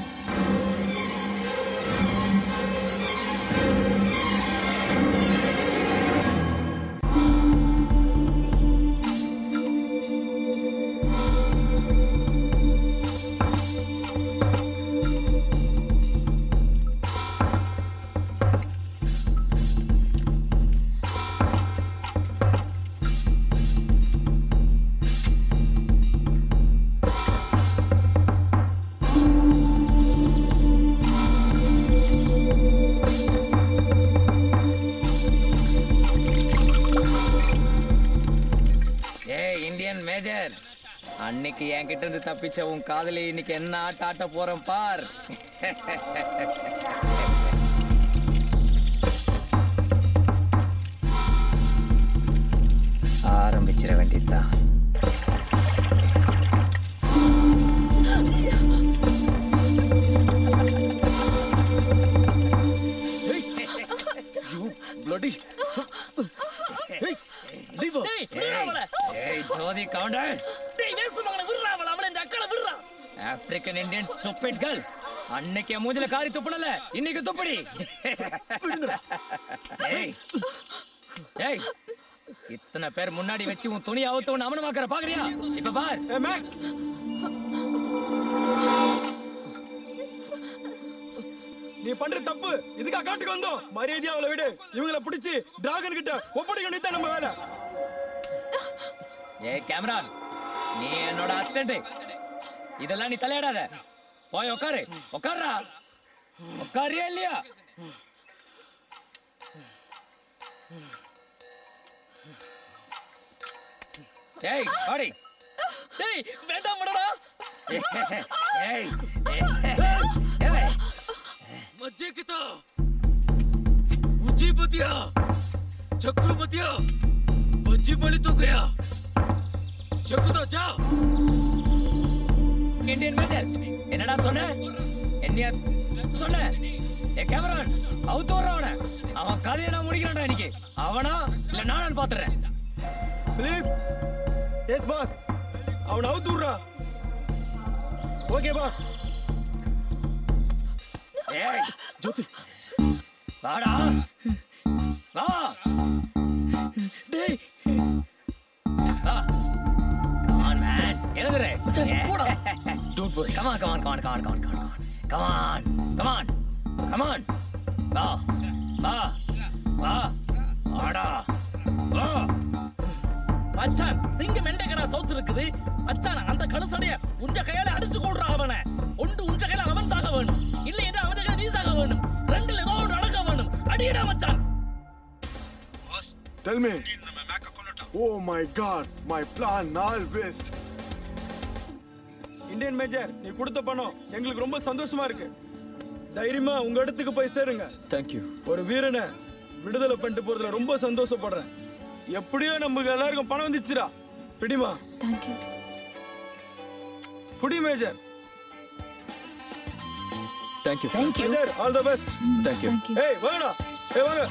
Speaker 8: ஏய் இந்தியன் மேஜர் அன்னைக்கு என்கிட்ட இருந்து தப்பிச்ச உன் காதலி இன்னைக்கு என்ன ஆட்ட ஆட்ட போறேன் பார் ஆரம்பிச்சிட வேண்டியதுதான்
Speaker 1: bloody
Speaker 5: டேய், விட்றா அவளை.
Speaker 8: ஏய் ஜோதி கவுண்டர்
Speaker 5: டேய், வேஸ்ட் மகனை விட்றா அவளை. அவளை இந்த அக்காளை விட்றா.
Speaker 8: ஆப்பிரிக்கன் இந்தியன் ஸ்டூபிட் கேர்ள் அன்னைக்கு என் மூஞ்சில காரி துப்புனல இன்னைக்கு துப்படி ஏய் ஏய் இத்தனை பேர் முன்னாடி வச்சு உன் துணி அவுத்து உன் அமனமாக்குற பாக்குறியா இப்ப பார்
Speaker 15: நீ பண்ற தப்பு இதுக்கா காட்டுக்கு வந்தோம் மரியாதையா அவளை விடு இவங்கள பிடிச்சு டிராகன் கிட்ட ஒப்படைக்க வேண்டியது நம்ம வேலை
Speaker 8: ஏய் கேமரான் நீ என்னோட அசிஸ்டன்ட் இதெல்லாம் நீ தலையிடாத போய் உட்காரு உட்காருடா உட்காரியா இல்லையா ஏய் ஓடி
Speaker 5: டேய், வேண்டாம் விடுடா.
Speaker 8: ஏய்
Speaker 5: மஜ்ஜிக்கிட்டா. உச்சி பத்தியா சக்கர பத்தியா பஜ்ஜி பலி தூக்கையா சக்குதா ஜா
Speaker 8: இந்தியன் மேஜர் என்னடா சொன்ன என்னைய சொன்ன ஏ கேமரான் அவுத்து வர்ற அவன அவன் கதையை நான் முடிக்கிறான்டா இன்னைக்கு அவனா இல்ல நானும் பாத்துறேன்
Speaker 15: பிலிப் எஸ் பாஸ் அவனை அவுத்து விடுறா
Speaker 4: ஓகே பாஸ்
Speaker 8: ஏய் ஜோதி வாடா வா
Speaker 5: டேய்
Speaker 8: வா come on man எழுதுறே don't worry come on come on come on come on come on come on come on come on come on வா வா வா வாடா வா
Speaker 5: மச்சான் சிங்கம் எண்டகடா தோத்து இருக்குது மச்சான் அந்த கழுசடைய உஞ்ச கையால அடிச்சு கொள்றா அவனை ஒன்று உஞ்ச கையால அவன் சாக வேணும் இல்லை என்று அவன் கையால நீ சாக வேணும் ரெண்டுல ஏதோ ஒன்று நடக்க வேணும் அடியடா மச்சான்
Speaker 6: Tell me. Oh my god, my plan all waste.
Speaker 15: Indian major நீ கொடுத்த பணம் எங்களுக்கு ரொம்ப சந்தோஷமா இருக்கு தைரியமா உங்க இடத்துக்கு போய் சேருங்க
Speaker 1: தேங்க்யூ
Speaker 15: ஒரு வீரனை விடுதலை பண்ணிட்டு போறதுல ரொம்ப சந்தோஷப்படுறேன் எப்படியோ நமக்கு எல்லாருக்கும் பணம் வந்துச்சுடா பிடிமா
Speaker 12: தேங்க்யூ
Speaker 15: புடி major
Speaker 1: thank you
Speaker 15: major all the best
Speaker 1: thank you
Speaker 15: ஏய் வாங்கடா ஏய் வாங்க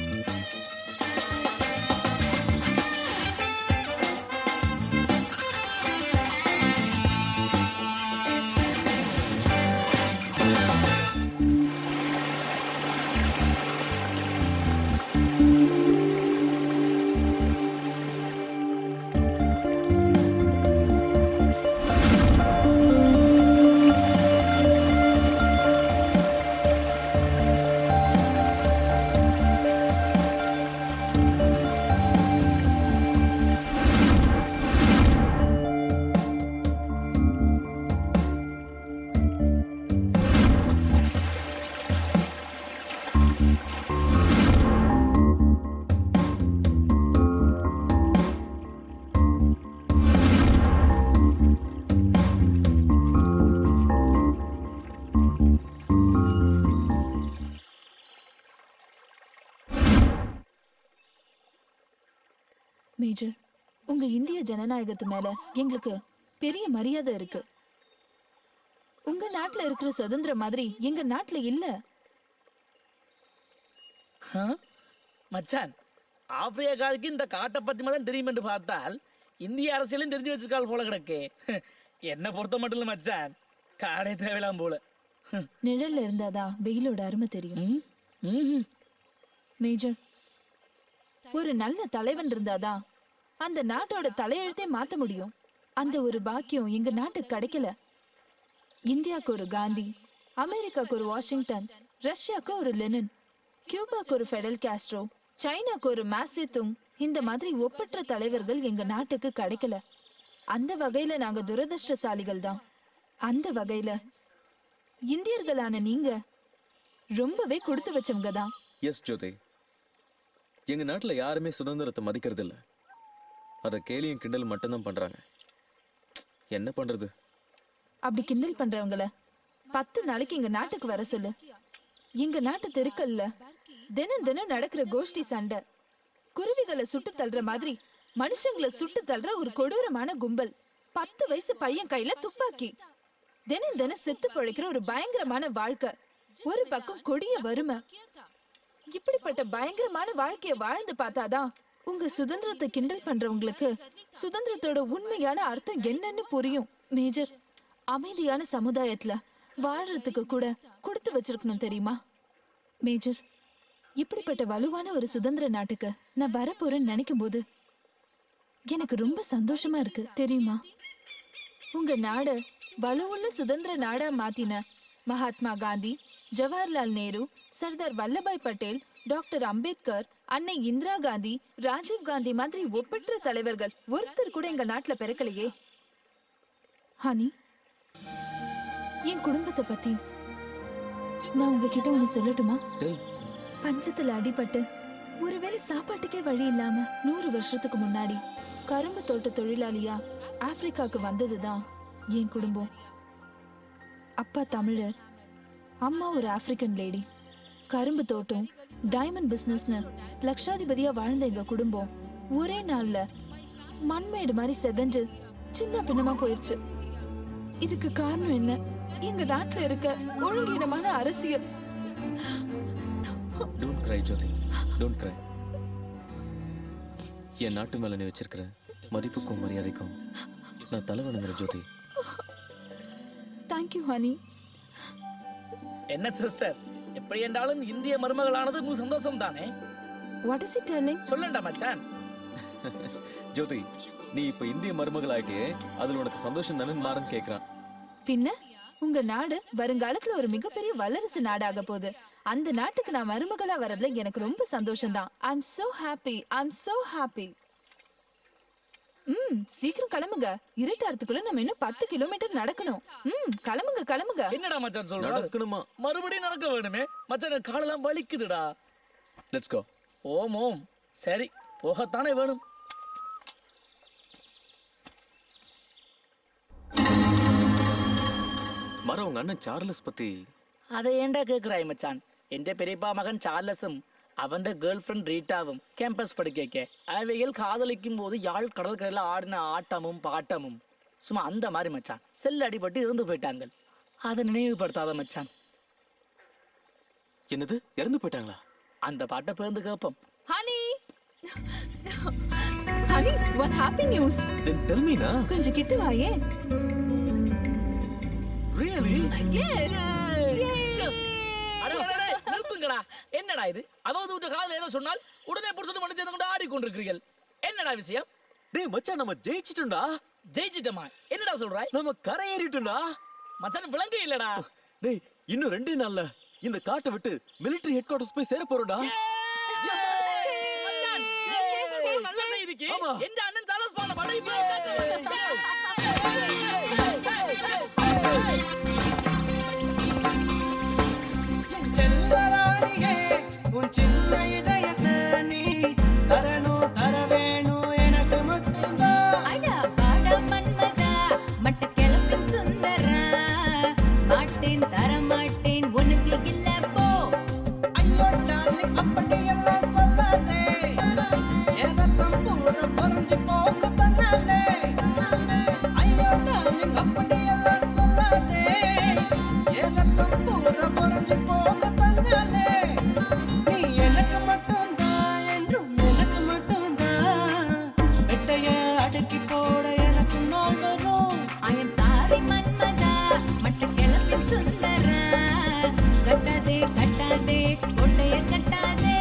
Speaker 12: மேஜர் உங்க இந்திய ஜனநாயகத்து மேல எங்களுக்கு பெரிய மரியாதை இருக்கு உங்க நாட்டுல இருக்கிற சுதந்திரம் மாதிரி எங்க நாட்டுல இல்ல
Speaker 5: ஆ? மச்சான் ஆப்பிரிக்காவுக்கு இந்த காட்டை பத்தி மட்டும் தெரியும் என்று பார்த்தால் இந்திய அரசியலும் தெரிஞ்சு வச்சிருக்காள் போல கிடக்கு என்ன பொறுத்த மட்டும் இல்ல மச்சான் காடே தேவையில்லாம் போல
Speaker 12: நிழல்ல இருந்தாதான் வெயிலோட அருமை தெரியும் மேஜர் ஒரு நல்ல தலைவன் இருந்தாதான் அந்த நாட்டோட தலையெழுத்தே மாத்த முடியும் அந்த ஒரு பாக்கியம் எங்க நாட்டுக்கு கிடைக்கல இந்தியாவுக்கு ஒரு காந்தி அமெரிக்காக்கு ஒரு வாஷிங்டன் ரஷ்யாக்கு ஒரு லெனின் கியூபாக்கு ஒரு ஃபெடல் காஸ்ட்ரோ சைனாக்கு ஒரு மாசேத்துங் இந்த மாதிரி ஒப்பற்ற தலைவர்கள் எங்க நாட்டுக்கு கிடைக்கல அந்த வகையில நாங்க துரதிருஷ்டசாலிகள் தான் அந்த வகையில இந்தியர்களான நீங்க ரொம்பவே கொடுத்து வச்சவங்க தான்
Speaker 1: எஸ் ஜோதி எங்க நாட்டுல யாருமே சுதந்திரத்தை மதிக்கிறது இல்ல அத கேலியும் கிண்டல் மட்டும்தான் பண்றாங்க என்ன பண்றது
Speaker 12: அப்படி கிண்டல் பண்றவங்கள பத்து நாளைக்கு எங்க நாட்டுக்கு வர சொல்லு எங்க நாட்டு தெருக்கல்ல தினம் தினம் நடக்கிற கோஷ்டி சண்டை குருவிகளை சுட்டு தள்ளுற மாதிரி மனுஷங்களை சுட்டு தள்ளுற ஒரு கொடூரமான கும்பல் பத்து வயசு பையன் கையில துப்பாக்கி தினம் தினம் செத்து பிழைக்கிற ஒரு பயங்கரமான வாழ்க்கை ஒரு பக்கம் கொடிய வறுமை இப்படிப்பட்ட பயங்கரமான வாழ்க்கைய வாழ்ந்து பார்த்தாதான் உங்க சுதந்திரத்தை கிண்டல் பண்றவங்களுக்கு சுதந்திரத்தோட உண்மையான அர்த்தம் என்னன்னு புரியும் மேஜர் அமைதியான சமுதாயத்துல வாழறதுக்கு கூட கொடுத்து வச்சிருக்கணும் தெரியுமா மேஜர் இப்படிப்பட்ட வலுவான ஒரு சுதந்திர நாட்டுக்கு நான் வரப்போறேன்னு நினைக்கும் போது எனக்கு ரொம்ப சந்தோஷமா இருக்கு தெரியுமா உங்க நாட வலுவுள்ள சுதந்திர நாடா மாத்தின மகாத்மா காந்தி ஜவஹர்லால் நேரு சர்தார் வல்லபாய் பட்டேல் டாக்டர் அம்பேத்கர் அன்னை இந்திரா காந்தி ராஜீவ் காந்தி மாதிரி ஒப்பற்ற தலைவர்கள் ஒருத்தர் கூட எங்க நாட்டுல பிறக்கலையே ஹனி என் குடும்பத்தை பத்தி நான் உங்ககிட்ட ஒண்ணு சொல்லட்டுமா பஞ்சத்துல அடிபட்டு ஒருவேளை சாப்பாட்டுக்கே வழி இல்லாம நூறு வருஷத்துக்கு முன்னாடி கரும்பு தோட்ட தொழிலாளியா ஆப்பிரிக்காக்கு வந்ததுதான் என் குடும்பம் அப்பா தமிழர் அம்மா ஒரு ஆப்பிரிக்கன் லேடி கரும்பு தோட்டம் டைமண்ட் பிசினஸ்னு லட்சாதிபதியா வாழ்ந்த எங்க குடும்பம் ஒரே நாள்ல மண்மேடு மாதிரி செதஞ்சு சின்ன பின்னமா போயிருச்சு இதுக்கு காரணம் என்ன எங்க நாட்டுல இருக்க ஒழுங்கீனமான அரசியல்
Speaker 1: டோன்ட் கிரை ஜோதி டோன்ட் கிரை என் நாட்டு மேல நீ வச்சிருக்கிற மதிப்புக்கும் மரியாதைக்கும் நான் தலை வணங்குறேன் ஜோதி
Speaker 12: தேங்க்யூ ஹனி
Speaker 5: என்ன சிஸ்டர் எப்படி என்றாலும் இந்திய மருமகளானது உங்களுக்கு சந்தோஷம் தானே
Speaker 12: வாட் இஸ் இட் டெல்லிங்
Speaker 5: சொல்லண்டா மச்சான்
Speaker 1: ஜோதி நீ இப்ப இந்திய மருமகள் ஆயிட்டே அதுல உனக்கு சந்தோஷம் தானே மாறன்னு கேக்குறான்
Speaker 12: பின்ன உங்க நாடு வருங்காலத்துல ஒரு மிகப்பெரிய வல்லரசு நாடாக போகுது அந்த நாட்டுக்கு நான் மருமகளா வரதுல எனக்கு ரொம்ப சந்தோஷம் தான் I am so happy I am so happy ம் சீக்கிரம் கிளம்புங்க இருட்டாறதுக்குள்ள நம்ம இன்னும் பத்து கிலோமீட்டர் நடக்கணும் ம் கிளம்புங்க கிளம்புங்க
Speaker 5: என்னடா மச்சான் சொல்ற
Speaker 1: நடக்கணுமா
Speaker 5: மறுபடியும் நடக்க வேணுமே மச்சான் எனக்கு காலெல்லாம் வலிக்குதுடா
Speaker 1: லெட்ஸ் கோ
Speaker 5: ஓம் ஓம் சரி போகத்தானே வேணும்
Speaker 1: மர உங்க அண்ணன் சார்லஸ் பத்தி
Speaker 5: அதை ஏன்டா கேக்குறாய் மச்சான் என்ற பெரியப்பா மகன் சார்லஸும் அவன் கேர்ள் ஃப்ரெண்ட் ரீட்டாவும் கேம்பஸ் படிக்க அவைகள் காதலிக்கும் போது யாழ் கடற்கரையில் ஆடின ஆட்டமும் பாட்டமும் சும்மா அந்த மாதிரி மச்சான் செல் அடிபட்டு இறந்து போயிட்டாங்க அதை நினைவுபடுத்தாத மச்சான்
Speaker 1: என்னது இறந்து போயிட்டாங்களா
Speaker 5: அந்த பாட்டை பேர்ந்து கேட்போம்
Speaker 12: honey honey what happy news
Speaker 1: Then tell me na.
Speaker 12: கொஞ்சம் கிட்ட வாயே
Speaker 1: Really?
Speaker 12: yes
Speaker 5: அட, அட, அட, நிறுத்துங்கடா என்னடா இது அதாவது விட்ட காதல ஏதோ சொன்னால் உடனே புடிச்சிட்டு மனுஷன் சேர்ந்து கொண்டு ஆடிக்கொண்டிருக்கிறீர்கள் என்னடா விஷயம்
Speaker 1: டேய் மச்சான் நம்ம ஜெயிச்சிட்டோம்டா
Speaker 5: ஜெயிச்சிட்டோமா என்னடா சொல்றாய்
Speaker 1: நம்ம கரையேறிட்டோம்டா
Speaker 5: மச்சான் விளங்க இல்லடா
Speaker 1: டேய் இன்னும் ரெண்டே நாள்ல இந்த காட்டை விட்டு மிலிட்டரி ஹெட் குவார்டர்ஸ் போய் சேர போறோம்டா
Speaker 5: மச்சான், ஏய், சொல்ல நல்ல செய்திக்கு எந்த அண்ணன் சாலஸ் பால படை
Speaker 16: செல்லராணியே உன் சின்ன இதயத்தை நீ தரணும் தர வேணும் எனக்கு மட்டும்தான்
Speaker 17: அடா பாடா மன்மதா மட்ட கிளப்பின் சுந்தரா மாட்டேன் தர மாட்டேன் உனக்கு இல்ல போ
Speaker 16: ஐயோ டார்லிங் அப்படியெல்லாம் சொல்லாதே ஏதாச்சும் பூர பறிஞ்சு போக தன்னாலே ஐயோ டார்லிங் அப்படியெல்லாம் சொல்லாதே ஏதாச்சும் பூர பறிஞ்சு போக தன்னாலே நீ எனக்கு மட்டும்தான் என்றும் எனக்கு மட்டும்தான் வெட்டைய அடக்கி போட எனக்கு நாள் வரும்
Speaker 17: I am sorry மன்மதா மட்ட கிளப்பின் சுந்தரா கட்டாதே கட்டாதே கோட்டைய கட்டாதே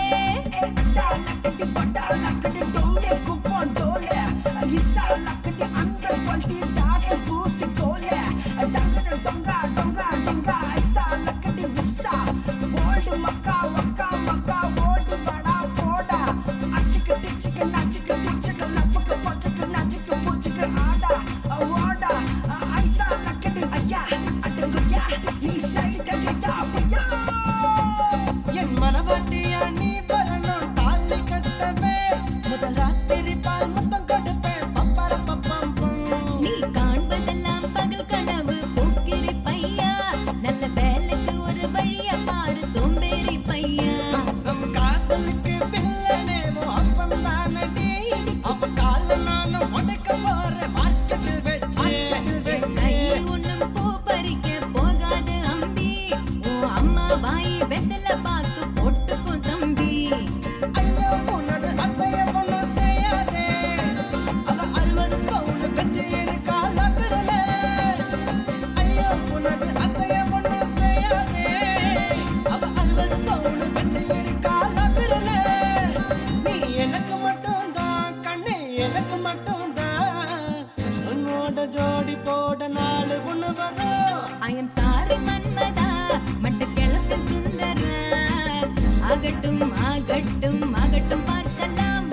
Speaker 16: என் மனவாட்டியா நீ வரணும் தாலி கட்டவே முதல் ராத்திரி பால் முத்தம் கொடுப்பேன் பப்பர பப்பம்
Speaker 17: நீ காண்பதெல்லாம் பகல் கனவு போக்கிரி பையா நல்ல வேலைக்கு ஒரு வழிய பாரு சோம்பேறி பையா
Speaker 16: நம்ம காதலுக்கு வில்லனேவோ அப்பம் தானடி அவ கால நானும் உடைக்க போறேன் மார்க்கெட்டில் வச்சு
Speaker 17: கையை ஒண்ணும் பூ பறிக்க போகாது அம்பி உன் அம்மா வாய் வெத்தல பார்த்து போட்டுக்கும் தம்பி
Speaker 16: ஐயோ உனது அத்தைய பொண்ணு செய்யாதே அவ அறுபது பவுன் வச்சு இருக்கா லக்கரல ஐயோ உனது அத்தைய பொண்ணு செய்யாதே அவ அறுபது பவுன் வச்சு இருக்கா லக்கரல நீ எனக்கு மட்டும்தான் கண்ணே எனக்கு மட்டும்தான் உன்னோட ஜோடி போட நாலு ஒண்ணு வரும்
Speaker 17: I am sorry மன்மதா மட்ட கிழப்பின் சுந்தரா ஆகட்டும் ஆகட்டும் ஆகட்டும் பார்க்கலாம்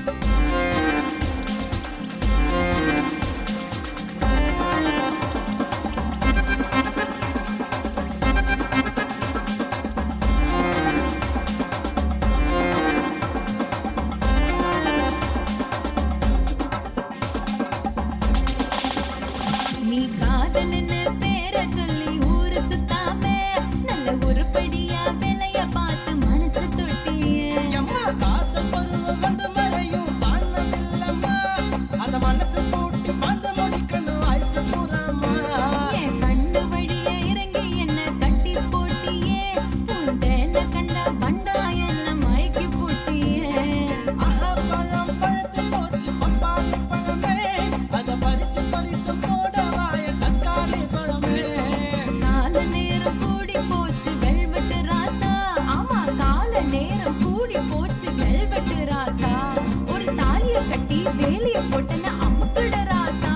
Speaker 17: நீ காதல்னு பேர சொல்லி ஊரு சுத்தாம நல்ல உருப்படியா விலைய பார்த்து மனசு தொட்டியே
Speaker 16: எம்மா காத்த பருவம் வந்து மறையும் வானவில்லம்மா அத மனசு போட்டு வந்து முடிக்கணும் ஐசு புறமா
Speaker 17: என் கண்ணு வழிய இறங்கி என்ன கட்டி போட்டியே பூந்தேன கண்ட பண்டா என்ன மயக்கி போட்டியே
Speaker 16: ஆஹா பழம் பழுத்து போச்சு பப்பாளி பழமே அத பறிச்சு பரிசு போட வாய தக்காளி பழமே
Speaker 17: கால நேரம் கூடி போச்சு வெல்வெட்டு ராசா ஆமா கால நேரம் கூடி போச்சு வெல்வெட்டு ராசா ஒரு தாலிய கட்டி வேலிய போட்டன அமுக்குட ராசா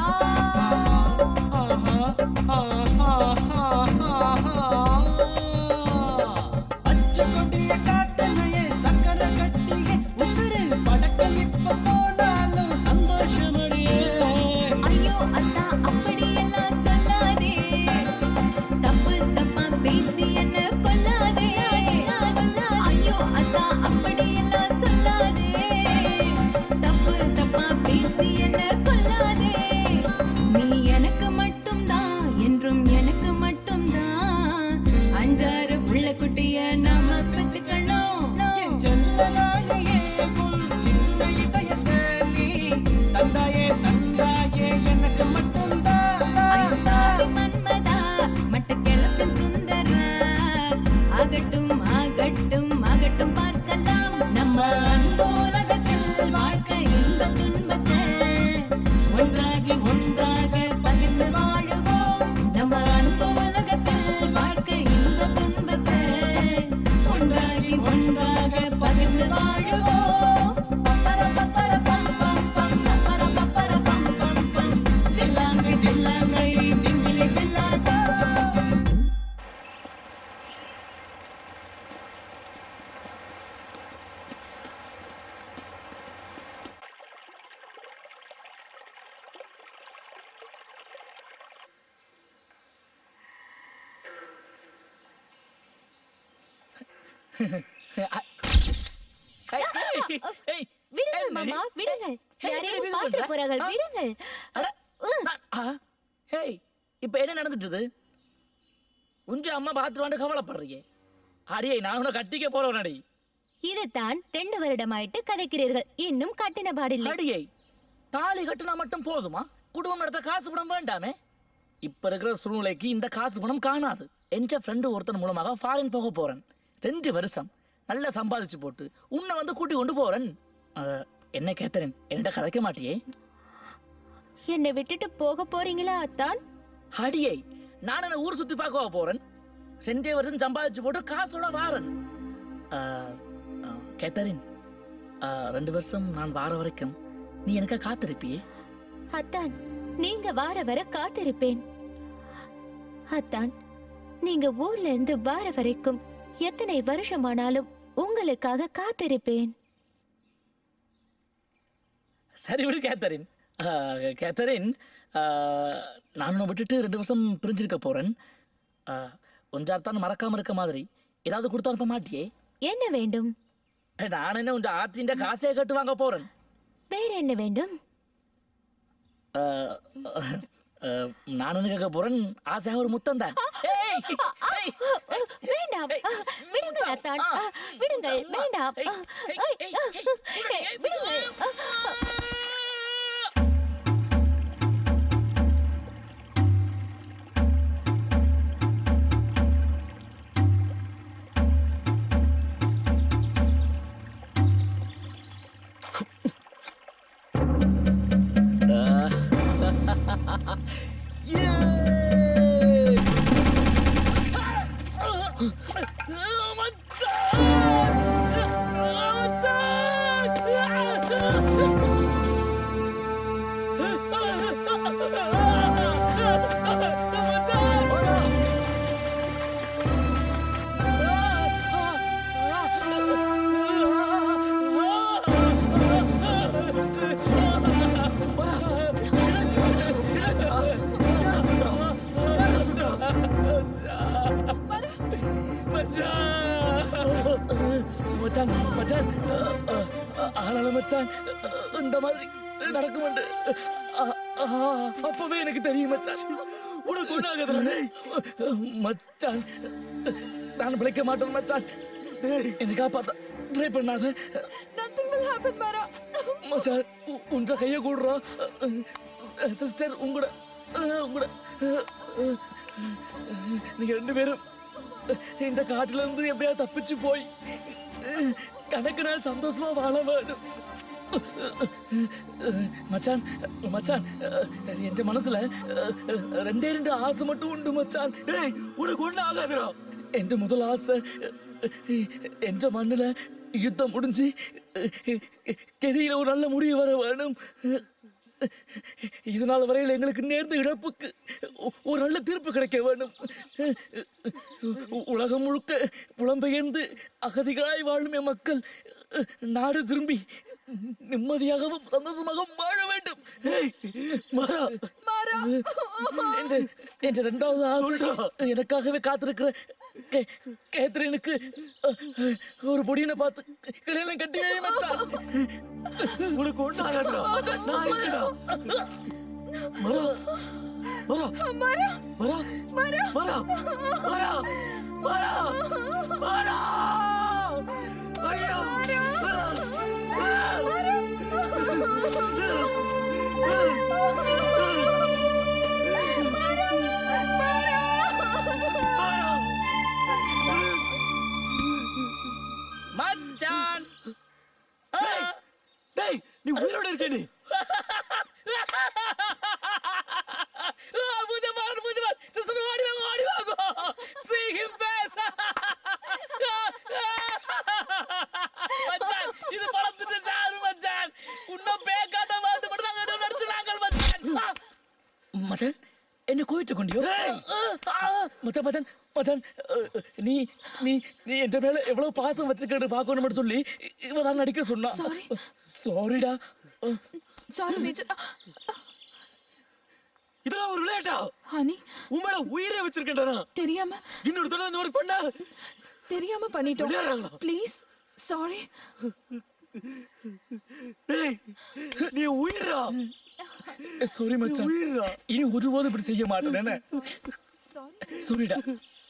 Speaker 16: பச்சை கொடிய காட்டனையே சக்கரை கட்டியே உசுறு படக்கம் இப்ப போனாலும் சந்தோஷமடியே
Speaker 17: ஐயோ அத்தா அப்படியெல்லாம் சொல்லாதே தப்பு தப்பா பேசி என்ன கொல்லாதே ஐயோ அத்தா அப்படியெல்லாம் சொல்லாதே தப்பு தப்பா பேசி என்ன கொல்லாதே நீ எனக்கு மட்டும்தான் என்றும் எனக்கு மட்டும்தான் அஞ்சாறு புள்ள குட்டிய நாம பெத்துக்கணும்
Speaker 16: என் செல்ல
Speaker 17: ஆகட்டும் ஆகட்டும் ஆகட்டும் பார்க்கலாம் நம்ம அன்போலகத்தில் வாழ்க்கை இன்ப துன்பத்தை ஒன்றாகி ஒன்றாக பகிர்ந்து வாழுவோம் நம்ம அன்போலகத்தில் வாழ்க்கை இன்ப துன்பத்தை ஒன்றாகி ஒன்றாக பகிர்ந்து வாழுவோம் பப்பர பப்பர பம் பம் பம் பப்பர பப்பர பம் பம் பம் ஜில்லாங்கு ஜில்லாங்கடி ஜிங்கிலி ஜில்லாதோ
Speaker 14: விடுங்கள் மாமா விடுங்கள் யாரையும் பாத்துட்டு போறார்கள் விடுங்கள்
Speaker 5: ஹேய் இப்ப என்ன நடந்துட்டுது உஞ்ச அம்மா பாத்துருவாண்டு கவலைப்படுறியே அடியே நான் உன்னை கட்டிக்க போறவன் அடி
Speaker 14: இதைத்தான் ரெண்டு வருடமாயிட்டு கதைக்கிறீர்கள் இன்னும் கட்டின பாடில்லை
Speaker 5: அடியை தாலி கட்டினா மட்டும் போதுமா குடும்பம் நடத்த காசு பணம் வேண்டாமே இப்ப இருக்கிற சூழ்நிலைக்கு இந்த காசு பணம் காணாது என்ற ஃப்ரெண்டு ஒருத்தன் மூலமாக ஃபாரின் போக போறேன் ரெண்டு வருஷம் நல்லா சம்பாதிச்சு போட்டு உன்னை வந்து கூட்டி கொண்டு போறேன் அஹ், என்ன கேத்தரன் என்கிட்ட கதைக்க மாட்டியே
Speaker 14: என்னை விட்டுட்டு போக போறீங்களா அத்தான்
Speaker 5: அடியை நான் என்ன ஊர் சுத்தி பார்க்க போறேன் ரெண்டே வருஷம் சம்பாதிச்சு போட்டு காசோட வாரன் அஹ், அஹ், கேத்தரின் அஹ், ரெண்டு வருஷம் நான் வார வரைக்கும் நீ எனக்கு காத்திருப்பியே
Speaker 14: அத்தான் நீங்க வார வர காத்திருப்பேன் அத்தான் நீங்க ஊர்ல இருந்து வார வரைக்கும் எத்தனை வருஷமானாலும் உங்களுக்காக காத்திருப்பேன்
Speaker 5: சரி விடு கேத்தரின் ஆஹ், கேத்தரின் ஆஹ், நான் உன்னை விட்டுட்டு ரெண்டு வருஷம் பிரிஞ்சிருக்க போறேன் ஆஹ், ஒன்றாத்தான் மறக்காம இருக்க மாதிரி ஏதாவது கொடுத்து அனுப்ப மாட்டியே
Speaker 14: என்ன வேண்டும்
Speaker 5: நான் என்ன உன் ஆத்தின் காசே கட்டு வாங்க போறேன்
Speaker 14: வேற என்ன வேண்டும்
Speaker 5: ஆஹ், ஆஹ், நான் ஒன்று கேட்க போறேன் ஆசையாக ஒரு முத்தம் தான்
Speaker 14: வேண்டாம் விடுங்கள் அத்தான் விடுங்கள் வேண்டாம் விடுங்கள்
Speaker 5: மச்சான் மச்சான் ஆனாலும் மச்சான் இந்த மாதிரி நடக்கும் அப்பவே எனக்கு தெரியும் மச்சான் உனக்கு ஒண்ணாகுதுல மச்சான் நான் பிழைக்க மாட்டேன் மச்சான் என்னை காப்பாத்த ட்ரை பண்ணாத
Speaker 10: Nothing will happen, Mara.
Speaker 5: மச்சான் உ- உன்ற கைய கூடுறா சிஸ்டர் உங்களோட உங்களோட நீங்க ரெண்டு பேரும் இந்த காட்டுல இருந்து எப்படியாவது தப்பிச்சு போய் கணக்கு நாள் சந்தோஷமா வாழ வேணும் மச்சான் மச்சான் என் மனசுல ரெண்டே ரெண்டு ஆசை மட்டும் உண்டு மச்சான் ஏய் உனக்கு ஒண்ணு ஆகாதுடா என் முதல் ஆசை என்ற மண்ணுல யுத்தம் முடிஞ்சு கெதியில ஒரு நல்ல முடிவு வர வேணும் இதனால் வரையில் எங்களுக்கு நேர்ந்த இழப்புக்கு ஒ- ஒரு நல்ல தீர்ப்பு கிடைக்க வேண்டும் உ- உலகம் முழுக்க புலம்பெயர்ந்து அகதிகளாய் வாழும் என் மக்கள் நாடு திரும்பி நிம்மதியாகவும் சந்தோஷமாகவும் வாழ வேண்டும் ஏய், மாறா என்ற என்ற இரண்டாவது ஆசை எனக்காகவே காத்திருக்கிற கே- கேத்ரினுக்கு அஹ், ஒரு பொடியனை பார்த்து கல்யாணம் கட்டி வை மச்சான் உனக்கு ஒன்றாகடா நான் இருக்கடா மரா மரா
Speaker 10: Mara.
Speaker 5: மரா
Speaker 10: Mara.
Speaker 5: மரா மரா மரா மரா ஐயோ உயிரோட இருக்க நீ பூஜமான் பூஜமான் சிஸ்டர் ஓடி வாங்க ஓடி வாங்க see him face மச்சான் இது பழத்துட்டு சாரு மச்சான் இன்னும் பேக்காட்ட மாட்டு மட்டும் நாங்க நடிச்சுனாங்க மச்சான் மச்சான் என்ன கோயிட்டு கொண்டியோ மச்சான் மச்சான் மச்சான் அஹ், நீ நீ நீ என்ற மேல எவ்வளவு பாசம் வச்சிருக்கேன்னு பார்க்கணும்னு சொல்லி இவ தான் நடிக்க சொன்னா சாரிடா
Speaker 12: சாரி மேஜர்
Speaker 5: இதெல்லாம் ஒரு விளையாட்டா
Speaker 12: ஹனி
Speaker 5: உன் மேல உயிரே வச்சிருக்கேன்டா
Speaker 12: தெரியாம
Speaker 5: இன்னொரு தடவை இந்த மாதிரி பண்ணா
Speaker 12: தெரியாம பண்ணிட்டோம்
Speaker 5: விளையாடுறாங்களா?
Speaker 12: ப்ளீஸ் சாரி
Speaker 5: டேய் நீ உயிரா சாரி மச்சான் உயிரா இனி ஒருபோதும் இப்படி செய்ய மாட்டேன் என்ன சாரிடா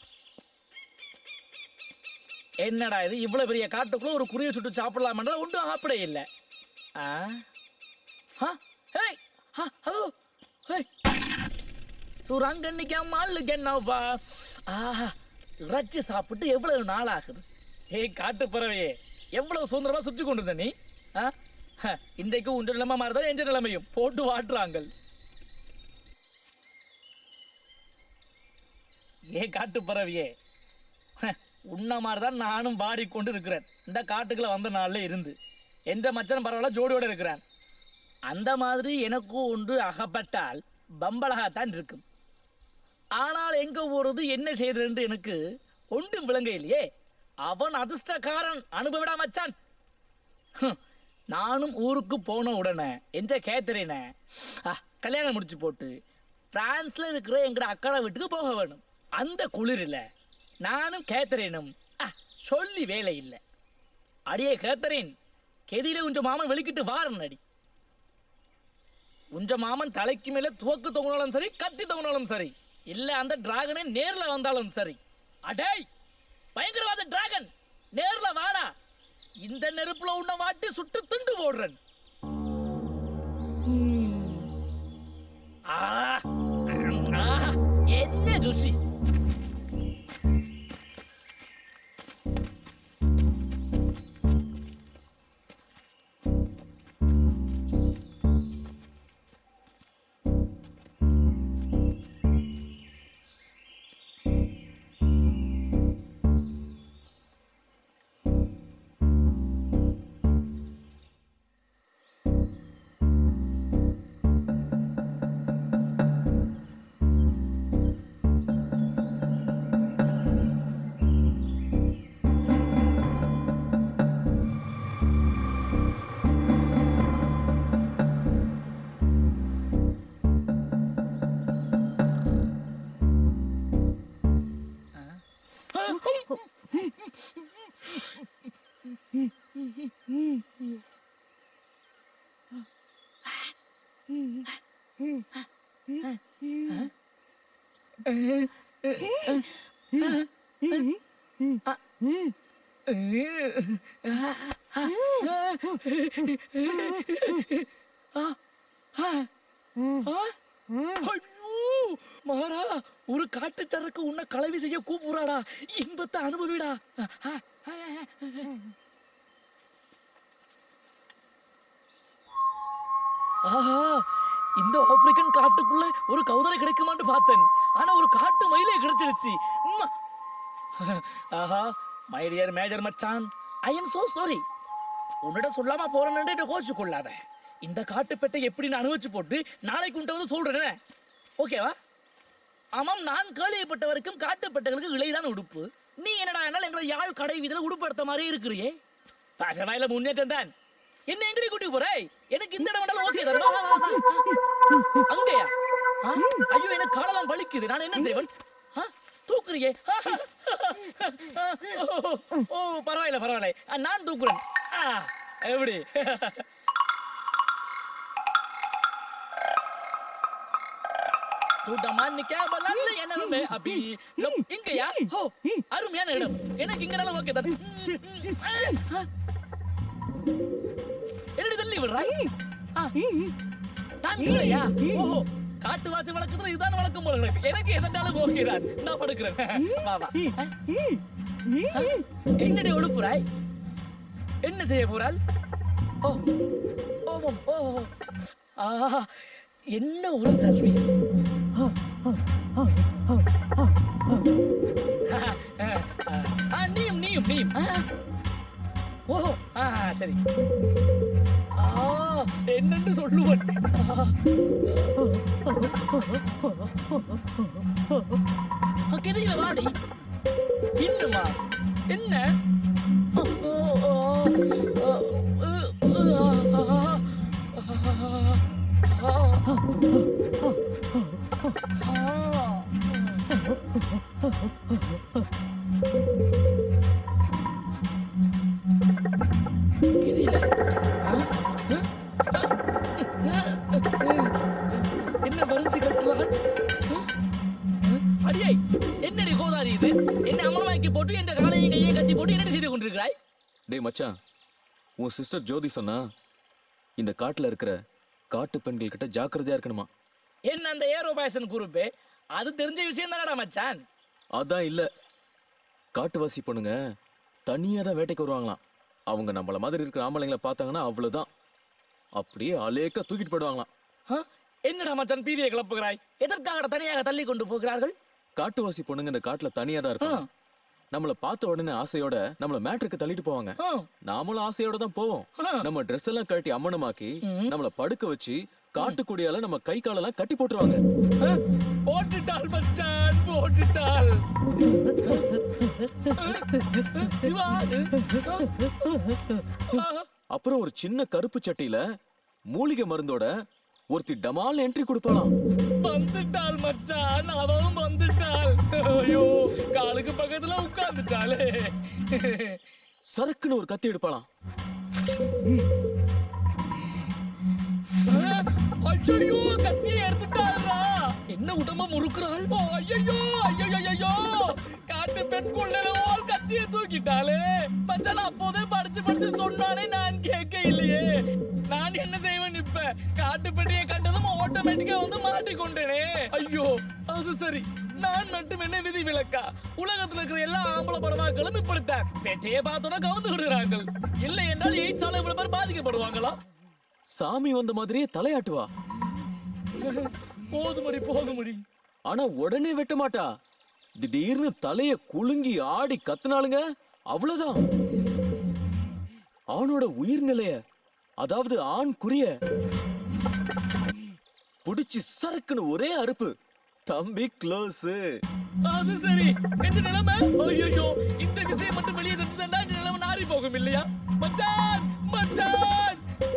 Speaker 5: என்னடா இது இவ்வளவு பெரிய காட்டுக்குள்ள ஒரு குருவியை சுட்டு சாப்பிடலாமன்றா ஒன்றும் ஆப்பிட இல்லை ஆ ஆ ஹேய் ஆ ஹலோ ஹேய் சுரங்கன்னிக்கு அம்மாளுக்கு என்னப்பா ஆஹா இறைச்சி சாப்பிட்டு எவ்வளவு நாள் ஆகுது ஏய் காட்டு பறவையே எவ்வளவு சுதந்திரமா சுற்றி கொண்டு இருந்த நீ ஆ ஹ, இன்றைக்கு உன்ற நிலைமை மாறுதான் என்ற நிலைமையும் போட்டு வாட்டுறாங்க ஏ காட்டு பறவையே ஹ, உன்ன மாதிரி தான் நானும் பாடிக்கொண்டு இருக்கிறேன் இந்த காட்டுக்குள்ள வந்த நாள்ல இருந்து எந்த மச்சன் பரவாயில்ல ஜோடியோட இருக்கிறான் அந்த மாதிரி எனக்கும் ஒன்று அகப்பட்டால் பம்பளகாத்தான் இருக்கும் ஆனால் எங்க போறது என்ன செய்யறது எனக்கு ஒன்றும் விளங்க இல்லையே அவன் அதிர்ஷ்டக்காரன் அனுபவிடா மச்சான் ஹம், நானும் ஊருக்கு போன உடனே என்ற கேத்தரின கல்யாணம் முடிச்சு போட்டு பிரான்ஸ்ல இருக்கிற எங்கட அக்காட வீட்டுக்கு போக வேணும் அந்த குளிரில் நானும் கேத்தரினும் அஹ், சொல்லி வேலை இல்லை அடியே கேத்தரின் கெதியில உஞ்ச மாமன் வெளிக்கிட்டு வாரன் அடி உஞ்ச மாமன் தலைக்கு மேல துவக்கு தொங்கினாலும் சரி கத்தி தொங்கினாலும் சரி இல்ல அந்த டிராகனே நேர்ல வந்தாலும் சரி அடேய் பயங்கரவாத டிராகன் நேர்ல வாடா இந்த நெருப்புல உன்னை மாட்டி சுட்டு துண்டு போடுறேன் ஆ, ஆ, என்ன ருசி மாறா ஒரு காட்டு சரக்கு உன்னை கலவி செய்ய கூப்பிடுறாடா இன்பத்தை அனுபவிடா ஆஹா இந்த ஆப்பிரிக்கன் காட்டுக்குள்ள ஒரு கௌதரை கிடைக்குமான்னு பார்த்தேன் ஆனா ஒரு காட்டு மயிலே கிடைச்சிடுச்சு உம்மா. ஆஹா மை டியர் மேஜர் மச்சான் ஐ எம் சோ சாரி உன்னிட சொல்லாம போறேன்னு கோச்சு கொள்ளாத இந்த காட்டுப்பெட்டை எப்படி நான் அனுபவிச்சு போட்டு நாளைக்கு உன்ட்ட வந்து சொல்றேன் ஓகேவா ஆமாம் நான் கேள்விப்பட்ட வரைக்கும் காட்டுப்பட்டகளுக்கு இலைதான் உடுப்பு நீ என்னடா என்னால் எங்களை யாழ் கடை வீதியில உடுப்பு எடுத்த மாதிரி இருக்கிறியே பாசவாயில முன்னேற்றம் தான் என்ன எங்கடி கூட்டி போற எனக்கு இந்த இடம் வேணாலும் ஓகே தான் வா, வா, வா, வா. அங்கேயா ஆ? ஐயோ எனக்கு காலெல்லாம் வலிக்குது நான் என்ன செய்வேன் ஆ? தூக்குறியே ஓ, ஓ பரவாயில்ல பரவாயில்ல ஆ, நான் தூக்குறேன் ஆ, எப்படி கூட்டமான் நிக்காமல என்ன அப்படி லோ- இங்கயா ஓ அருமையான இடம் எனக்கு இங்கனால ஓகே தான் என்னடி தள்ளி விடுறாய் ஆ. நான் இல்லையா ஓஹோ காட்டுவாசி வழக்கத்துல இதுதான் வழக்கம் போல இருக்கு எனக்கு எதனாலும் ஓகே தான் நான் படுக்கிறேன் வா வா ஆ? என்னடி ஒழுப்புறாய் என்ன செய்ய போறாள் ஓ ஓ ஆமாம் ஓ ஆ என்ன ஒரு சர்வீஸ் ஆ, நீயும் நீயும் நீயும் ஆ. ஓ ஆ சரி ஆ என்னன்னு சொல்லுவன் கெதியில வாடி இன்னுமா என்ன ஓ, ஓ, ஓ, ஓ, உ, உ, ஆ, ஆ, என்ன வரிஞ்சு கட்டுறான் அடியை என்னடி கோதாரி இது என்ன அமலமாக்கி போட்டு என்ற காலையும் கையையும் கட்டி போட்டு என்னடி செய்து கொண்டிருக்கிறாய்
Speaker 1: டேய் மச்சான் உன் சிஸ்டர் ஜோதி சொன்னா இந்த காட்டுல இருக்கிற காட்டு பெண்கள் கிட்ட ஜாக்கிரதையா இருக்கணுமா
Speaker 5: என்ன அந்த ஏரோ பேஷன் குரூப் அது தெரிஞ்ச விஷயம் தானடா மச்சான்
Speaker 1: அதான் இல்ல காட்டுவாசி பொண்ணுங்க தனியா தான் வேட்டைக்கு வருவாங்களாம் அவங்க நம்மள மாதிரி இருக்கிற ஆம்பளைங்களை பார்த்தாங்கன்னா அவ்வளவுதான் அப்படியே அலேக்க தூக்கிட்டு போயிடுவாங்களாம்
Speaker 5: ஆ? என்னடா மச்சான் பீதியை கிளப்புகிறாய் எதற்காக தனியாக தள்ளி கொண்டு போகிறார்கள்
Speaker 1: காட்டுவாசி பொண்ணுங்க இந்த காட்டுல தனியா தான் இருப்பாங்க நம்மள பார்த்த உடனே ஆசையோட நம்மள மேட்ருக்கு தள்ளிட்டு போவாங்க
Speaker 5: ஆ.
Speaker 1: நாமளும் ஆசையோட தான் போவோம்
Speaker 5: ஆ.
Speaker 1: நம்ம ட்ரெஸ் எல்லாம் கழட்டி அம்மனமாக்கி நம்மள படுக்க வச்சு காட்டுக்குடியால நம்ம கை காலெல்லாம் கட்டி போட்டுருவாங்க
Speaker 5: போட்டுட்டாள் மச்சான் போட்டுட்டாள் இவாது.
Speaker 1: அப்புறம் ஒரு சின்ன கருப்பு சட்டியில மூலிகை மருந்தோட ஒருத்தி டமால் என்ட்ரி கொடுப்பாளாம்
Speaker 5: வந்துட்டாள் மச்சான் அவளும் வந்துட்டாள் ஐயோ காலுக்கு பக்கத்துல உட்கார்ந்துட்டாளே
Speaker 1: சரக்குன்னு ஒரு கத்தி எடுப்பாளாம்
Speaker 5: ஐயோ கத்தியை எடுத்துட்டாளா என்ன உடம்ப முறுக்குறாள் ஓ, ஐயையோ ஐயோ ஐயோ காட்டு பெண் கொள்ளலோல் கத்தியை தூக்கிட்டாளே மச்சான் அப்போதே படிச்சு படிச்சு சொன்னானே நான் கேட்க இல்லையே நான் என்ன செய்வேன் இப்ப காட்டு பெட்டியை கண்டதும் ஆட்டோமேட்டிக்கா வந்து மாட்டிக்கொண்டேனே ஐயோ அது சரி நான் மட்டும் என்ன விதி விலக்கா உலகத்துல இருக்கிற எல்லா ஆம்பளை படமாக்களும் இப்படித்தான் பெட்டையை பார்த்தோட கவுந்து விடுறாங்க இல்லை என்றால் எய்ட்ஸால இவ்வளவு பேர் பாதிக்கப்படுவாங்களா
Speaker 1: சாமி வந்த மாதிரியே தலையாட்டுவா
Speaker 5: போதுமடி போதுமடி
Speaker 1: ஆனா உடனே வெட்ட மாட்டா திடீர்னு தலைய குலுங்கி ஆடி கத்துனாளுங்க அவ்வளவுதான் ஆணோட உயிர்நிலைய அதாவது ஆண் குறிய புடிச்சு சரக்குன்னு ஒரே அறுப்பு தம்பி க்ளோஸ்
Speaker 5: அது சரி இந்த நிலைமை ஐயோ இந்த விஷயம் மட்டும் வெளியே தெரிஞ்சதுன்னா இந்த நிலைமை நாரி போகும் இல்லையா மச்சான் மச்சான்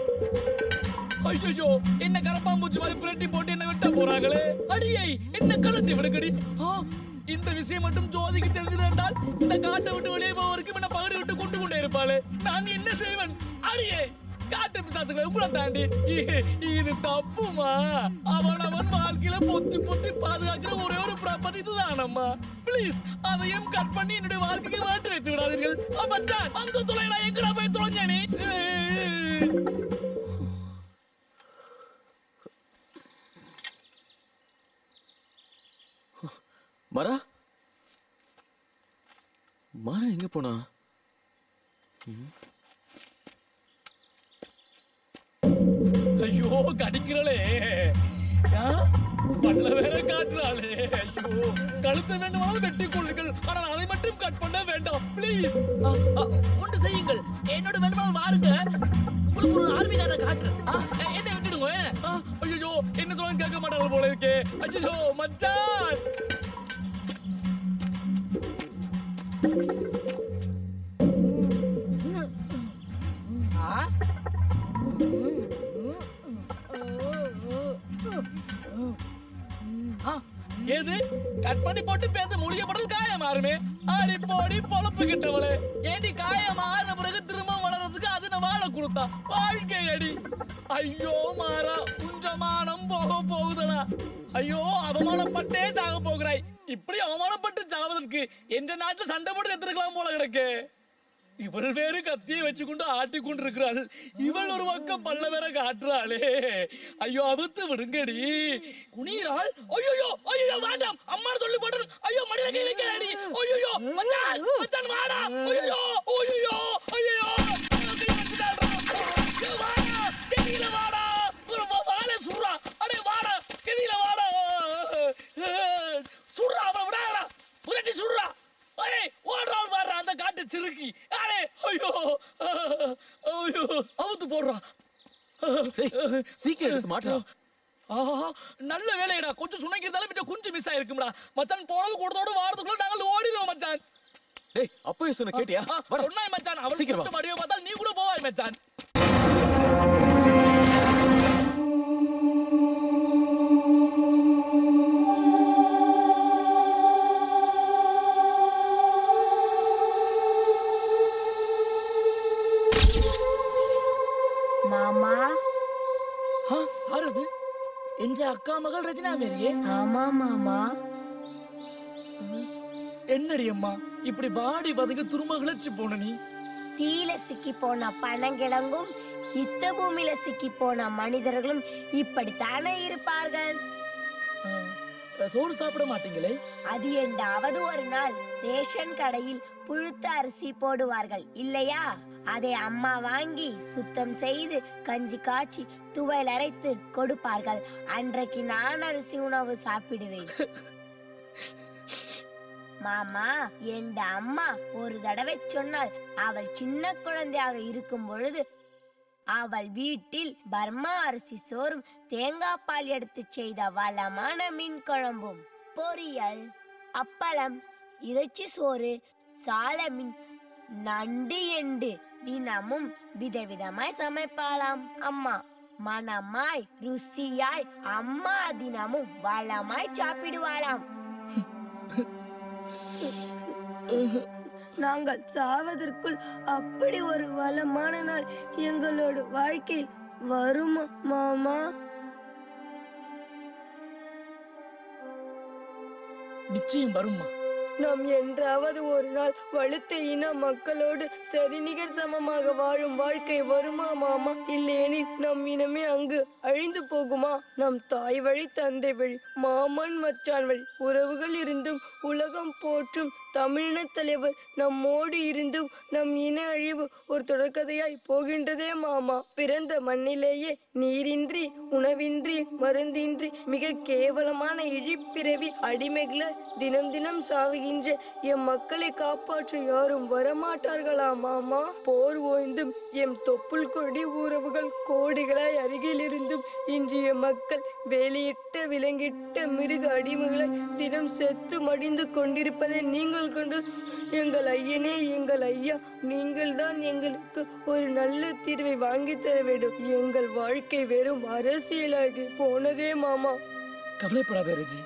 Speaker 5: ஐயோ என்ன கரப்பாம்பூச்சி மாதிரி புரட்டி போட்டு என்ன வெட்ட போறாங்களே அடியை என்ன கலட்டி விடுங்கடி ஆ, இந்த விஷயம் மட்டும் ஜோதிக்கு தெரிஞ்சது என்றால் இந்த காட்டை விட்டு வெளியே போவதற்கு என்ன பகுதி விட்டு கொண்டு கொண்டே இருப்பாளே நான் என்ன செய்வேன் அடியே காட்டு பிசாசுகளை உங்களை தாண்டி இ- இது தப்புமா அவன் அவன் வாழ்க்கையில பொத்தி பொத்தி பாதுகாக்கிற ஒரே ஒரு ப்ராப்பர்ட்டி இதுதானம்மா ப்ளீஸ் அதையும் கட் பண்ணி என்னுடைய வாழ்க்கைக்கு மாற்றி வைத்து விடாதீர்கள் ஆ, மச்சான் அந்த துளையில எங்கடா போய் தொலைஞ்ச நீ
Speaker 1: மரா மரா எங்க போனா
Speaker 5: ஐயோ கடிக்கிறளே ஆ? பல்ல வேற காட்டுறாளே ஐயோ கழுத்தை வேண்டுமானாலும் வெட்டி கொள்ளுங்கள் ஆனால் அதை மட்டும் கட் பண்ண வேண்டாம் ப்ளீஸ் ஒன்று செய்யுங்கள் என்னோட வேண்டுமானால் வாருங்க உங்களுக்கு ஒரு ஆர்மிக்கார காட்டுறேன் ஆ, என்ன விட்டுடுங்க ஐயோ என்ன சொல்ல கேட்க மாட்டாங்க போல இருக்கே ஐயோ மச்சான் ஆ ஆ, ஏது கட் பண்ணி போட்டு பேந்த மூலிகை படல் காயம் மாறுமே ஆடி போடி பொழப்பு கிட்டவளே ஏடி காயம் மாறின பிறகு திரும்ப வளர்றதுக்கு அது நான் வாழ கொடுத்தா வாழ்க்கை அடி ஐயோ மாறா உஞ்சமானம் போக போகுதடா ஐயோ அவமானப்பட்டே சாக போகிறாய் இப்படி அவமானப்பட்டு சாவதற்கு என்ற நாட்டுல சண்டை போட்டு செத்துருக்கலாம் போல கிடக்கு இவள் வேறு கத்தியை வச்சுக்கொண்டு ஆட்டி கொண்டிருக்கிறாள் இவள் ஒரு பக்கம் பல்ல வேற காட்டுறாளே ஐயோ அவுத்து விடுங்கடி குனிறாள் ஐயோ ஐயோ வேண்டாம் அம்மா சொல்லி போட்டு ஐயோ மடியில கை வைக்கிறாடி ஐயோ மச்சான் மச்சான் வாடா ஐயோ ஐயோ ஐயோ கை வச்சுட்டாடா. ஐயோ, வாடா தெரியல வாடா விளையாட்டு சிறுக்கி அடே ஐயோ ஐயோ அவுத்து போடுறா
Speaker 1: சீக்கிரம் எடுத்து மாட்டுறா
Speaker 5: ஆஹா நல்ல வேலையடா கொஞ்சம் சுணங்கிருந்தாலும் மிச்சம் குஞ்சு மிஸ் ஆயிருக்கும்டா மச்சான் போனது கூடத்தோட வாரத்துக்குள்ள நாங்கள் ஓடிடுவோம் மச்சான்
Speaker 1: டேய் அப்பவே சொன்ன கேட்டியா
Speaker 5: ஆ, சொன்னாய் மச்சான் அவள்
Speaker 1: சீக்கிரம் வா.
Speaker 5: கூட்ட வடிவை பார்த்தால் நீ கூட போவாய் மச்சான்
Speaker 18: மாமா
Speaker 5: ஆறுது என்ற அக்கா மகள் ரஜினா மேரியே
Speaker 18: ஆமா மாமா
Speaker 5: என்னடி அம்மா இப்படி வாடி வதங்கி துரும்ப கிளச்சு போன நீ
Speaker 18: தீயில சிக்கி போன பனங்கிழங்கும் யுத்த பூமியில சிக்கி போன மனிதர்களும் இப்படித்தானே இருப்பார்கள்
Speaker 5: சோறு சாப்பிட மாட்டீங்களே
Speaker 18: அது என்றாவது ஒரு நாள் ரேஷன் கடையில் புழுத்த அரிசி போடுவார்கள் இல்லையா அதை அம்மா வாங்கி சுத்தம் செய்து கஞ்சி காய்ச்சி துவையல் அரைத்து கொடுப்பார்கள் அன்றைக்கு நான் அரிசி உணவு சாப்பிடுவேன் மாமா என் அம்மா ஒரு தடவை சொன்னால் அவள் சின்ன குழந்தையாக இருக்கும் பொழுது அவள் வீட்டில் பர்மா அரிசி சோறும் தேங்காய் பால் எடுத்து செய்த வளமான மீன் குழம்பும் பொரியல் அப்பளம் இறைச்சி சோறு சால மீன் நண்டு எண்டு தினமும் விதவிதமாய் சமைப்பாளாம் அம்மா மனமாய் ருசியாய் அம்மா தினமும் வளமாய் சாப்பிடுவாளாம் நாங்கள் சாவதற்குள் அப்படி ஒரு வளமான நாள் எங்களோட வாழ்க்கையில் வருமா மாமா
Speaker 5: நிச்சயம் வரும்மா
Speaker 18: நாம் என்றாவது ஒரு நாள் வலுத்த இன மக்களோடு சரிநிகர் சமமாக வாழும் வாழ்க்கை வருமா மாமா இல்லையெனில் நம் இனமே அங்கு அழிந்து போகுமா நம் தாய் வழி தந்தை வழி மாமன் மச்சான் வழி உறவுகள் இருந்தும் உலகம் போற்றும் தமிழின தலைவர் நம்மோடு இருந்தும் நம் இன அழிவு ஒரு தொடர்கதையாய் போகின்றதே மாமா பிறந்த மண்ணிலேயே நீரின்றி உணவின்றி மருந்தின்றி மிக கேவலமான இழிப்பிறவி அடிமைகள தினம் தினம் சாவுகின்ற எம் மக்களை காப்பாற்ற யாரும் வரமாட்டார்களா மாமா போர் ஓய்ந்தும் எம் தொப்புள் கொடி உறவுகள் கோடிகளாய் அருகில் இருந்தும் இன்றைய மக்கள் வேலியிட்ட விலங்கிட்ட மிருக அடிமைகளை தினம் செத்து மடிந்து கொண்டிருப்பதை நீங்கள் கண்டு எங்கள் ஐயனே எங்கள் ஐயா நீங்கள் தான் எங்களுக்கு ஒரு நல்ல தீர்வை வாங்கி தர வேண்டும் எங்கள் வாழ்க்கை வெறும் அரசியலாகி போனதே மாமா
Speaker 5: கவலைப்படாத ரஜி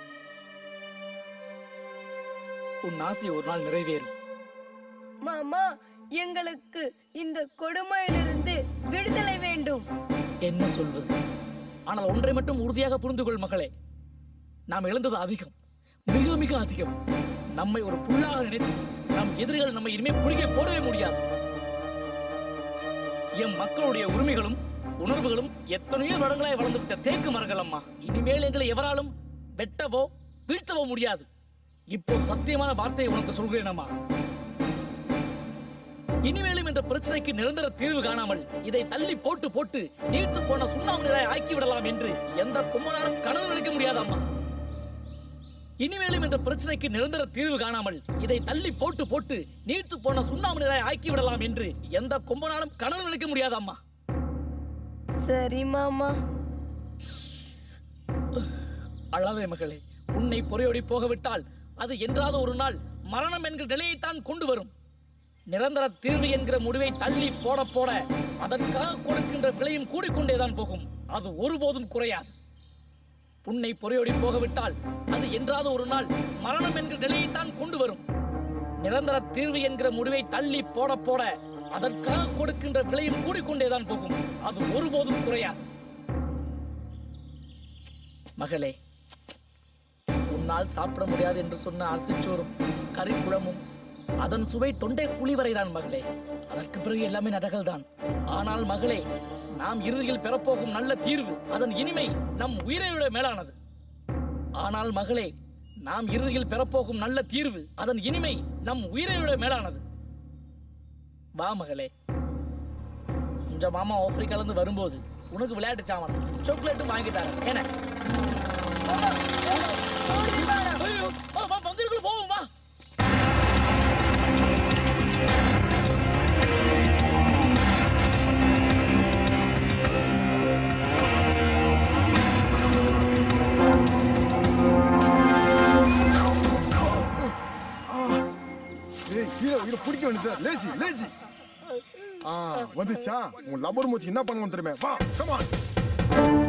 Speaker 5: உன் ஆசை ஒரு நாள் நிறைவேறும்
Speaker 18: மாமா எங்களுக்கு இந்த கொடுமையிலிருந்து விடுதலை வேண்டும்
Speaker 5: என்ன சொல்வது ஆனால் ஒன்றை மட்டும் உறுதியாக புரிந்து கொள் மகளே நாம் இழந்தது அதிகம் மிக மிக அதிகம் நம்மை ஒரு புல்லாக நினைத்து நம் எதிரிகள் நம்மை இனிமே புளிய போடவே முடியாது எம் மக்களுடைய உரிமைகளும் உணர்வுகளும் எத்தனையோ வருடங்களாய் வளர்ந்து விட்ட தேக்கு மரங்கள் அம்மா இனிமேல் எங்களை எவராலும் வெட்டவோ வீழ்த்தவோ முடியாது இப்போ சத்தியமான வார்த்தையை உனக்கு சொல்கிறேன் அம்மா இனிமேலும் இந்த பிரச்சனைக்கு நிரந்தர தீர்வு காணாமல் இதை தள்ளி போட்டு போட்டு நீர்த்து போன சுண்ணாம்பு நீரை ஆக்கி விடலாம் என்று எந்த கும்பனாலும் கனவு நினைக்க முடியாது அம்மா இனிமேலும் இந்த பிரச்சனைக்கு நிரந்தர தீர்வு காணாமல் இதை தள்ளி போட்டு போட்டு நீர்த்து போன சுண்ணாம்பு நீரை ஆக்கி விடலாம் என்று எந்த கும்பனாலும் கனவு நினைக்க முடியாது அம்மா
Speaker 18: சரி மாமா
Speaker 5: அழாதே மகளே உன்னை பொறையோடி போகவிட்டால் அது என்றாவது ஒரு நாள் மரணம் என்கிற நிலையைத்தான் கொண்டு வரும் நிரந்தர தீர்வு என்கிற முடிவை தள்ளி போட போட அதற்காக கொடுக்கின்ற விலையும் கூடிக்கொண்டேதான் போகும் அது ஒருபோதும் குறையாது உன்னை பொறையோடி போகவிட்டால் அது என்றாவது ஒரு நாள் மரணம் என்கிற நிலையைத்தான் கொண்டு வரும் நிரந்தர தீர்வு என்கிற முடிவை தள்ளி போட போட அதற்காக கொடுக்கின்ற விலையும் கூடிக்கொண்டேதான் போகும் அது ஒருபோதும் குறையாது மகளே உன்னால் சாப்பிட முடியாது என்று சொன்ன அரிசிச்சோறும் கறிக்குழம்பும் அதன் சுவை தொண்டை குழி வரைதான் மகளே அதற்கு பிறகு எல்லாமே நடகள் தான் ஆனால் மகளே நாம் இறுதியில் பெறப்போகும் நல்ல தீர்வு அதன் இனிமை நம் உயிரை விட மேலானது ஆனால் மகளே நாம் இறுதியில் பெறப்போகும் நல்ல தீர்வு அதன் இனிமை நம் உயிரை விட மேலானது வா மகளே உங்க மாமா ஆப்பிரிக்கால இருந்து வரும்போது உனக்கு விளையாட்டு சாமான் சாக்லேட்டும் வாங்கி தரேன் என்ன ஐயோ, வா, வா, பந்திருக்குள்ள போவோம் வா
Speaker 6: ஹீரோ ஹீரோ பிடிக்க வேண்டியது லேசி லேசி ஆ வந்துச்சா உன் லப்பர் மூச்சு என்ன பண்ணுவோம் தெரியுமே வா கமான்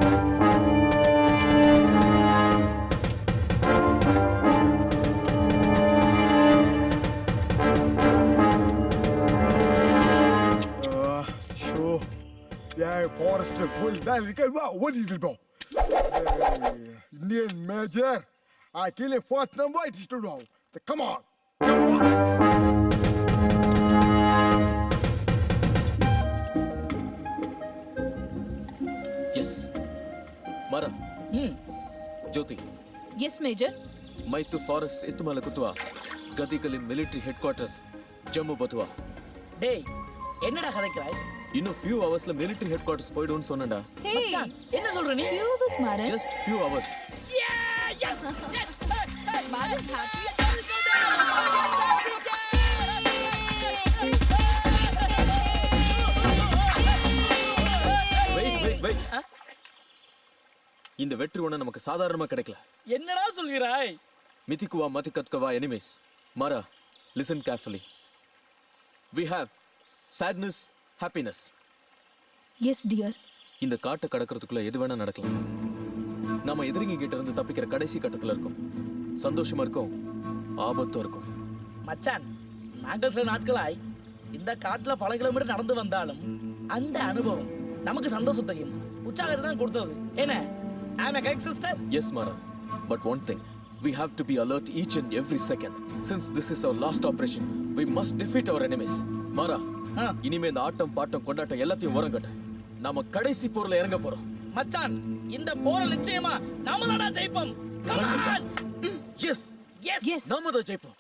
Speaker 6: ஷோ ஏய் ஃபாரஸ்ட் புல் தான் இருக்க வா ஓடிட்டு இருப்போம் Indian major I kill him first number, it is to know. Come on.
Speaker 1: Yes Mara Jyothi
Speaker 12: yes major
Speaker 1: ಮೈತು ಫಾರೆಸ್ಟ್ ಇತ್ತುಮಲ ಕುತ್ವಾ ಗದಿಗಲಿ ಮಿಲಿಟರಿ ಹೆಡ್ ಕ್ವಾರ್ಟರ್ಸ್ ஜம்மு பத்துவா
Speaker 5: டேய் என்னடா கதைக்கிறாய்
Speaker 1: இன்னும் ஃபியூ ஹவர்ஸ்ல மிலிட்டரி ஹெட் குவார்டர்ஸ் போய்டும்னு சொன்னேன்டா
Speaker 5: மச்சான், என்ன சொல்ற நீ
Speaker 12: few hours Maran
Speaker 1: just few hours
Speaker 12: Maran happy
Speaker 1: wait wait wait இந்த வெற்றி ஒண்ணு நமக்கு சாதாரணமா கிடைக்கல
Speaker 5: என்னடா சொல்கிறாய்
Speaker 1: மிதிக்குவா மதிக்கத்கவா enemies Mara listen carefully we have sadness happiness
Speaker 12: yes dear
Speaker 1: இந்த காட்டை கடக்கிறதுக்குள்ள எது வேணா நடக்கலாம் நாம எதிரிங்க கிட்ட இருந்து தப்பிக்கிற கடைசி கட்டத்துல இருக்கோம் சந்தோஷமா இருக்கும் ஆபத்தும் இருக்கும்
Speaker 5: மச்சான் நாங்கள் சில நாட்களாய் இந்த காட்டுல பல கிலோமீட்டர் நடந்து வந்தாலும் அந்த அனுபவம் நமக்கு சந்தோஷத்தையும் உற்சாகத்தை தான் கொடுத்தது என்ன ஆம் correct sister
Speaker 1: Yes, Mara. But one thing, we have to be alert each and every second. Since this is our last operation, we must defeat our enemies. Mara, இனிமே இந்த ஆட்டம் பாட்டம் கொண்டாட்டம் எல்லாத்தையும் ஓரங்கட்ட நாம கடைசி போர்ல இறங்க போறோம்
Speaker 5: மச்சான் இந்த போற நிச்சயமா நாம தானா ஜெயிப்போம் Come on!
Speaker 1: Yes
Speaker 5: yes
Speaker 12: yes
Speaker 1: நாம தான் ஜெயிப்போம்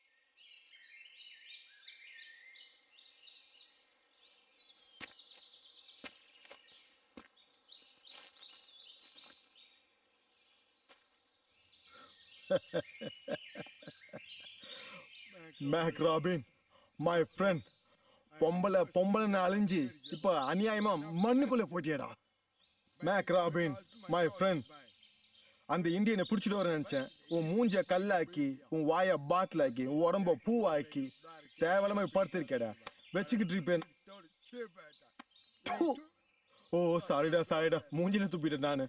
Speaker 6: மேக் ராபின் மை ஃப்ரெண்ட் பொம்பளை பொம்பளைன்னு அழிஞ்சு இப்போ அநியாயமா மண்ணுக்குள்ள போட்டியடா மேக் ராபின் மை ஃப்ரெண்ட் அந்த இந்தியனை பிடிச்சிட்டு வர நினைச்சேன் உன் மூஞ்ச கல்லாக்கி உன் வாய பாட்டில் ஆக்கி உன் உடம்ப பூவாக்கி தேவையில்லாம படுத்திருக்கேடா வச்சுக்கிட்டு இருப்பேன் ப்பு. ஓ சாரிடா சாரிடா மூஞ்சில துப்பிட்டேன் நானு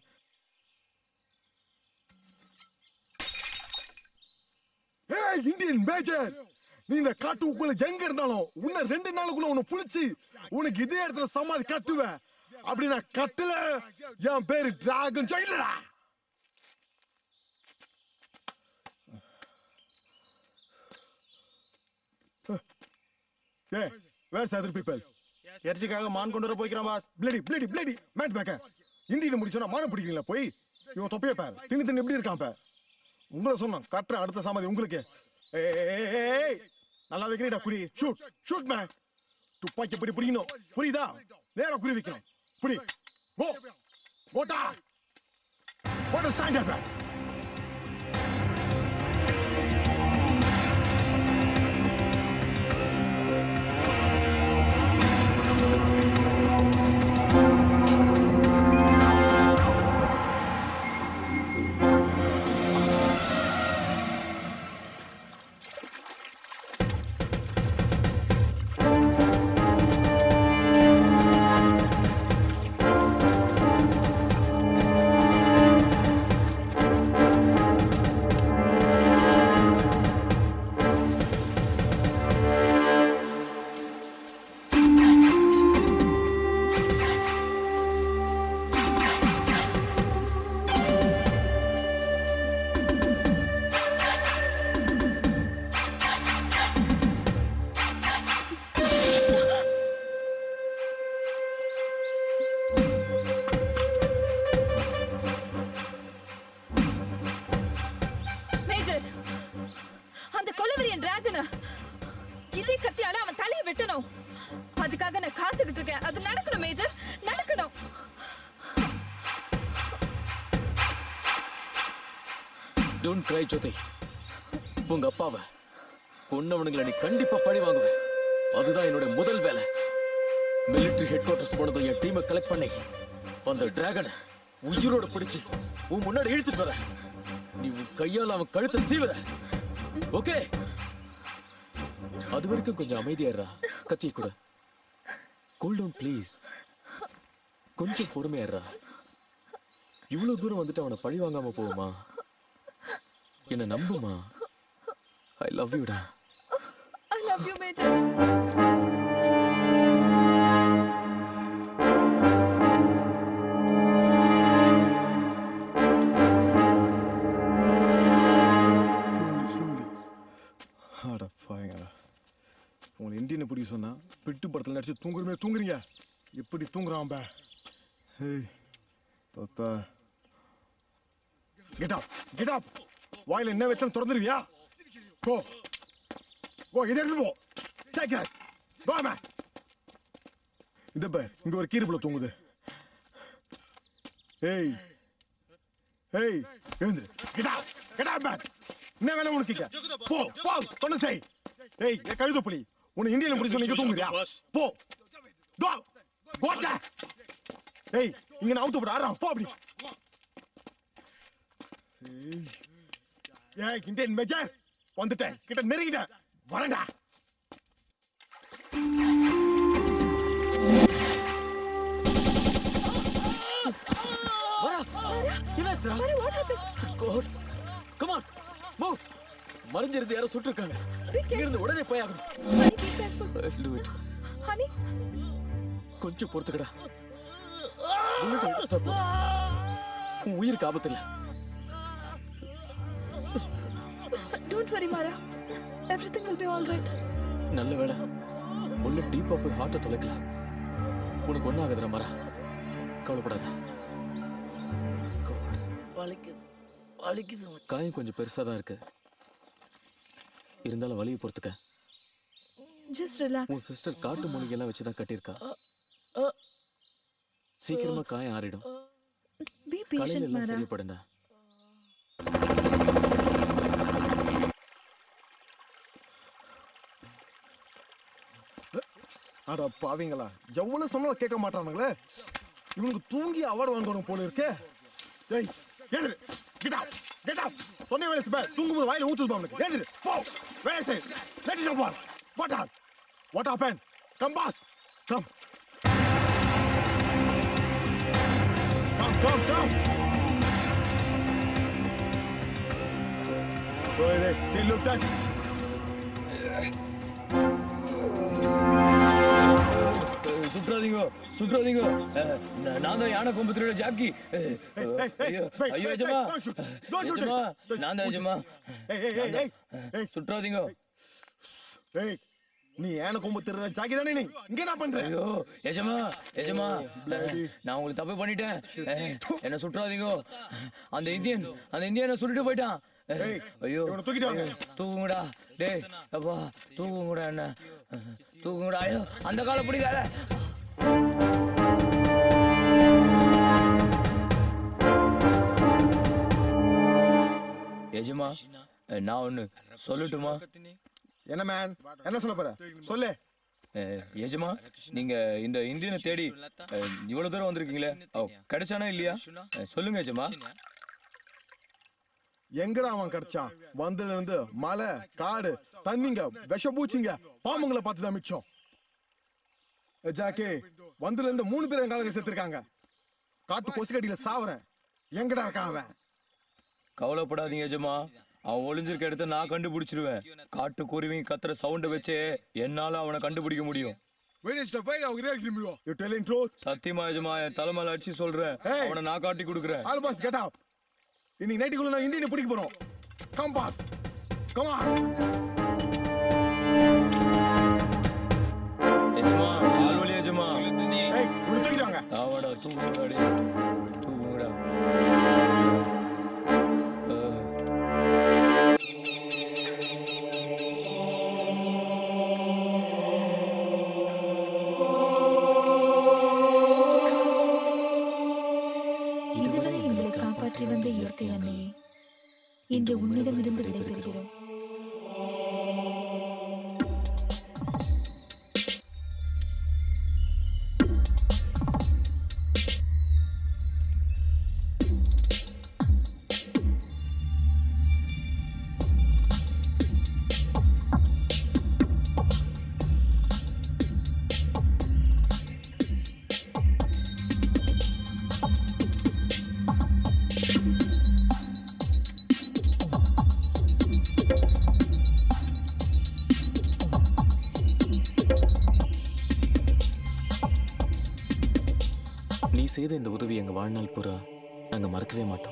Speaker 6: ஏய் இந்தியன் மேஜர் நீ இந்த காட்டுக்குள்ள எங்க இருந்தாலும் உன்னை ரெண்டு நாளுக்குள்ள உன்னை புடிச்சு உனக்கு இதே இடத்துல சமாதி கட்டுவேன் அப்படி நான் கட்டல என் பேரு டிராகன் இல்லடா ஏய் வேர்ஸ் அதர் பீப்பிள்
Speaker 4: எரிச்சிக்காக மான் கொண்டு வர போய்க்கிறான் boss
Speaker 6: bloody bloody bloody mad பேக்க இந்தியில முடிச்சோன்னா மானம் பிடிக்கிறீங்களா போய் இவன் தொப்பைய பார் தின்னு தின்னு எப்படி இருக்கான் பார் உங்களை சொன்னான் கட்டுற அடுத்த சமாதி உங்களுக்கு ஏய், ஏய், ஏய், ஏய், நல்லா வைக்கிறீடா குறி ஷூட் ஷூட் மேன் துப்பாக்கி எப்படி பிடிக்கணும் புரியுதா நேரா குறி வைக்கணும் புடி கோ கோட்டா போட்ட ஸ்டாண்டர்ட் மேன்
Speaker 12: மேஜர் அந்த கொலவெறியன் டிராகனை இதே கத்தியால அவன் தலையை வெட்டணும் அதுக்காக நான் காத்துக்கிட்டு இருக்கேன் அது நடக்கணும் மேஜர் நடக்கணும்
Speaker 1: டோன்ட் க்ரை ஜோதி உங்க அப்பாவை கொன்னவனுங்களை நீ கண்டிப்பா பழி வாங்குவ அதுதான் என்னோட முதல் வேலை மிலிட்டரி ஹெட் குவார்டர்ஸ் போனதும் என் டீமை கலெக்ட் பண்ணி அந்த டிராகனை உயிரோட பிடிச்சு உன் முன்னாடி இழுத்துட்டு வர நீ உன் கையால அவன் கழுத்தை சீவுற ஓகே அது வரைக்கும் கொஞ்சம் அமைதியாடுறா கத்தி கூட கூல் டவுன் ப்ளீஸ் கொஞ்சம் பொறுமையாடுறா இவ்வளவு தூரம் வந்துட்டு அவனை பழி வாங்காம போகுமா என்ன நம்புமா ஐ லவ் யூடா
Speaker 10: I love you, Major.
Speaker 6: அட பாருங்கடா உங்களை இந்தியனை பிடிக்க சொன்னா பிட்டு படத்தில் நடிச்சு தூங்குறமே தூங்குறீங்க எப்படி தூங்குறான் பே ஹேய் பாப்பா கெட் அப் கெட் அப் வாயில என்ன வச்சாலும் திறந்துருவியா போ போ இதை எடுத்து போ டேக் தட் கோ மேன் இந்த பார் இங்க ஒரு கீரிப்புல தூங்குது ஏய் ஏய் எழுந்துரு get up get up man என்ன வேலை உனக்கு இங்க? போ போ சொன்ன செய் ஏய் என் கழுத புலி உன்னை இந்தியன்ல பிடிச்சு சொல்லி இங்க தூங்குறியா போ கோ கோச்சா ஏய் இங்க நான் அவுத்து போட ஆறா போ அப்படி ஏய். ஏய் இந்தியன் மேஜர் வந்துட்டேன் கிட்ட நெருங்கிட்டேன் வரேன்டா
Speaker 1: என்னாச்சுடா God. Come on. Move. மறைஞ்சிருந்து யாரோ சுட்டிருக்காங்க இங்க இருந்து உடனே போய் ஆகணும் I'll do it.
Speaker 10: Honey,
Speaker 1: கொஞ்சம் பொறுத்துக்கடா bullet எடுத்துட்டா போதும். உன் உயிருக்கு ஆபத்து இல்ல
Speaker 10: don't worry, Mara. Everything will be all right.
Speaker 1: நல்ல வேலை புல்லட் டீப்பா போய் ஹார்ட்டை தொலைக்கல உனக்கு ஒன்றும் ஆகுதுடா மரா கவலைப்படாத
Speaker 13: வலிக்குது வலிக்குது மச்சான்.
Speaker 1: காயம் கொஞ்சம் பெருசா தான் இருக்கு இருந்தாலும் வலியை பொறுத்துக்க
Speaker 10: Just relax.
Speaker 1: உன் சிஸ்டர் காட்டு மூலிகையெல்லாம் வச்சு தான் கட்டியிருக்கா சீக்கிரமா காயம் ஆறிடும்
Speaker 10: Be
Speaker 1: காலையில
Speaker 10: patient,
Speaker 1: எல்லாம்
Speaker 10: Mara.
Speaker 1: சரிப்படுண்டா
Speaker 6: அட பாவிங்களா எவ்வளவு சொன்னாலும் கேட்க மாட்டானுங்களே இவனுக்கு தூங்கி அவார்டு வாங்கணும் போல இருக்கே ஏய் எழுது கெட் அப் கெட் அப் சொன்ன வேலை சுப தூங்கும்போது வாயில ஊத்துது அவனுக்கு எழுது போ வேலை செய் let it over what are what happen come boss come come come come Go ahead, see look that.
Speaker 8: சுற்றாதீங்க சுற்றாதீங்க அஹ், நான் நான் தான் யானை கொம்பு திருட ஜாக்கி அஹ், ஐயோ ஐயோ எஜமா எஜமா நான் தான் எஜமா நான் தான். சுற்றாதீங்க
Speaker 6: ஏய் நீ ஏன கொம்பு திருற ஜாக்கி தானே நீ இங்க என்ன பண்ற
Speaker 8: ஐயோ எஜமா எஜமா அஹ், நான் உங்களுக்கு தப்பு பண்ணிட்டேன் அஹ், என்ன சுற்றாதீங்க அந்த இந்தியன் அந்த இந்தியனை சுட்டுட்டு போயிட்டான் அஹ், ஐயோ ஐயோ, தூக்குங்கடா டேய் அப்பா தூக்குங்கடா என்ன அஹ், தூக்குங்கடா ஐயோ அந்த காலை பிடிக்காத எஜமா அஹ், நான் ஒண்ணு சொல்லட்டுமா
Speaker 6: என்ன மேன் என்ன சொல்ல போற சொல்லு
Speaker 8: அஹ், எஜமா நீங்க இந்த இந்தியனை தேடி அஹ், இவ்வளவு தூரம் வந்திருக்கீங்களே அவ கிடைச்சானா இல்லையா அஹ், சொல்லுங்க எஜமா
Speaker 6: எங்கடா அவன் கிடைச்சான் வந்ததுல இருந்து மலை காடு தண்ணிங்க விஷ பூச்சிங்க பாம்புங்களை பார்த்து தான் மிச்சம் ஏ, ஜாக்கி வந்ததுல இருந்து மூணு பேர் எங்க ஆளுங்க செத்துருக்காங்க காட்டு கொசுக்கடியில சாவறேன் எங்கடா இருக்கான் அவன்
Speaker 8: கவலைப்படாதீங்க எஜமா அவன் ஒளிஞ்சிருக்க இடத்த நான் கண்டுபிடிச்சிருவேன் காட்டு குருவி கத்துற சவுண்ட வச்சு என்னால அவனை கண்டுபிடிக்க முடியும்
Speaker 6: You telling truth?
Speaker 8: சத்தியமா எஜமா என் தலைமையில அடிச்சு சொல்றேன் அவனை நான் காட்டி கொடுக்குறேன்
Speaker 6: ஆல் பாஸ் கெட் அப் இன்னைக்கு நைட்டுக்குள்ள நான் இந்தியனை பிடிக்க போறோம் கம் பாஸ் கம் ஆன்
Speaker 8: எஜமா கால் வலி எஜமா
Speaker 6: ஏய் உள்ள தூக்கிட்டாங்க
Speaker 8: ஆவாடா தூங்குடா தூங்குடா
Speaker 12: இதுவரை எங்களை காப்பாற்றி வந்த இயற்கை அன்னையே இன்று உன்னிடமிருந்து விடைபெறுகிறோம்
Speaker 1: செய்த இந்த உதவி எங்க வாழ்நாள் பூரா நாங்க மறக்கவே மாட்டோம்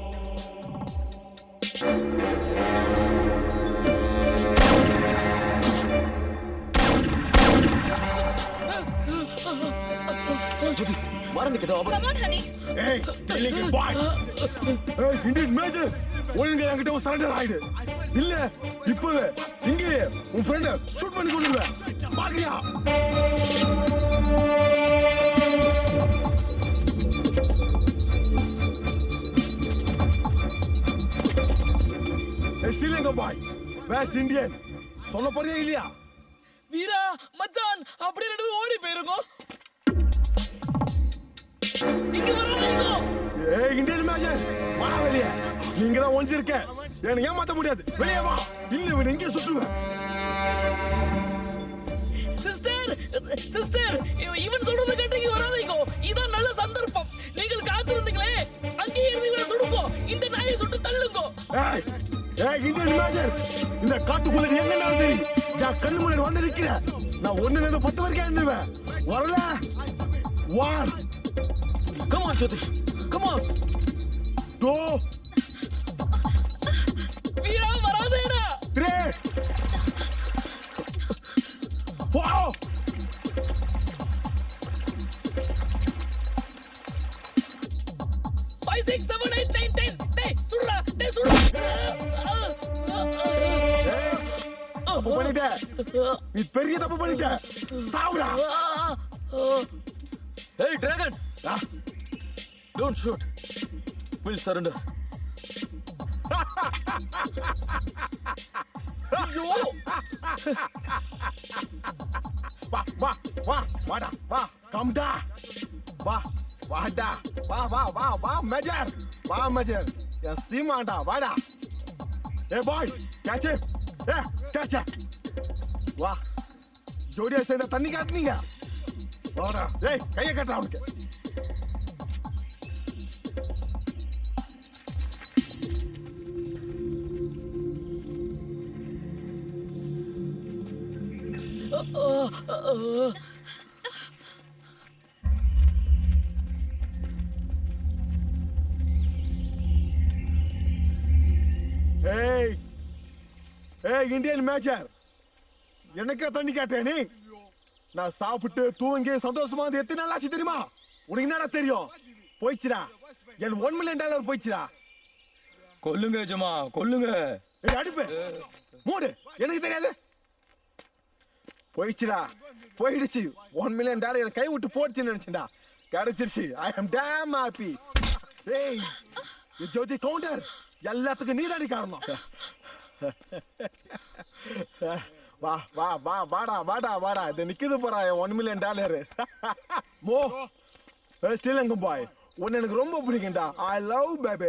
Speaker 1: ஜோதி மரணிக்கு ஏதோ ஆபத்து
Speaker 3: Come on, honey.
Speaker 6: ஏய் டெல்லிக்கு பாய் ஏய் இந்தியன் மேஜர் ஒழுங்கா என்கிட்ட ஒரு சரண்டர் ஆயிடு இல்ல இப்பவே இங்கேயே உன் ஃப்ரெண்ட ஷூட் பண்ணி கொண்டுருவேன் பாக்கறியா ஸ்ரீலங்கா பாய் வேஸ் இந்தியன் சொல்ல போறியா இல்லையா
Speaker 5: வீரா மச்சான் அப்படியே ரெண்டு பேரும் ஓடி போயிருங்க இங்க வராதீங்க
Speaker 6: ஏய் இந்தியன் மேஜர் வா வெளியே நீங்க தான் ஒளிஞ்சிருக்க என்ன ஏமாத்த முடியாது வெளியே வா இல்ல இவன் எங்கே சுற்றுவேன்
Speaker 5: சிஸ்டர் சிஸ்டர் இவன் சொல்றத கேட்டு இங்க வராதீங்க இதான் நல்ல சந்தர்ப்பம் நீங்கள் காத்திருந்தீங்களே அங்கேயே இருந்து இவனை சுடுங்க இந்த நாயை சுட்டு தள்ளுங்க
Speaker 6: ஏய் ஏய் இந்தியன் மேஜர் இந்த காட்டுக்குள்ள நீ எங்க நடந்து என் கண்ணு முன்னாடி வந்து நிக்கிற நான் ஒண்ணு ரெண்டு பத்து வரைக்கும் எண்ணுவேன் வரல one
Speaker 1: Come on, Jyotish. Come on.
Speaker 6: Two
Speaker 5: Veera வராதேடா
Speaker 6: three four
Speaker 5: five six seven eight nine ten டேய் சுடுடா டேய் சுடுடா
Speaker 6: தப்பு பண்ணிட்ட நீ பெரிய தப்பு பண்ணிட்ட சாவுடா
Speaker 1: Hey, Dragon! Don't shoot. We'll surrender.
Speaker 6: வா வா வா வாடா வா கம்டா வா வாடா வா வா வா வா மேஜர் வா மேஜர் என் சீமாண்டா வாடா ஏ பாய் கேட்ச் ஏ கேட்ச் வா ஜோடியா சேர்ந்த தண்ணி காட்டுனீங்க வாடா ஏய் கையை கட்டுறா அவனுக்கு ஏய் ஏய் இந்தியன் மேஜர் எனக்கா தண்ணி கேட்டே நீ நான் சாப்பிட்டு தூங்கி சந்தோஷமா வந்து எத்தனை நாள் ஆச்சு தெரியுமா உனக்கு என்னடா தெரியும் போயிடுச்சுடா என் ஒன் மில்லியன் டாலர் போயிடுச்சுடா
Speaker 8: கொல்லுங்க ஜமா கொல்லுங்க
Speaker 6: ஏய் அடுப்பு மூடு எனக்கு தெரியாது போயிடுச்சுடா போயிடுச்சு ஒன் மில்லியன் டாலர் என் கை விட்டு போடுச்சுன்னு நினைச்சேன்டா கிடைச்சிருச்சு ஐ அம் டேம் ஹாப்பி ஏய் இது ஜோதி கவுண்டர் எல்லாத்துக்கும் நீதாடி காரணம் வா வா வா வாடா வாடா வாடா இது நிக்குது போறா ஒன் மில்லியன் டாலர் மோ ஸ்ரீலங்கம் பாய் உன்னை எனக்கு ரொம்ப பிடிக்கும்டா ஐ லவ் பேபி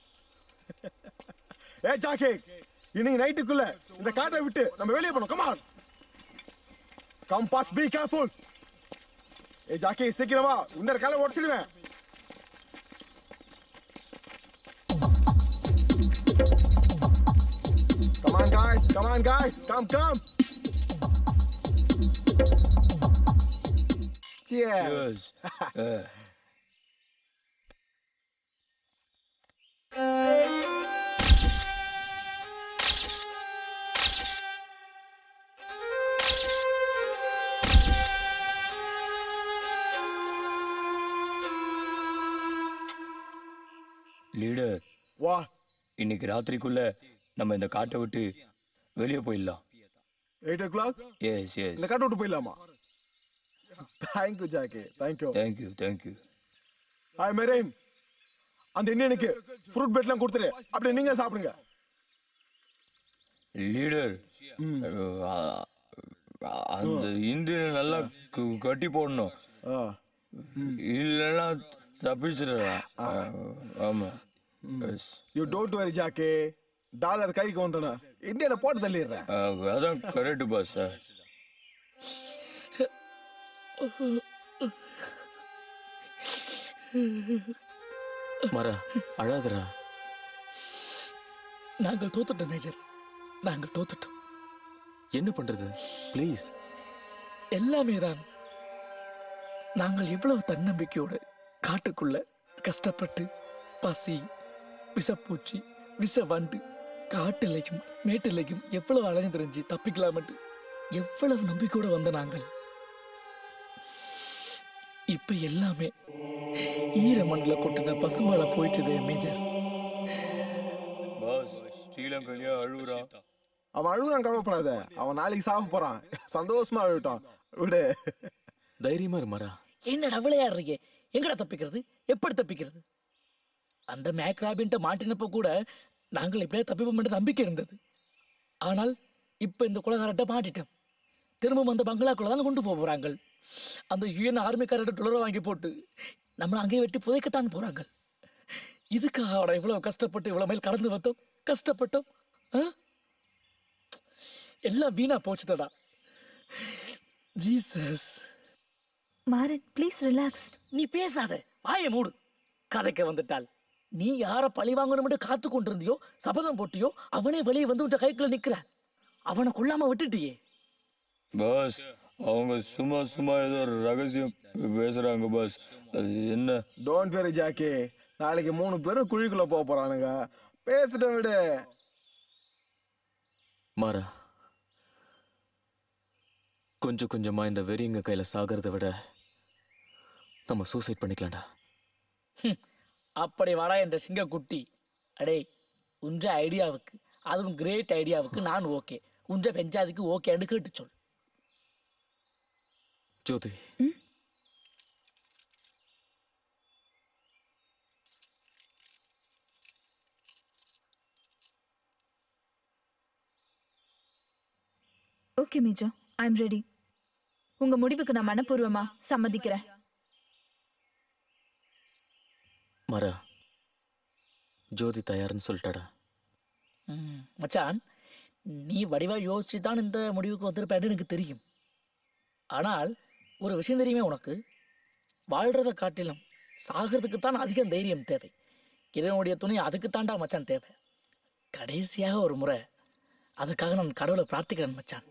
Speaker 6: ஏ ஜாக்கி இன்னைக்கு நைட்டுக்குள்ள இந்த காட்டை விட்டு நம்ம வெளியே போனோம் come on come boss be careful ஏ ஜாக்கி சீக்கிரமா இன்னொரு காலை உடச்சிடுவேன் Come on, guys. Come on, guys. Come, come. Cheers.
Speaker 8: Uh, leader
Speaker 6: வா
Speaker 8: இன்னைக்கு ராத்திரிக்குள்ள நம்ம இந்த காட்டை விட்டு வெளியே போயிடலாம்
Speaker 6: eight o'clock
Speaker 8: yes yes
Speaker 6: இந்த காட்டை விட்டு போயிடலாமா thank you Jackie thank you
Speaker 8: thank you thank you
Speaker 6: hi மெரேன் அந்த இந்தியனுக்கு ஃப்ரூட் பெட்லாம் கொடுத்துரு அப்படியே நீங்க சாப்பிடுங்க
Speaker 8: லீடர் அந்த இந்தியனை நல்லா கு- கட்டி போடணும் இல்லைன்னா தப்பிச்சிடுறா ஆமா Yes.
Speaker 6: You don't worry Jackie dollar கைக்கு வந்தனா இந்தியனை போட்டு தள்ளிடுறேன்
Speaker 8: அஹ், அதான் கரெக்ட் பாஸ் சார்
Speaker 1: மரா அழாதடா
Speaker 5: நாங்கள் தோத்துட்டோம் மேஜர் நாங்கள் தோத்துட்டோம்
Speaker 1: என்ன பண்றது ப்ளீஸ்
Speaker 5: எல்லாமே தான் நாங்கள் எவ்வளவு தன்னம்பிக்கையோடு காட்டுக்குள்ள கஷ்டப்பட்டு பசி விஷப்பூச்சி விஷ வண்டு காட்டிலையும் மேட்டிலையும் எவ்வளவு அலைஞ்சு தெரிஞ்சு தப்பிக்கலாமட்டு எவ்வளவு நம்பிக்கையோட வந்த நாங்கள் இப்ப எல்லாமே ஈர மண்ணுல கொட்டின பசுமலை போயிட்டுது மேஜர்
Speaker 19: பாஸ் ஸ்ரீலங்கன்யா அழுகுறான்
Speaker 6: அவன் அழுகுறான் கவலைப்படாத அவன் நாளைக்கு சாக போறான் சந்தோஷமா அழுவிட்டான் விடு
Speaker 1: தைரியமா இரு மரா
Speaker 5: என்னடா விளையாடுறீங்க எங்கடா தப்பிக்கிறது எப்படி தப்பிக்கிறது அந்த மேக் ராபின்ட்ட மாட்டினப்ப கூட நாங்கள் இப்படியே தப்பிப்போம் நம்பிக்கை இருந்தது ஆனால் இப்ப இந்த குலகாரட்ட மாட்டிட்டோம் திரும்பவும் அந்த பங்களாக்குள்ள தான் கொண்டு போக போறாங்க அந்த யுஎன் ஆர்மிக்காரர்கிட்ட டொலரை வாங்கி போட்டு நம்மளை அங்கேயே வெட்டி புதைக்கத்தான் போறாங்க இதுக்காக அவட இவ்வளவு கஷ்டப்பட்டு இவ்வளவு மேல் கடந்து வந்தோம் கஷ்டப்பட்டோம் ஆ? எல்லாம் வீணா போச்சுதடா ஜீசஸ்
Speaker 12: மாறன் ப்ளீஸ் ரிலாக்ஸ்
Speaker 5: நீ பேசாத வாயை மூடு கதைக்க வந்துட்டாள் நீ யார பழி வாங்கணும்னு காத்து கொண்டிருந்தியோ சபதம் போட்டியோ அவனே வெளியே வந்து உன் கைக்குள்ள நிக்கிறான் அவனை கொல்லாம விட்டுட்டியே
Speaker 19: பாஸ் அவங்க சும்மா சும்மா ஏதோ ஒரு ரகசியம் பேசுறாங்க பாஸ் அது என்ன
Speaker 6: டோன்ட் வெரி ஜாக்கி நாளைக்கு மூணு பேரும் குழிக்குள்ள போக போறானுங்க பேசிட்டோம் விடு
Speaker 1: மாறா கொஞ்சம் கொஞ்சமா இந்த வெறியங்க கையில சாகிறத விட நம்ம சூசைட் பண்ணிக்கலாம்டா
Speaker 5: அப்படி வாடா என்ற சிங்கக்குட்டி அடே உன்ற ஐடியாவுக்கு அதுவும் கிரேட் ஐடியாவுக்கு நான் ஓகே உன்ற பெஞ்சாதிக்கு ஓகேன்னு கேட்டு சொல்
Speaker 1: Jyothi
Speaker 12: okay major I am ready உங்க முடிவுக்கு நான் மனப்பூர்வமா சம்மதிக்கிறேன்
Speaker 1: மரா ஜோதி தயார்னு சொல்லிட்டாடா
Speaker 5: ம், மச்சான் நீ வடிவா யோசிச்சு தான் இந்த முடிவுக்கு வந்திருப்பேன்னு எனக்கு தெரியும் ஆனால் ஒரு விஷயம் தெரியுமே உனக்கு வாழ்றதை காட்டிலும் சாகிறதுக்கு தான் அதிகம் தைரியம் தேவை இறைவனுடைய துணை அதுக்கு தாண்டா மச்சான் தேவை கடைசியாக ஒரு முறை அதுக்காக நான் கடவுளை பிரார்த்திக்கிறேன் மச்சான்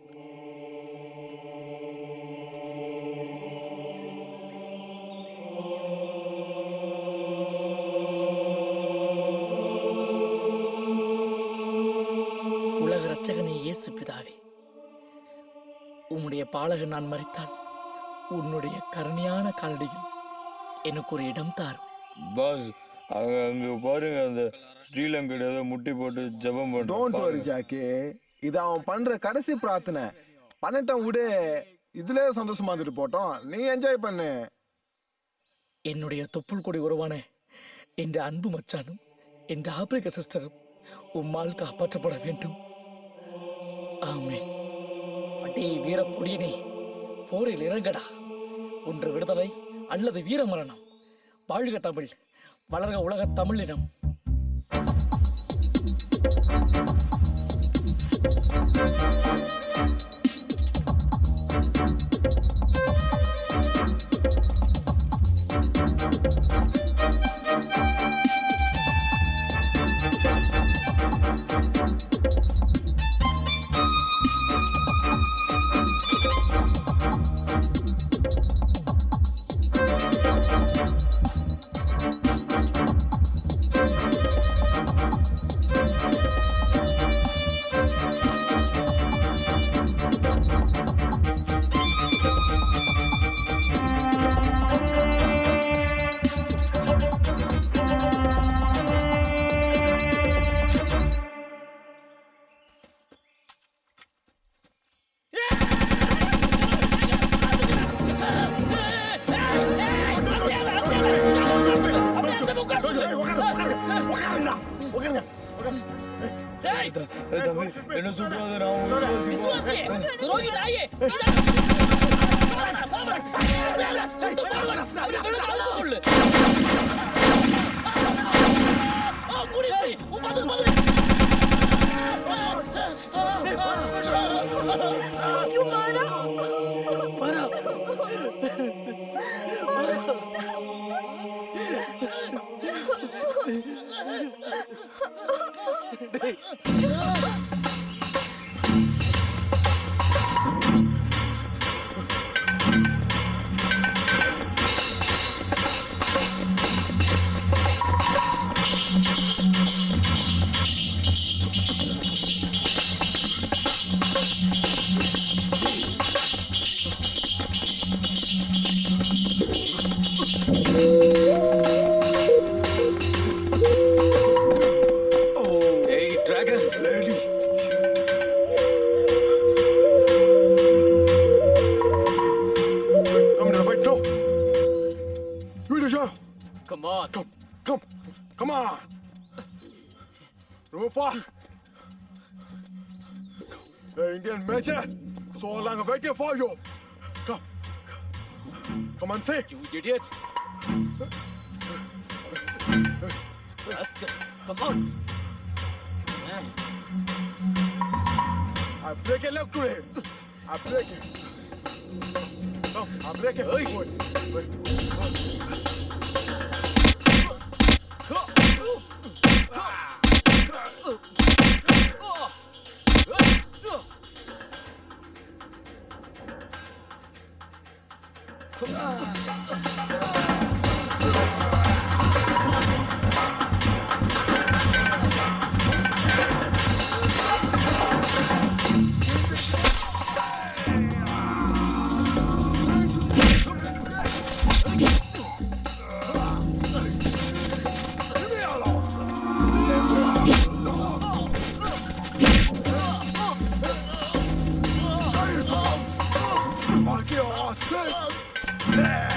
Speaker 5: உலக ரட்சகனே இயேசு பிதாவே உம்முடைய பாலகன் நான் மறித்தால் உன்னுடைய கருணையான காலடியில் எனக்கு ஒரு இடம் தாரும்
Speaker 19: பாஸ் அங்க அங்க பாருங்க அந்த ஸ்ரீலங்கன் ஏதோ முட்டி போட்டு ஜெபம்
Speaker 6: டோன்ட் வரி
Speaker 19: பண்றான்
Speaker 6: ஜாக்கி இது அவன் பண்ற கடைசி பிரார்த்தனை பண்ணட்டும் விடு இதுல சந்தோஷமா இருந்துட்டு போட்டோம் நீ என்ஜாய் பண்ணு
Speaker 5: என்னுடைய தொப்புள் கொடி உறவான என்ற அன்பு மச்சானும் என்ற ஆப்பிரிக்க சிஸ்டரும் உம்மால் காப்பாற்றப்பட வேண்டும் ஆமென் அடே வீரப்பொடியனே போரில் இறங்கடா ஒன்று விடுதலை அல்லது வீரமரணம் வாழ்க தமிழ் வளர்க உலகத் தமிழினம்
Speaker 19: என்ன சொல்றாது நான் உங்களை
Speaker 5: விசுவாசியே, துரோகி நாயே, நீதான் சாவடா, சாவடா. சுட்டு போடுவேன். அவனை விழுந்து சொல்லு. ஆ, புடி, புடி. உன் பதில், பதில்.
Speaker 10: ஐயோ, மாறா.
Speaker 1: on.
Speaker 6: Come, come, come on. Remove far. Hey, Indian Major. So long waiting for you. Come. Come on, say.
Speaker 1: You idiot. Rascal. Come on.
Speaker 6: I break a leg today. I break it. Come, I break it. Wait, wait. Fuck your ass.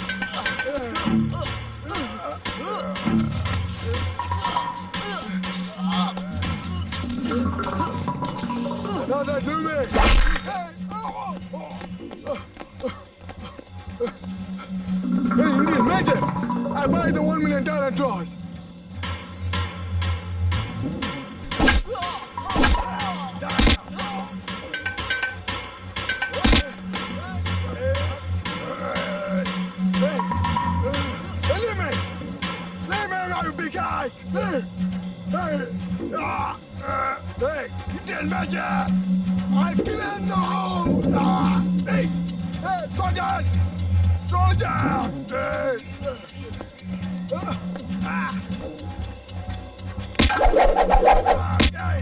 Speaker 6: No, no, do me. Hey, Indian Major, I buy the one million dollar draws. Hey, hey, leave me! Leave me, you big guy! Hey, hey, ah, uh, hey, Indian Major! I didn't know! Ah, hey, hey, soldier! Soldier! Hey, ah, ah. Hey.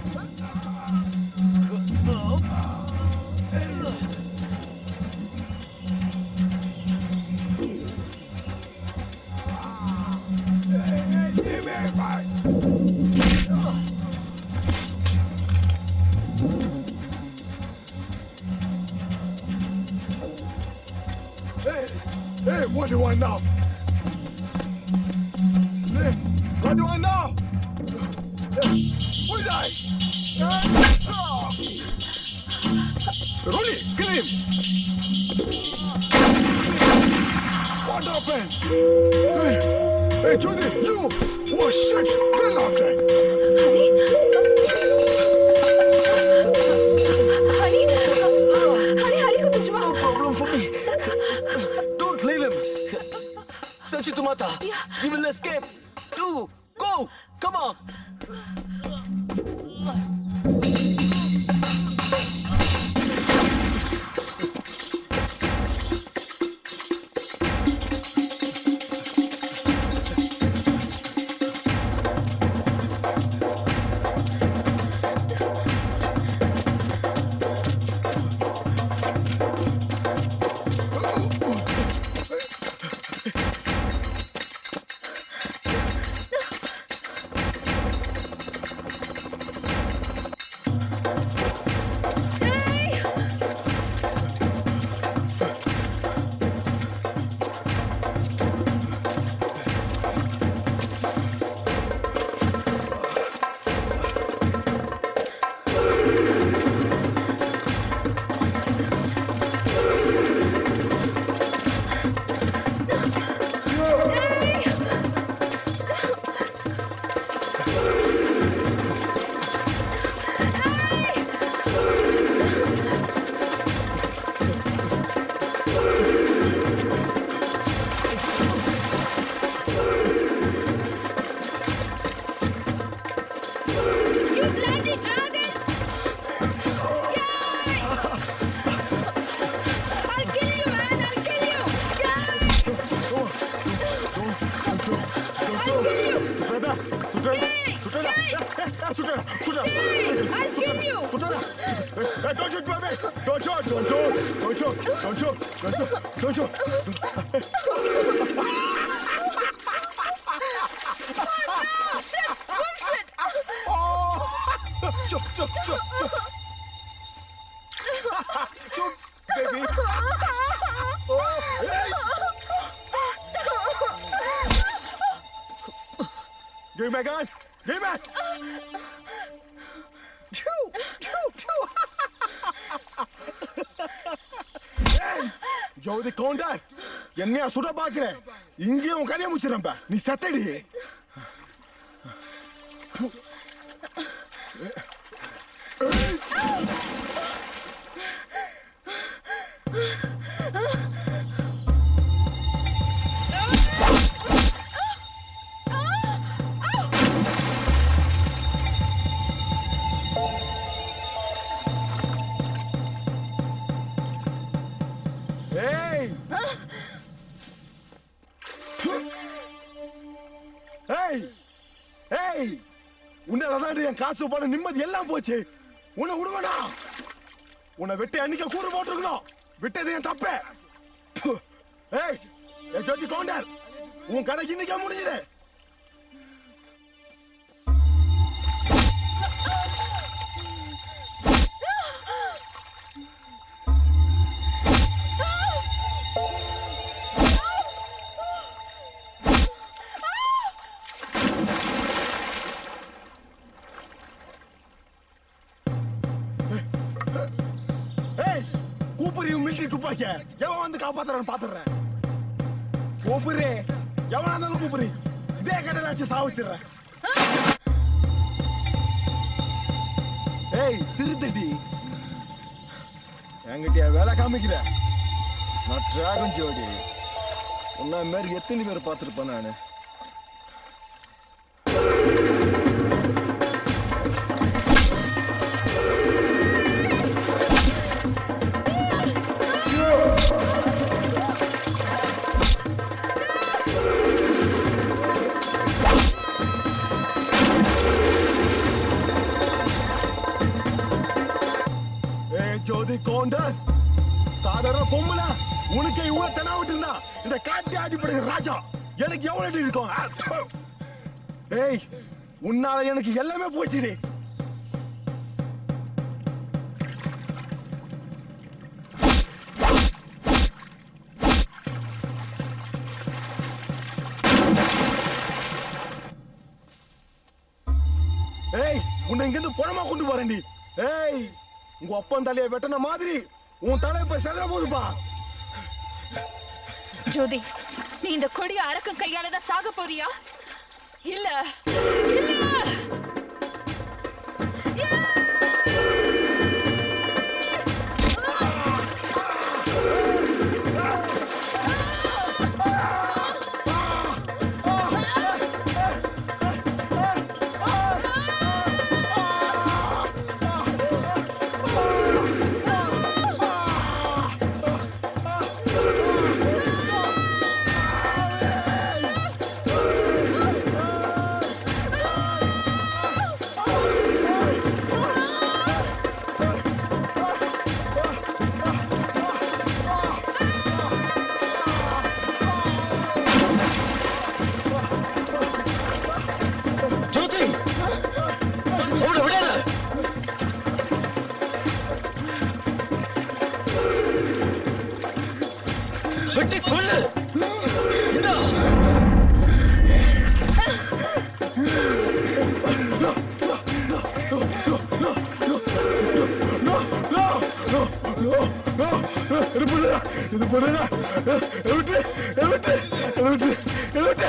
Speaker 6: Hey, hey, what do I know? Hey, what do I know? Hey, who's I? Hey, oh. Rolly, kill him! What happened? Hey, hey, Jody, you! Oh shit! Kill that guy!
Speaker 5: Honey, honey, को तुझ No problem for me. Don't leave him. Sachitumata, he will escape. Do, go, come on.
Speaker 10: You bloody dragon! Yay! I'll kill you, man! I'll kill you! Yay! I'll kill you! Yay! Yay! Yay! I'll kill you!
Speaker 6: Hey, don't shoot, baby! Don't shoot! Don't shoot! Don't shoot! Don't shoot! Don't shoot! Don't shoot!
Speaker 10: Oh, no! Shit! Bullshit!
Speaker 6: Shoot! Shoot! Shoot! Shoot! Shoot, baby! Oh, hey! Give me my gun. Give me. ஏய், ஜோதி counter என்னையா சுட பாக்குறேன் இங்கேயும் உன் கதையை முடிச்சிடறேன்ப்பா நீ செத்தடி ஏய் ஏய் ஏய் உன்னாலதான் என் காசு பணம் நிம்மதி எல்லாம் போச்சு உன்னை விடுவனா உன்னை வெட்டி அன்னைக்கு கூறு போட்டிருக்கணும் விட்டது என் தப்பே ப்பு. ஏய் என் ஜோதி கவுண்டர் உன் கடை இன்னைக்கே முடிஞ்சது ஏய் கூப்பிடு மிலிட்டரி துப்பாக்கிய எவன் வந்து காப்பாத்துறான்னு பாத்துறேன் கூப்பிடு எவனா இருந்தாலும் கூப்பிடு இதே கடையில வச்சு சாவிச்சிடுறேன் ஏய் சிறுத்தடி என்கிட்ட வேலை காமிக்கிற நான் டிராகன் ஜோடி உன்ன மாதிரி எத்தனை பேர் பார்த்துருப்பேன் நானு ஏய் ஜோதி கோண்டர் சாதாரண பொம்பளை உனக்கு இவ்வளவு தெனாவிட்டு இருந்தா இந்த காட்டி அடிப்படை ராஜா எனக்கு எவ்வளவு அடி இருக்கும் ஆ, ப்பு. ஏய் உன்னால எனக்கு எல்லாமே போச்சுடி ஏய் உன்னை இங்க இருந்து பணமா கொண்டு போறேன்டி ஏய் உங்க அப்பன் தலையை வெட்டின மாதிரி உன் தலை இப்ப செதற போதுப்பா
Speaker 10: ஜோதி நீ இந்த கொடிய அரக்கம் கையால தான் சாக போறியா இல்ல இல்ல
Speaker 1: ஜோதி அவனை விடாத வெட்டி கொல்லு இந்தா
Speaker 6: இது பண்ணுடா இது பண்ணுடா விட்டு விட்டு விட்டு விட்டு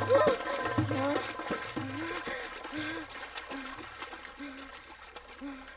Speaker 10: Ah!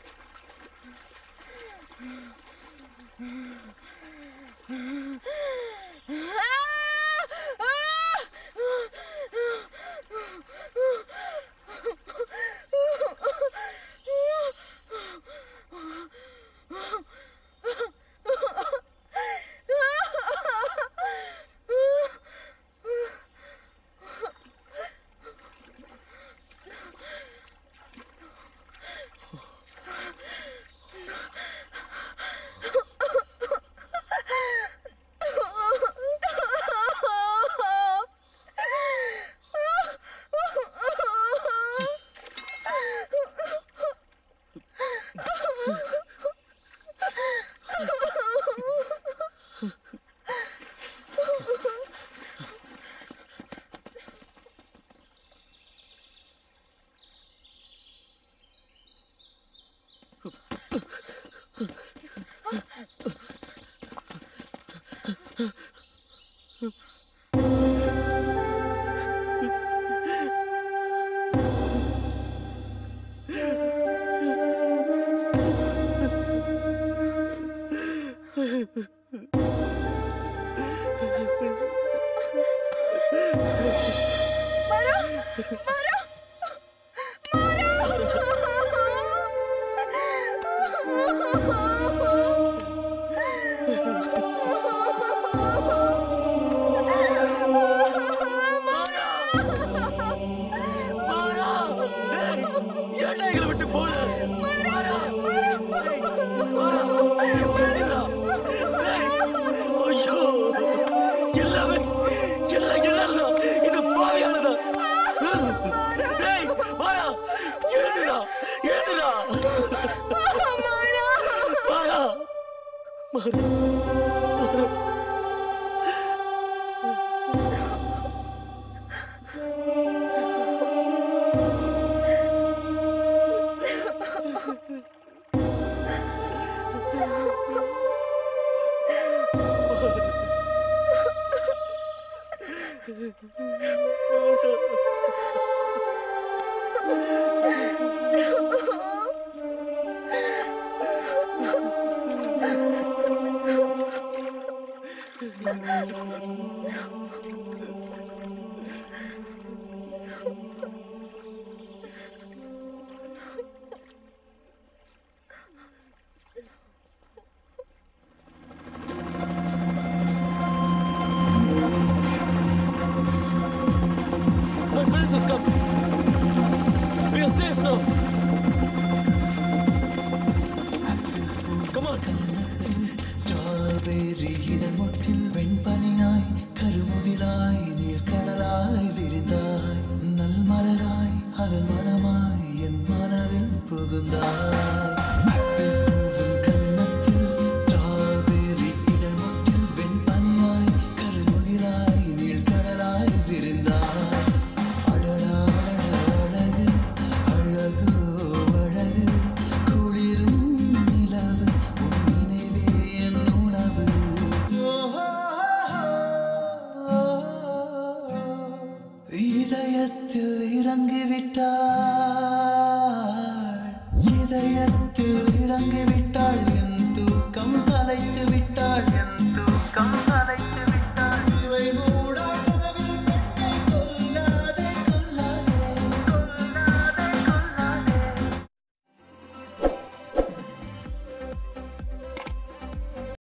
Speaker 5: ஏன்டா எங்களை விட்டு போன ஐயோ எல்லாமே எல்லாம் எல்லாம் இது பாவையானதா டேய் மாறா எழுதுடா எழுதுடா மாறா மாறா My friends has come. We are safe now. Come on.
Speaker 16: Strawberry இதழ் மொட்டில் வெண்பனியாய் கருமுகிலாய் நீர்க்கடலாய் விரிந்தாய் நல் மலராய் அதன் மனமாய் என் மனதில் புகுந்தாய் பூவின் கன்னத்தில் ஸ்ட்ராபெர்ரி இதழ் மொட்டில் வெண்பனியாய் கருமுகிலாய் நீர்க்கடலாய் விரிந்தாய் அழகா அழகு அழகு அழகு குளிரும் நிலவு உன் நினைவே என் உணவு இதயத்தில் இறங்கிவிட்டாள் இதயத்தில் இறங்கிவிட்டாள்